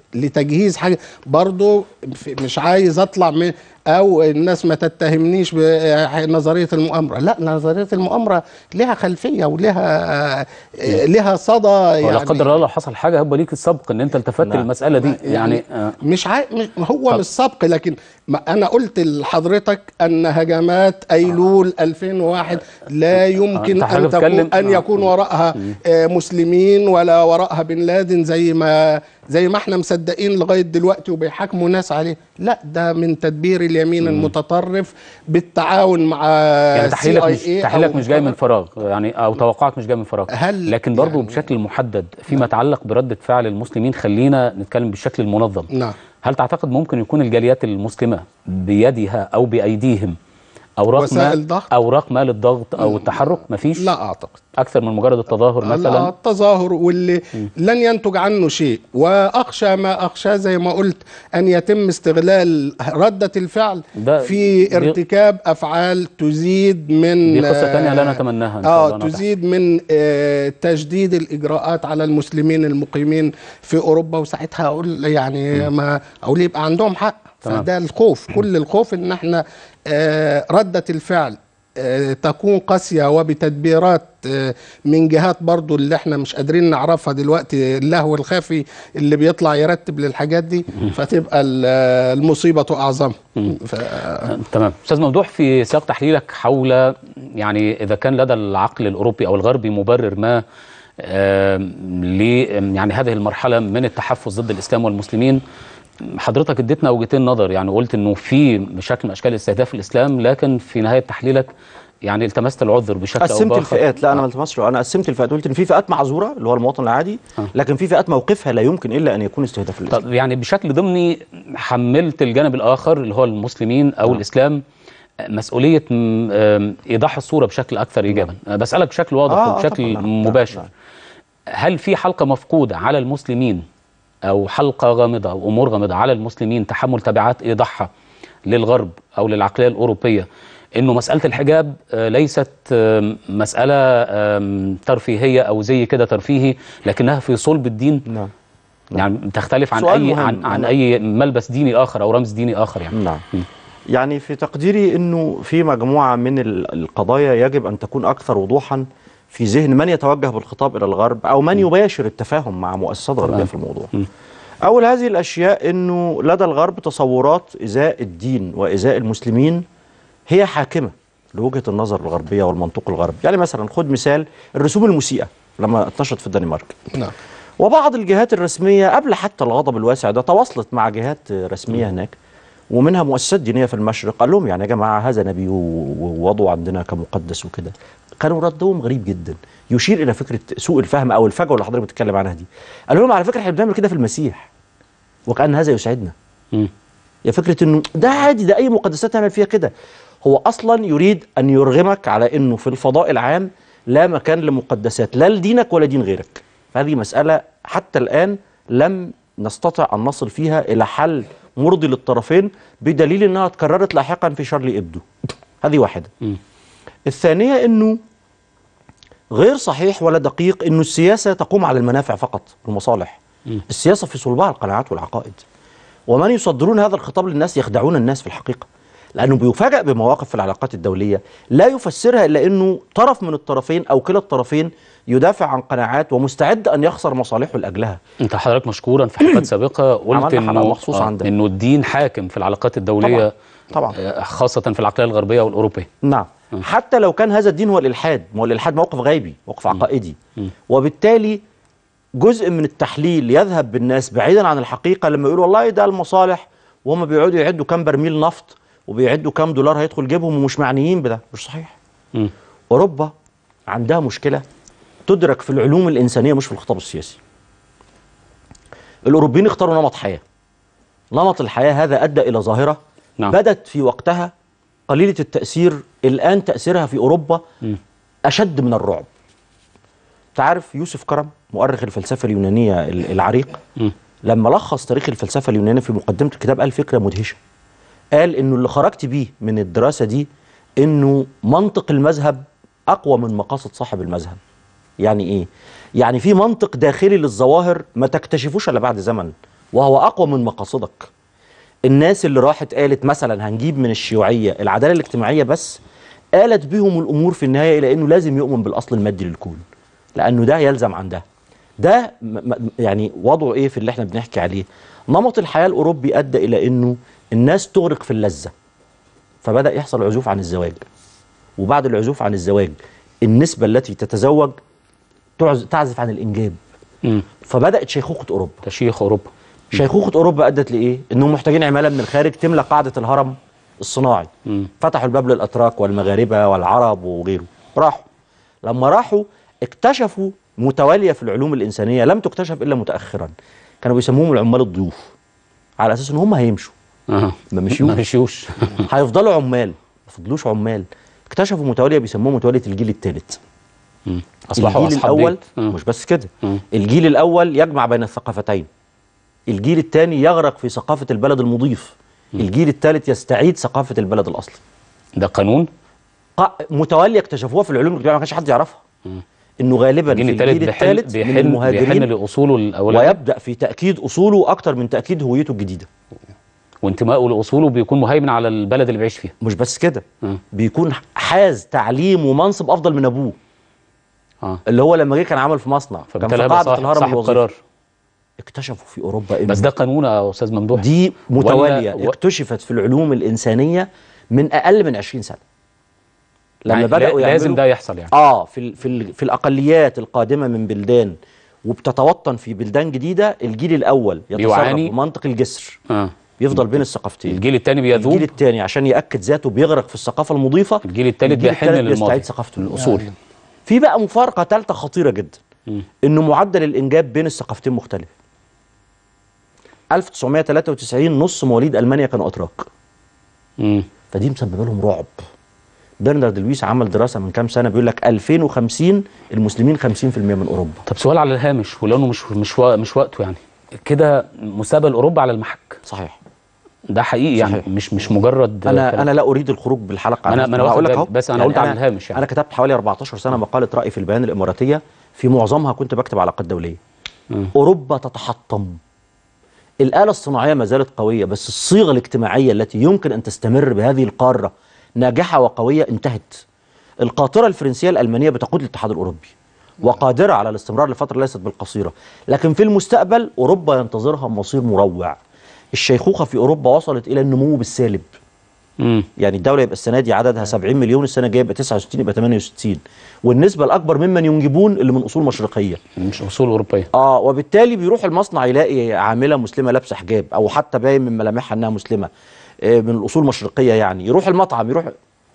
لتجهيز حاجه برضو في- مش عايز اطلع من او الناس ما تتهمنيش بنظريه المؤامره لا نظريه المؤامره لها خلفيه ولها لها صدى ولا يعني قدر الله لو حصل حاجه هيبقى ليك السبق ان انت التفت نعم. للمساله دي يعني آه، مش عاي... مش هو طب. مش سبق لكن ما انا قلت لحضرتك ان هجمات ايلول 2001 لا يمكن أنت ان حضرتك بتتكلم- تكون ان آه. يكون وراءها آه، مسلمين ولا وراءها بن لادن زي ما زي ما احنا مصدقين لغايه دلوقتي وبيحاكموا ناس عليه لا ده من تدبير اليمين المتطرف بالتعاون مع يعني تحليلك مش CIA تحليلك أو- مش جاي من فراغ يعني او توقعك مش جاي من فراغ هل لكن برضو يعني- بشكل محدد فيما يتعلق برده فعل المسلمين خلينا نتكلم بالشكل المنظم نعم هل تعتقد ممكن يكون الجاليات المسلمه بيدها او بايديهم اوراق وسائل ما ضغط؟ اوراق ما للضغط او التحرك مفيش لا اعتقد اكثر من مجرد التظاهر لا مثلا التظاهر واللي لن ينتج عنه شيء واخشى ما اخشى زي ما قلت ان يتم استغلال رده الفعل ده- في دي- ارتكاب افعال تزيد من دي قصة تانية لا آه، نتمناها إن شاء اه الله نتحدث. تزيد من آه تجديد الاجراءات على المسلمين المقيمين في اوروبا وساعتها اقول يعني ما اقول يبقى عندهم حق تمام. فده الخوف كل الخوف ان احنا آه رده الفعل آه، تكون قاسية وبتدبيرات آه، من جهات برضو اللي احنا مش قادرين نعرفها دلوقتي اللهو الخفي اللي بيطلع يرتب للحاجات دي فتبقى ال- آه، المصيبة أعظم ف... آه، تمام استاذ ممدوح في سياق تحليلك حول يعني اذا كان لدى العقل الاوروبي او الغربي مبرر ما آم، ل يعني هذه المرحله من التحفز ضد الاسلام والمسلمين حضرتك اديتنا وجهتين نظر يعني قلت انه في شكل من اشكال استهداف الاسلام لكن في نهايه تحليلك يعني التمست العذر بشكل او قسمت باخر الفئات لا انا ما التمسش انا قسمت الفئات قلت ان في فئات معذوره اللي هو المواطن العادي آه. لكن في فئات موقفها لا يمكن الا ان يكون استهداف الاسلام طب يعني بشكل ضمني حملت الجانب الاخر اللي هو المسلمين او نعم. الاسلام مسؤوليه م- آم، ايضاح الصوره بشكل اكثر ايجابا بسالك بشكل واضح آه، آه، وبشكل طبعاً، نعم، مباشر نعم. هل في حلقه مفقوده على المسلمين او حلقه غامضه او امور غامضه على المسلمين تحمل تبعات ايضاحها للغرب او للعقليه الاوروبيه انه مساله الحجاب آه، ليست آم، مساله آم، ترفيهيه او زي كده ترفيهي لكنها في صلب الدين نعم يعني تختلف عن سؤال اي مهم. عن, عن أنا- اي ملبس ديني اخر او رمز ديني اخر يعني نعم يعني في تقديري انه في مجموعه من ال- القضايا يجب ان تكون اكثر وضوحا في ذهن من يتوجه بالخطاب الى الغرب او من يباشر التفاهم مع مؤسسات غربيه في الموضوع. اول هذه الاشياء انه لدى الغرب تصورات ازاء الدين وازاء المسلمين هي حاكمه لوجهه النظر الغربيه والمنطوق الغربي، يعني مثلا خد مثال الرسوم المسيئه لما اتنشرت في الدنمارك. نعم وبعض الجهات الرسمية قبل حتى الغضب الواسع ده تواصلت مع جهات رسمية هناك ومنها مؤسسات دينية في المشرق قال لهم يعني يا جماعة هذا نبي و- ووضعه عندنا كمقدس وكده كانوا ردهم غريب جدا يشير إلى فكرة سوء الفهم أو الفجوة اللي حضرتك بتتكلم عنها دي قال لهم على فكرة احنا بنعمل كده في المسيح وكأن هذا يسعدنا مم. يا فكرة انه ده عادي ده اي مقدسات تعمل فيها كده هو اصلا يريد ان يرغمك على انه في الفضاء العام لا مكان لمقدسات لا لدينك ولا دين غيرك هذه مسألة حتى الآن لم نستطع أن نصل فيها إلى حل مرضي للطرفين بدليل أنها تكررت لاحقا في شارلي إبدو هذه واحدة مم. الثانية أنه غير صحيح ولا دقيق أنه السياسة تقوم على المنافع فقط والمصالح السياسة في صلبها القناعات والعقائد ومن يصدرون هذا الخطاب للناس يخدعون الناس في الحقيقة لأنه بيفاجأ بمواقف في العلاقات الدولية لا يفسرها إلا أنه طرف من الطرفين أو كلا الطرفين يدافع عن قناعات ومستعد أن يخسر مصالحه لأجلها انت حضرتك مشكورا في حلقات سابقه قلت عملنا حلقة انه مخصوص آه، عن ده. انه الدين حاكم في العلاقات الدوليه طبعا آه، خاصه في العقليه الغربيه والاوروبيه نعم حتى لو كان هذا الدين هو الإلحاد ما هو الإلحاد موقف غيبي موقف عقائدي وبالتالي جزء من التحليل يذهب بالناس بعيدا عن الحقيقة لما يقولوا والله ده المصالح وهم بيقعدوا يعدوا كام برميل نفط وبيعدوا كام دولار هيدخل جيبهم ومش معنيين بده مش صحيح مم. أوروبا عندها مشكلة تدرك في العلوم الإنسانية مش في الخطاب السياسي الأوروبيين اختاروا نمط حياة نمط الحياة هذا أدى إلى ظاهرة نعم. بدت في وقتها قليلة التأثير الآن تأثيرها في أوروبا أشد من الرعب تعرف يوسف كرم مؤرخ الفلسفة اليونانية ال- العريق لما لخص تاريخ الفلسفة اليونانية في مقدمة الكتاب قال فكرة مدهشة قال إنه اللي خرجت بيه من الدراسة دي إنه منطق المذهب أقوى من مقاصد صاحب المذهب يعني إيه؟ يعني في منطق داخلي للظواهر ما تكتشفوش إلا بعد زمن وهو اقوى من مقاصدك الناس اللي راحت قالت مثلا هنجيب من الشيوعيه العداله الاجتماعيه بس قالت بهم الامور في النهايه الى انه لازم يؤمن بالاصل المادي للكون لانه ده يلزم عن ده ده م- م- يعني وضعه ايه في اللي احنا بنحكي عليه نمط الحياه الاوروبي ادى الى انه الناس تغرق في اللذه فبدا يحصل عزوف عن الزواج وبعد العزوف عن الزواج النسبه التي تتزوج تعز- تعزف عن الانجاب مم. فبدات شيخوخه اوروبا تشيخ اوروبا شيخوخه اوروبا ادت لايه انهم محتاجين عماله من الخارج تملى قاعده الهرم الصناعي مم. فتحوا الباب للاتراك والمغاربه والعرب وغيره راحوا لما راحوا اكتشفوا متواليه في العلوم الانسانيه لم تكتشف الا متاخرا كانوا بيسموهم العمال الضيوف على اساس ان هم هيمشوا اه ما مشيوش ما مشيوش هيفضلوا عمال ما فضلوش عمال اكتشفوا متواليه بيسموها متواليه الجيل الثالث مم. اصبحوا الجيل اصحاب الاول بيت. مم. مش بس كده مم. الجيل الاول يجمع بين الثقافتين الجيل الثاني يغرق في ثقافه البلد المضيف الجيل الثالث يستعيد ثقافه البلد الاصلي ده قانون ق- متواليه اكتشفوها في العلوم الاجتماعيه ما كانش حد يعرفها انه غالبا في الجيل الجيل الثالث بيحن الثالث من بيحن بيحن المهاجرين لاصوله الاولانيه ويبدا في تاكيد اصوله اكتر من تاكيد هويته الجديده وانتمائه لاصوله بيكون مهيمن على البلد اللي بيعيش فيها مش بس كده مم. بيكون حاز تعليم ومنصب افضل من ابوه اه اللي هو لما جه كان عمل في مصنع كان فبالتالي في هيبقى قاعده صاحب, الهرم صاحب الوظيفي قرار اكتشفوا في اوروبا إنه بس ده قانون يا استاذ ممدوح دي متواليه ولا- و- اكتشفت في العلوم الانسانيه من اقل من 20 سنه لما يعني بداوا لا- لازم يعملوا ده يحصل يعني اه في ال في ال في الاقليات القادمه من بلدان وبتتوطن في بلدان جديده الجيل الاول يتصرف بيعاني. بمنطق الجسر اه بيفضل بين الثقافتين الجيل الثاني بيذوب الجيل الثاني عشان ياكد ذاته بيغرق في الثقافه المضيفه الجيل الثالث الجيل بيحن التالت للماضي بيستعيد ثقافته الاصول في بقى مفارقه ثالثه خطيره جدا مم. انه معدل الانجاب بين الثقافتين مختلف 1993 نص مواليد المانيا كانوا اتراك مم. فدي مسببه لهم رعب برنارد لويس عمل دراسه من كام سنه بيقول لك 2050 المسلمين 50% من اوروبا طب سؤال على الهامش ولانه مش مش وا- مش وقته يعني كده مستقبل اوروبا على المحك صحيح ده حقيقي يعني صحيح. مش مش مجرد انا كلام. انا لا اريد الخروج بالحلقه ما أنا- عن ما أنا هقول واخد لك بالي، أهو. بس أنا قلت على الهامش يعني. انا كتبت حوالي 14 سنه مقاله راي في البيان الاماراتيه في معظمها كنت بكتب علاقات دوليه مم. اوروبا تتحطم الاله الصناعيه ما زالت قويه بس الصيغه الاجتماعيه التي يمكن ان تستمر بهذه القاره ناجحه وقويه انتهت القاطره الفرنسيه الالمانيه بتقود الاتحاد الاوروبي وقادره على الاستمرار لفتره ليست بالقصيره لكن في المستقبل اوروبا ينتظرها مصير مروع الشيخوخه في اوروبا وصلت الى النمو بالسالب مم. يعني الدوله يبقى السنه دي عددها 70 مليون السنه الجايه يبقى 69 يبقى 68 والنسبه الاكبر ممن ينجبون اللي من اصول مشرقيه مش اصول اوروبيه اه وبالتالي بيروح المصنع يلاقي عامله مسلمه لابسه حجاب او حتى باين من ملامحها انها مسلمه آه، من الاصول المشرقيه يعني يروح المطعم يروح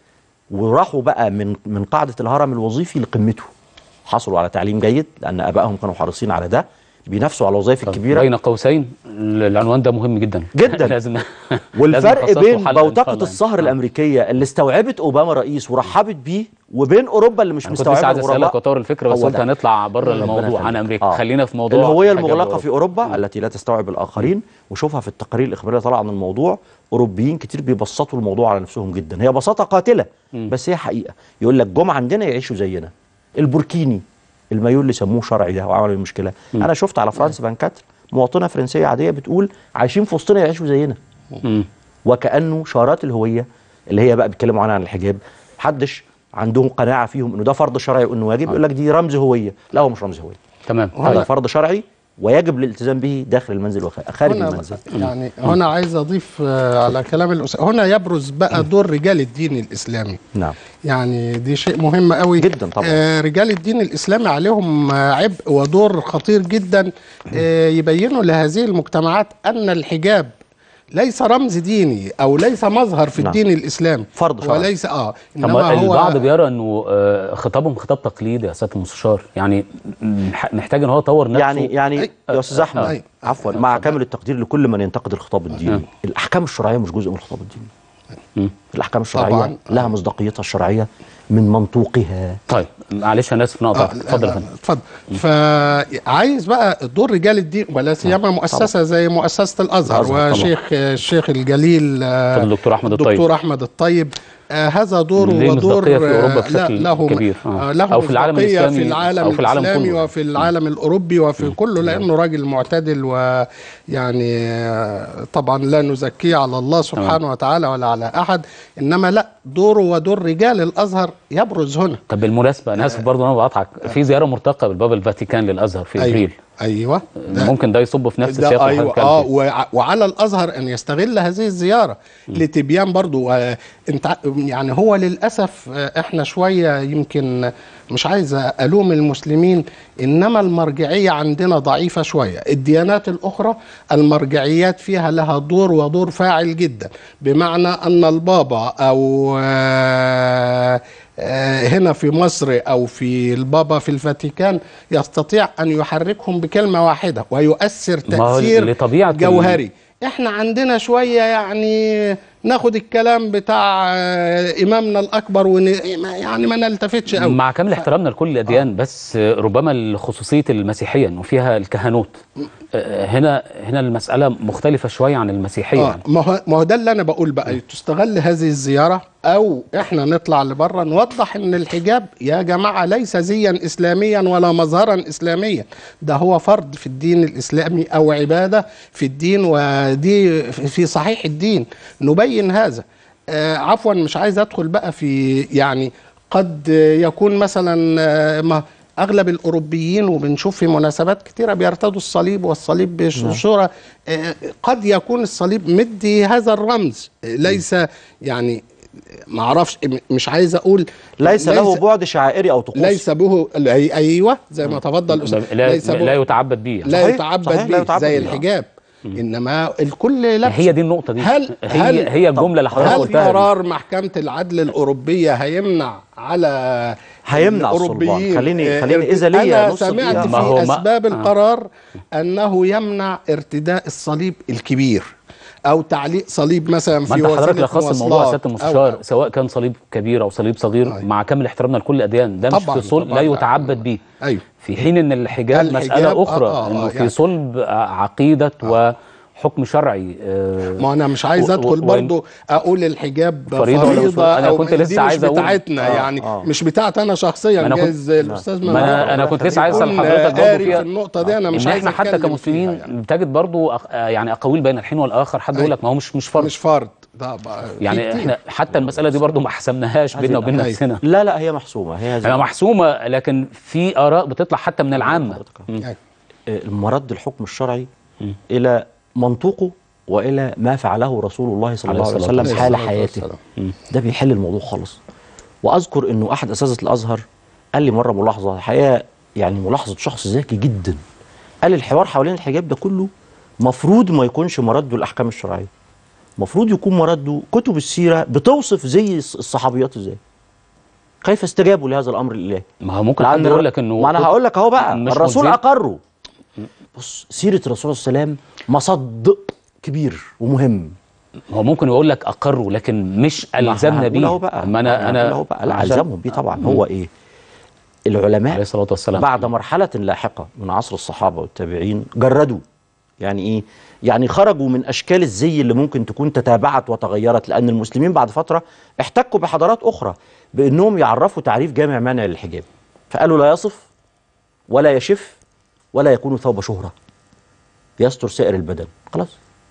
وراحوا بقى من من قاعده الهرم الوظيفي لقمته حصلوا على تعليم جيد لان ابائهم كانوا حريصين على ده بينافسوا على الوظائف الكبيره بين قوسين العنوان ده مهم جدا جدا. لازم لازم والفرق نخصص له بين حلقة إن شاء بوتقه الله السهر يعني. الامريكيه اللي استوعبت اوباما رئيس ورحبت بيه وبين اوروبا اللي مش انا كنت لسه مستوعبه عايز اسالك الغرباء واطور الفكره بس هو قلت ده. هنطلع بره ربنا الموضوع عن يخليك. امريكا آه. خلينا في موضوع الهويه حاجة المغلقه بره. في اوروبا التي لا تستوعب الاخرين وشوفها في التقارير الاخباريه طالعه عن الموضوع اوروبيين كتير بيبسطوا الموضوع على نفسهم جدا هي بساطه قاتله بس هي حقيقه يقول لك جم عندنا يعيشوا زينا البوركيني المايو اللي سموه شرعي ده وعمل المشكله انا شفت على فرانس 24 مواطنه فرنسيه عاديه بتقول عايشين في وسطنا يعيشوا زينا مم. وكانه شارات الهويه اللي هي بقى بيتكلموا عنها عن الحجاب محدش عندهم قناعه فيهم انه ده فرض شرعي وانه واجب يقول لك دي رمز هويه لا هو مش رمز هويه تمام هذا فرض شرعي ويجب الالتزام به داخل المنزل وخارج هنا المنزل يعني هنا عايز اضيف آه، على كلام الأستاذ هنا يبرز بقى دور رجال الدين الاسلامي نعم يعني دي شيء مهم قوي جداً طبعاً. آه رجال الدين الاسلامي عليهم آه، عبء ودور خطير جدا آه يبينوا لهذه المجتمعات ان الحجاب ليس رمز ديني او ليس مظهر في نعم. الدين الاسلامي فرض شرعي. وليس اه طب انما هو البعض بيرى انه آه، خطابهم خطاب تقليدي يا سياده المستشار يعني مح- محتاج ان هو يطور نفسه يعني يعني أي. يا استاذ احمد أي. عفوا مع كامل التقدير لكل من ينتقد الخطاب الديني نعم. الاحكام الشرعيه مش جزء من الخطاب الديني مم. الاحكام الشرعيه طبعاً. لها مصداقيتها الشرعيه من منطوقها طيب معلش انا اسف نقطع آه، اتفضل يا لا، فندم اتفضل فعايز بقى دور رجال الدين ولا سيما مؤسسه زي مؤسسه الازهر الأزهر طبعا. وشيخ الشيخ الجليل آه، اتفضل دكتور أحمد الطيب. الدكتور احمد الطيب آه هذا دور ليه ودور مصداقية في أوروبا آه، بشكل لا له كبير. آه. آه له أو في العالم مصداقية الإسلامي في العالم أو في العالم الإسلامي كله. وفي العالم الأوروبي وفي كله لأنه راجل معتدل ويعني آه، طبعا لا نزكيه على الله سبحانه وتعالى ولا على أحد إنما لا دوره ودور رجال الأزهر يبرز هنا طب بالمناسبه انا اسف برضه انا بقطعك في زياره مرتقبه لباب الفاتيكان للازهر في ابريل أيوة ممكن ده يصب في نفس ده السياق اللي ايوه حضرتك اه قلت فيه. وع- وعلى الازهر ان يستغل هذه الزياره لتبيان برضو آه، انت ع- يعني هو للاسف آه، احنا شويه يمكن مش عايز الوم المسلمين انما المرجعيه عندنا ضعيفه شويه الديانات الاخرى المرجعيات فيها لها دور ودور فاعل جدا بمعنى ان البابا او آه، آه، هنا في مصر او في البابا في الفاتيكان يستطيع ان يحركهم بكلمه واحده ويؤثر ما هو تاثير لطبيعة ال- جوهري احنا عندنا شويه يعني ناخد الكلام بتاع آه، امامنا الاكبر ون... ما- يعني ما نلتفتش قوي مع كامل احترامنا لكل الاديان بس ربما خصوصيه المسيحيه انه فيها الكهنوت آه، هنا هنا المساله مختلفه شويه عن المسيحيه اه يعني. ما هو ما هو ده اللي انا بقول بقى تستغل هذه الزياره او احنا نطلع لبره نوضح ان الحجاب يا جماعه ليس زيا اسلاميا ولا مظهرا اسلاميا ده هو فرض في الدين الاسلامي او عباده في الدين ودي في صحيح الدين نبين هذا آه عفوا مش عايز ادخل بقى في يعني قد يكون مثلا آه، ما اغلب الاوروبيين وبنشوف في مناسبات كتيره بيرتدوا الصليب والصليب بصوره آه، قد يكون الصليب مدي هذا الرمز آه، ليس يعني ما اعرفش م- مش عايز اقول ليس له بعد شعائري او طقوسي ليس به أي- ايوه زي ما تفضل الأستاذ. لا, ليس به لا يتعبد بيه يعني. لا صحيح، يتعبد صحيح، لا به يتعبد زي به. الحجاب انما الكل لبس هي دي النقطه دي هل- هي هل- هي الجمله اللي حضرتك هل قلتها دي. قرار محكمة العدل الأوروبية هيمنع على هيمنع الأوروبيين الصلبان. خليني- آه، خليني ارت- إذا ليا أنا نص سمعت دقيقة. في ما هو ما- أسباب آه. القرار أنه يمنع ارتداء الصليب الكبير أو تعليق صليب مثلا ما في انت حضرتك وسيلة لخصت الموضوع يا مواصلات سياده أو- المستشار أو. سواء كان صليب كبير او صليب صغير أيوة. مع كامل احترامنا لكل الاديان ده مش طبعاً، في صلب طبعاً، لا لا. يتعبد بيه أيوه في حين ان الحجاب, الحجاب، مساله اخرى آه، آه، انه آه، في يعني. صلب عقيده وحكم شرعي آه، ما انا مش عايز و- ادخل و- برضو اقول الحجاب فريضة فريضه, ولا مش فريضة؟ أنا أو كنت دي لسه مش عايز أقول- بتاعتنا آه، يعني آه. مش بتاعت انا شخصيا ما أنا كنت- جايز الاستاذ ما انا انا كنت لسه عايز اسال حضرتك برضه قاري فيها في النقطه دي انا مش ان عايز احنا حتى أتكلم كمسلمين فيها يعني. بتجد برضو أق... آه يعني اقاويل بين الحين والاخر حد يقول لك ما هو مش مش فرض مش فرض ده بقى في يعني كتير. احنا حتى المساله دي برضو ما حسمناهاش بيننا وبين أيوة. نفسنا لا لا هي محسومه هي هي محسومه لكن في اراء بتطلع حتى من العامه مم. أيوة. مرد الحكم الشرعي الى منطوقه والى ما فعله رسول الله صلى عليه الله عليه الصلاة وسلم والسلام. حال حياته ده بيحل الموضوع خالص واذكر انه احد اساتذه الازهر قال لي مره ملاحظه الحقيقه يعني ملاحظه شخص ذكي جدا قال الحوار حوالين الحجاب ده كله مفروض ما يكونش مرده الاحكام الشرعيه مفروض يكون مرده كتب السيره بتوصف زي الص- الصحابيات ازاي كيف استجابوا لهذا الامر الالهي ما هو ممكن لأن حد يقول لك انه ما انا هقول لك اهو بقى مش الرسول ملزم. اقره بص سيره الرسول صلى الله عليه وسلم مصد كبير ومهم هو ممكن يقول لك اقروا لكن مش ما الزمنا هنقول بيه اهو بقى ما انا انا اهو بقى لا عشان- الزمهم بيه طبعا هو ايه العلماء عليه الصلاه والسلام بعد مرحلة لاحقة من عصر الصحابة والتابعين جردوا يعني ايه؟ يعني خرجوا من اشكال الزي اللي ممكن تكون تتابعت وتغيرت لان المسلمين بعد فترة احتكوا بحضارات اخرى بانهم يعرفوا تعريف جامع مانع للحجاب فقالوا لا يصف ولا يشف ولا يكون ثوب شهرة يستر سائر البدن خلاص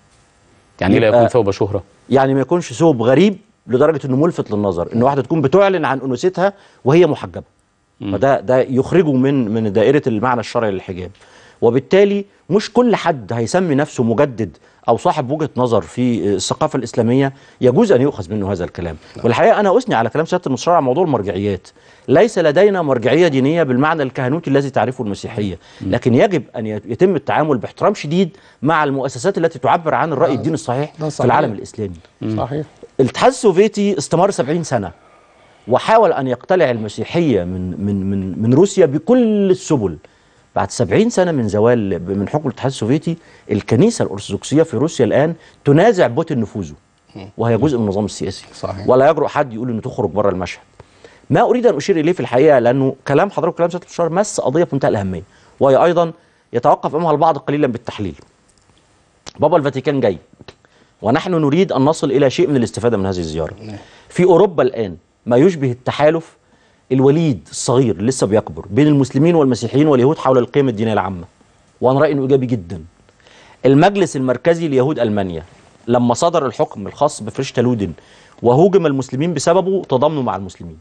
يعني لا يبقى- يكون ثوب شهره يعني ما يكونش ثوب غريب لدرجه انه ملفت للنظر ان واحده تكون بتعلن عن انوثتها وهي محجبه فده ده يخرجه من من دائره المعنى الشرعي للحجاب وبالتالي مش كل حد هيسمي نفسه مجدد او صاحب وجهه نظر في الثقافه الاسلاميه يجوز ان يؤخذ منه هذا الكلام والحقيقه انا اثني على كلام سياده المستشار على موضوع المرجعيات ليس لدينا مرجعيه دينيه بالمعنى الكهنوتي الذي تعرفه المسيحيه لكن يجب ان يتم التعامل باحترام شديد مع المؤسسات التي تعبر عن الراي الديني الصحيح ده في صحيح. العالم الاسلامي صحيح الاتحاد السوفيتي استمر 70 سنة وحاول أن يقتلع المسيحية من من من من روسيا بكل السبل بعد 70 سنة من زوال من حكم الاتحاد السوفيتي الكنيسة الأرثوذكسية في روسيا الآن تنازع بوتين نفوذه وهي جزء من النظام السياسي صحيح. ولا يجرؤ حد يقول انه تخرج بره المشهد ما اريد ان اشير اليه في الحقيقه لانه كلام حضرتك وكلام سياده المستشار مس قضيه في منتهى الاهميه وهي ايضا يتوقف امامها البعض قليلا بالتحليل بابا الفاتيكان جاي ونحن نريد ان نصل الى شيء من الاستفاده من هذه الزياره في اوروبا الان ما يشبه التحالف الوليد الصغير اللي لسه بيكبر بين المسلمين والمسيحيين واليهود حول القيم الدينيه العامه وانا رايي انه ايجابي جدا المجلس المركزي ليهود المانيا لما صدر الحكم الخاص بفريشتا لودن وهوجم المسلمين بسببه تضامنوا مع المسلمين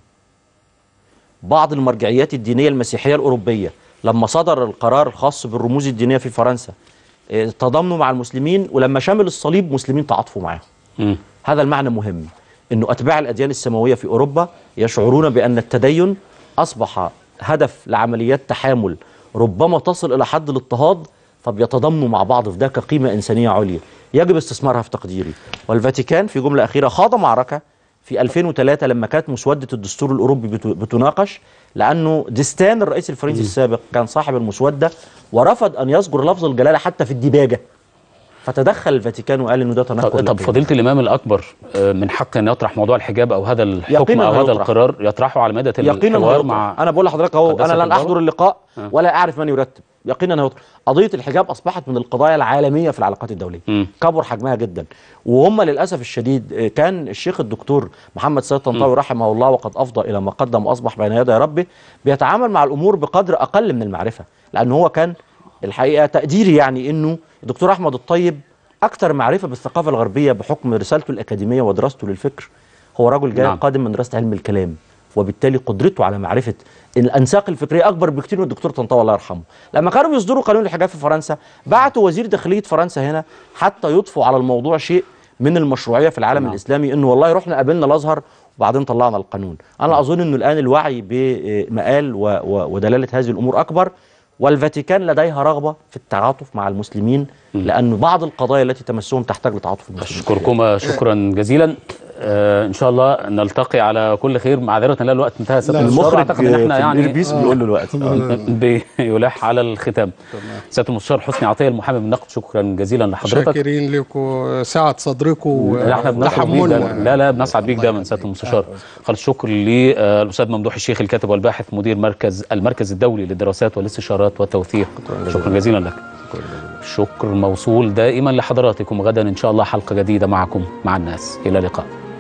بعض المرجعيات الدينيه المسيحيه الاوروبيه لما صدر القرار الخاص بالرموز الدينيه في فرنسا آه، تضامنوا مع المسلمين ولما شمل الصليب مسلمين تعاطفوا معاه مم. هذا المعنى مهم انه اتباع الاديان السماويه في اوروبا يشعرون بان التدين اصبح هدف لعمليات تحامل ربما تصل الى حد الاضطهاد فبيتضامنوا مع بعض في ده كقيمه انسانيه عليا يجب استثمارها في تقديري والفاتيكان في جمله اخيره خاض معركه في 2003 لما كانت مسوده الدستور الاوروبي بت- بتناقش لانه ديستان الرئيس الفرنسي السابق كان صاحب المسوده ورفض ان يذكر لفظ الجلاله حتى في الديباجه فتدخل الفاتيكان وقال انه ده طب, تنكر طب للقيم. فضيله الامام الاكبر آه، من حق ان يطرح موضوع الحجاب او هذا الحكم يقيناً او هذا هيطرح. القرار يطرحه على مائده يقينا الحوار هيطرح. مع انا بقول لحضرتك اهو قداسة انا لن البابا؟ احضر اللقاء آه. ولا اعرف من يرتب يقينا هيطرح قضيه الحجاب اصبحت من القضايا العالميه في العلاقات الدوليه مم. كبر حجمها جدا وهم للاسف الشديد آه، كان الشيخ الدكتور محمد سيد طنطاوي رحمه الله وقد افضى الى ما قدم واصبح بين يدي ربه بيتعامل مع الامور بقدر اقل من المعرفه لان هو كان الحقيقه تقديري يعني انه الدكتور احمد الطيب اكثر معرفه بالثقافه الغربيه بحكم رسالته الاكاديميه ودراسته للفكر هو رجل جاي نعم. قادم من دراسه علم الكلام وبالتالي قدرته على معرفه الانساق الفكريه اكبر بكتير من الدكتور طنطاوي الله يرحمه لما كانوا بيصدروا قانون الحجاب في فرنسا بعتوا وزير داخليه فرنسا هنا حتى يضفوا على الموضوع شيء من المشروعيه في العالم نعم. الاسلامي انه والله رحنا قابلنا الازهر وبعدين طلعنا القانون انا اظن انه الان الوعي بمآل و- و- ودلاله هذه الامور اكبر والفاتيكان لديها رغبه في التعاطف مع المسلمين لأن بعض القضايا التي تمسهم تحتاج لتعاطف المسلمين اشكركما شكرا جزيلا آه ان شاء الله نلتقي على كل خير معذره لا الوقت انتهى سياده لا، المستشار المخرج اعتقد ان احنا في يعني الإيربيس بيقول له الوقت بيلح على الختام سياده المستشار حسني عطيه المحامي بالنقد شكرا جزيلا لحضرتك شاكرين لكم سعة صدركم لا احنا بنسعد بيك وتحملنا دايما لا لا بنسعد بيك دايما سياده المستشار خالص شكر للاستاذ ممدوح الشيخ الكاتب والباحث مدير مركز المركز الدولي للدراسات والاستشارات والتوثيق شكرا جزيلا لك شكر موصول دائما لحضراتكم غدا ان شاء الله حلقه جديده معكم مع الناس الى اللقاء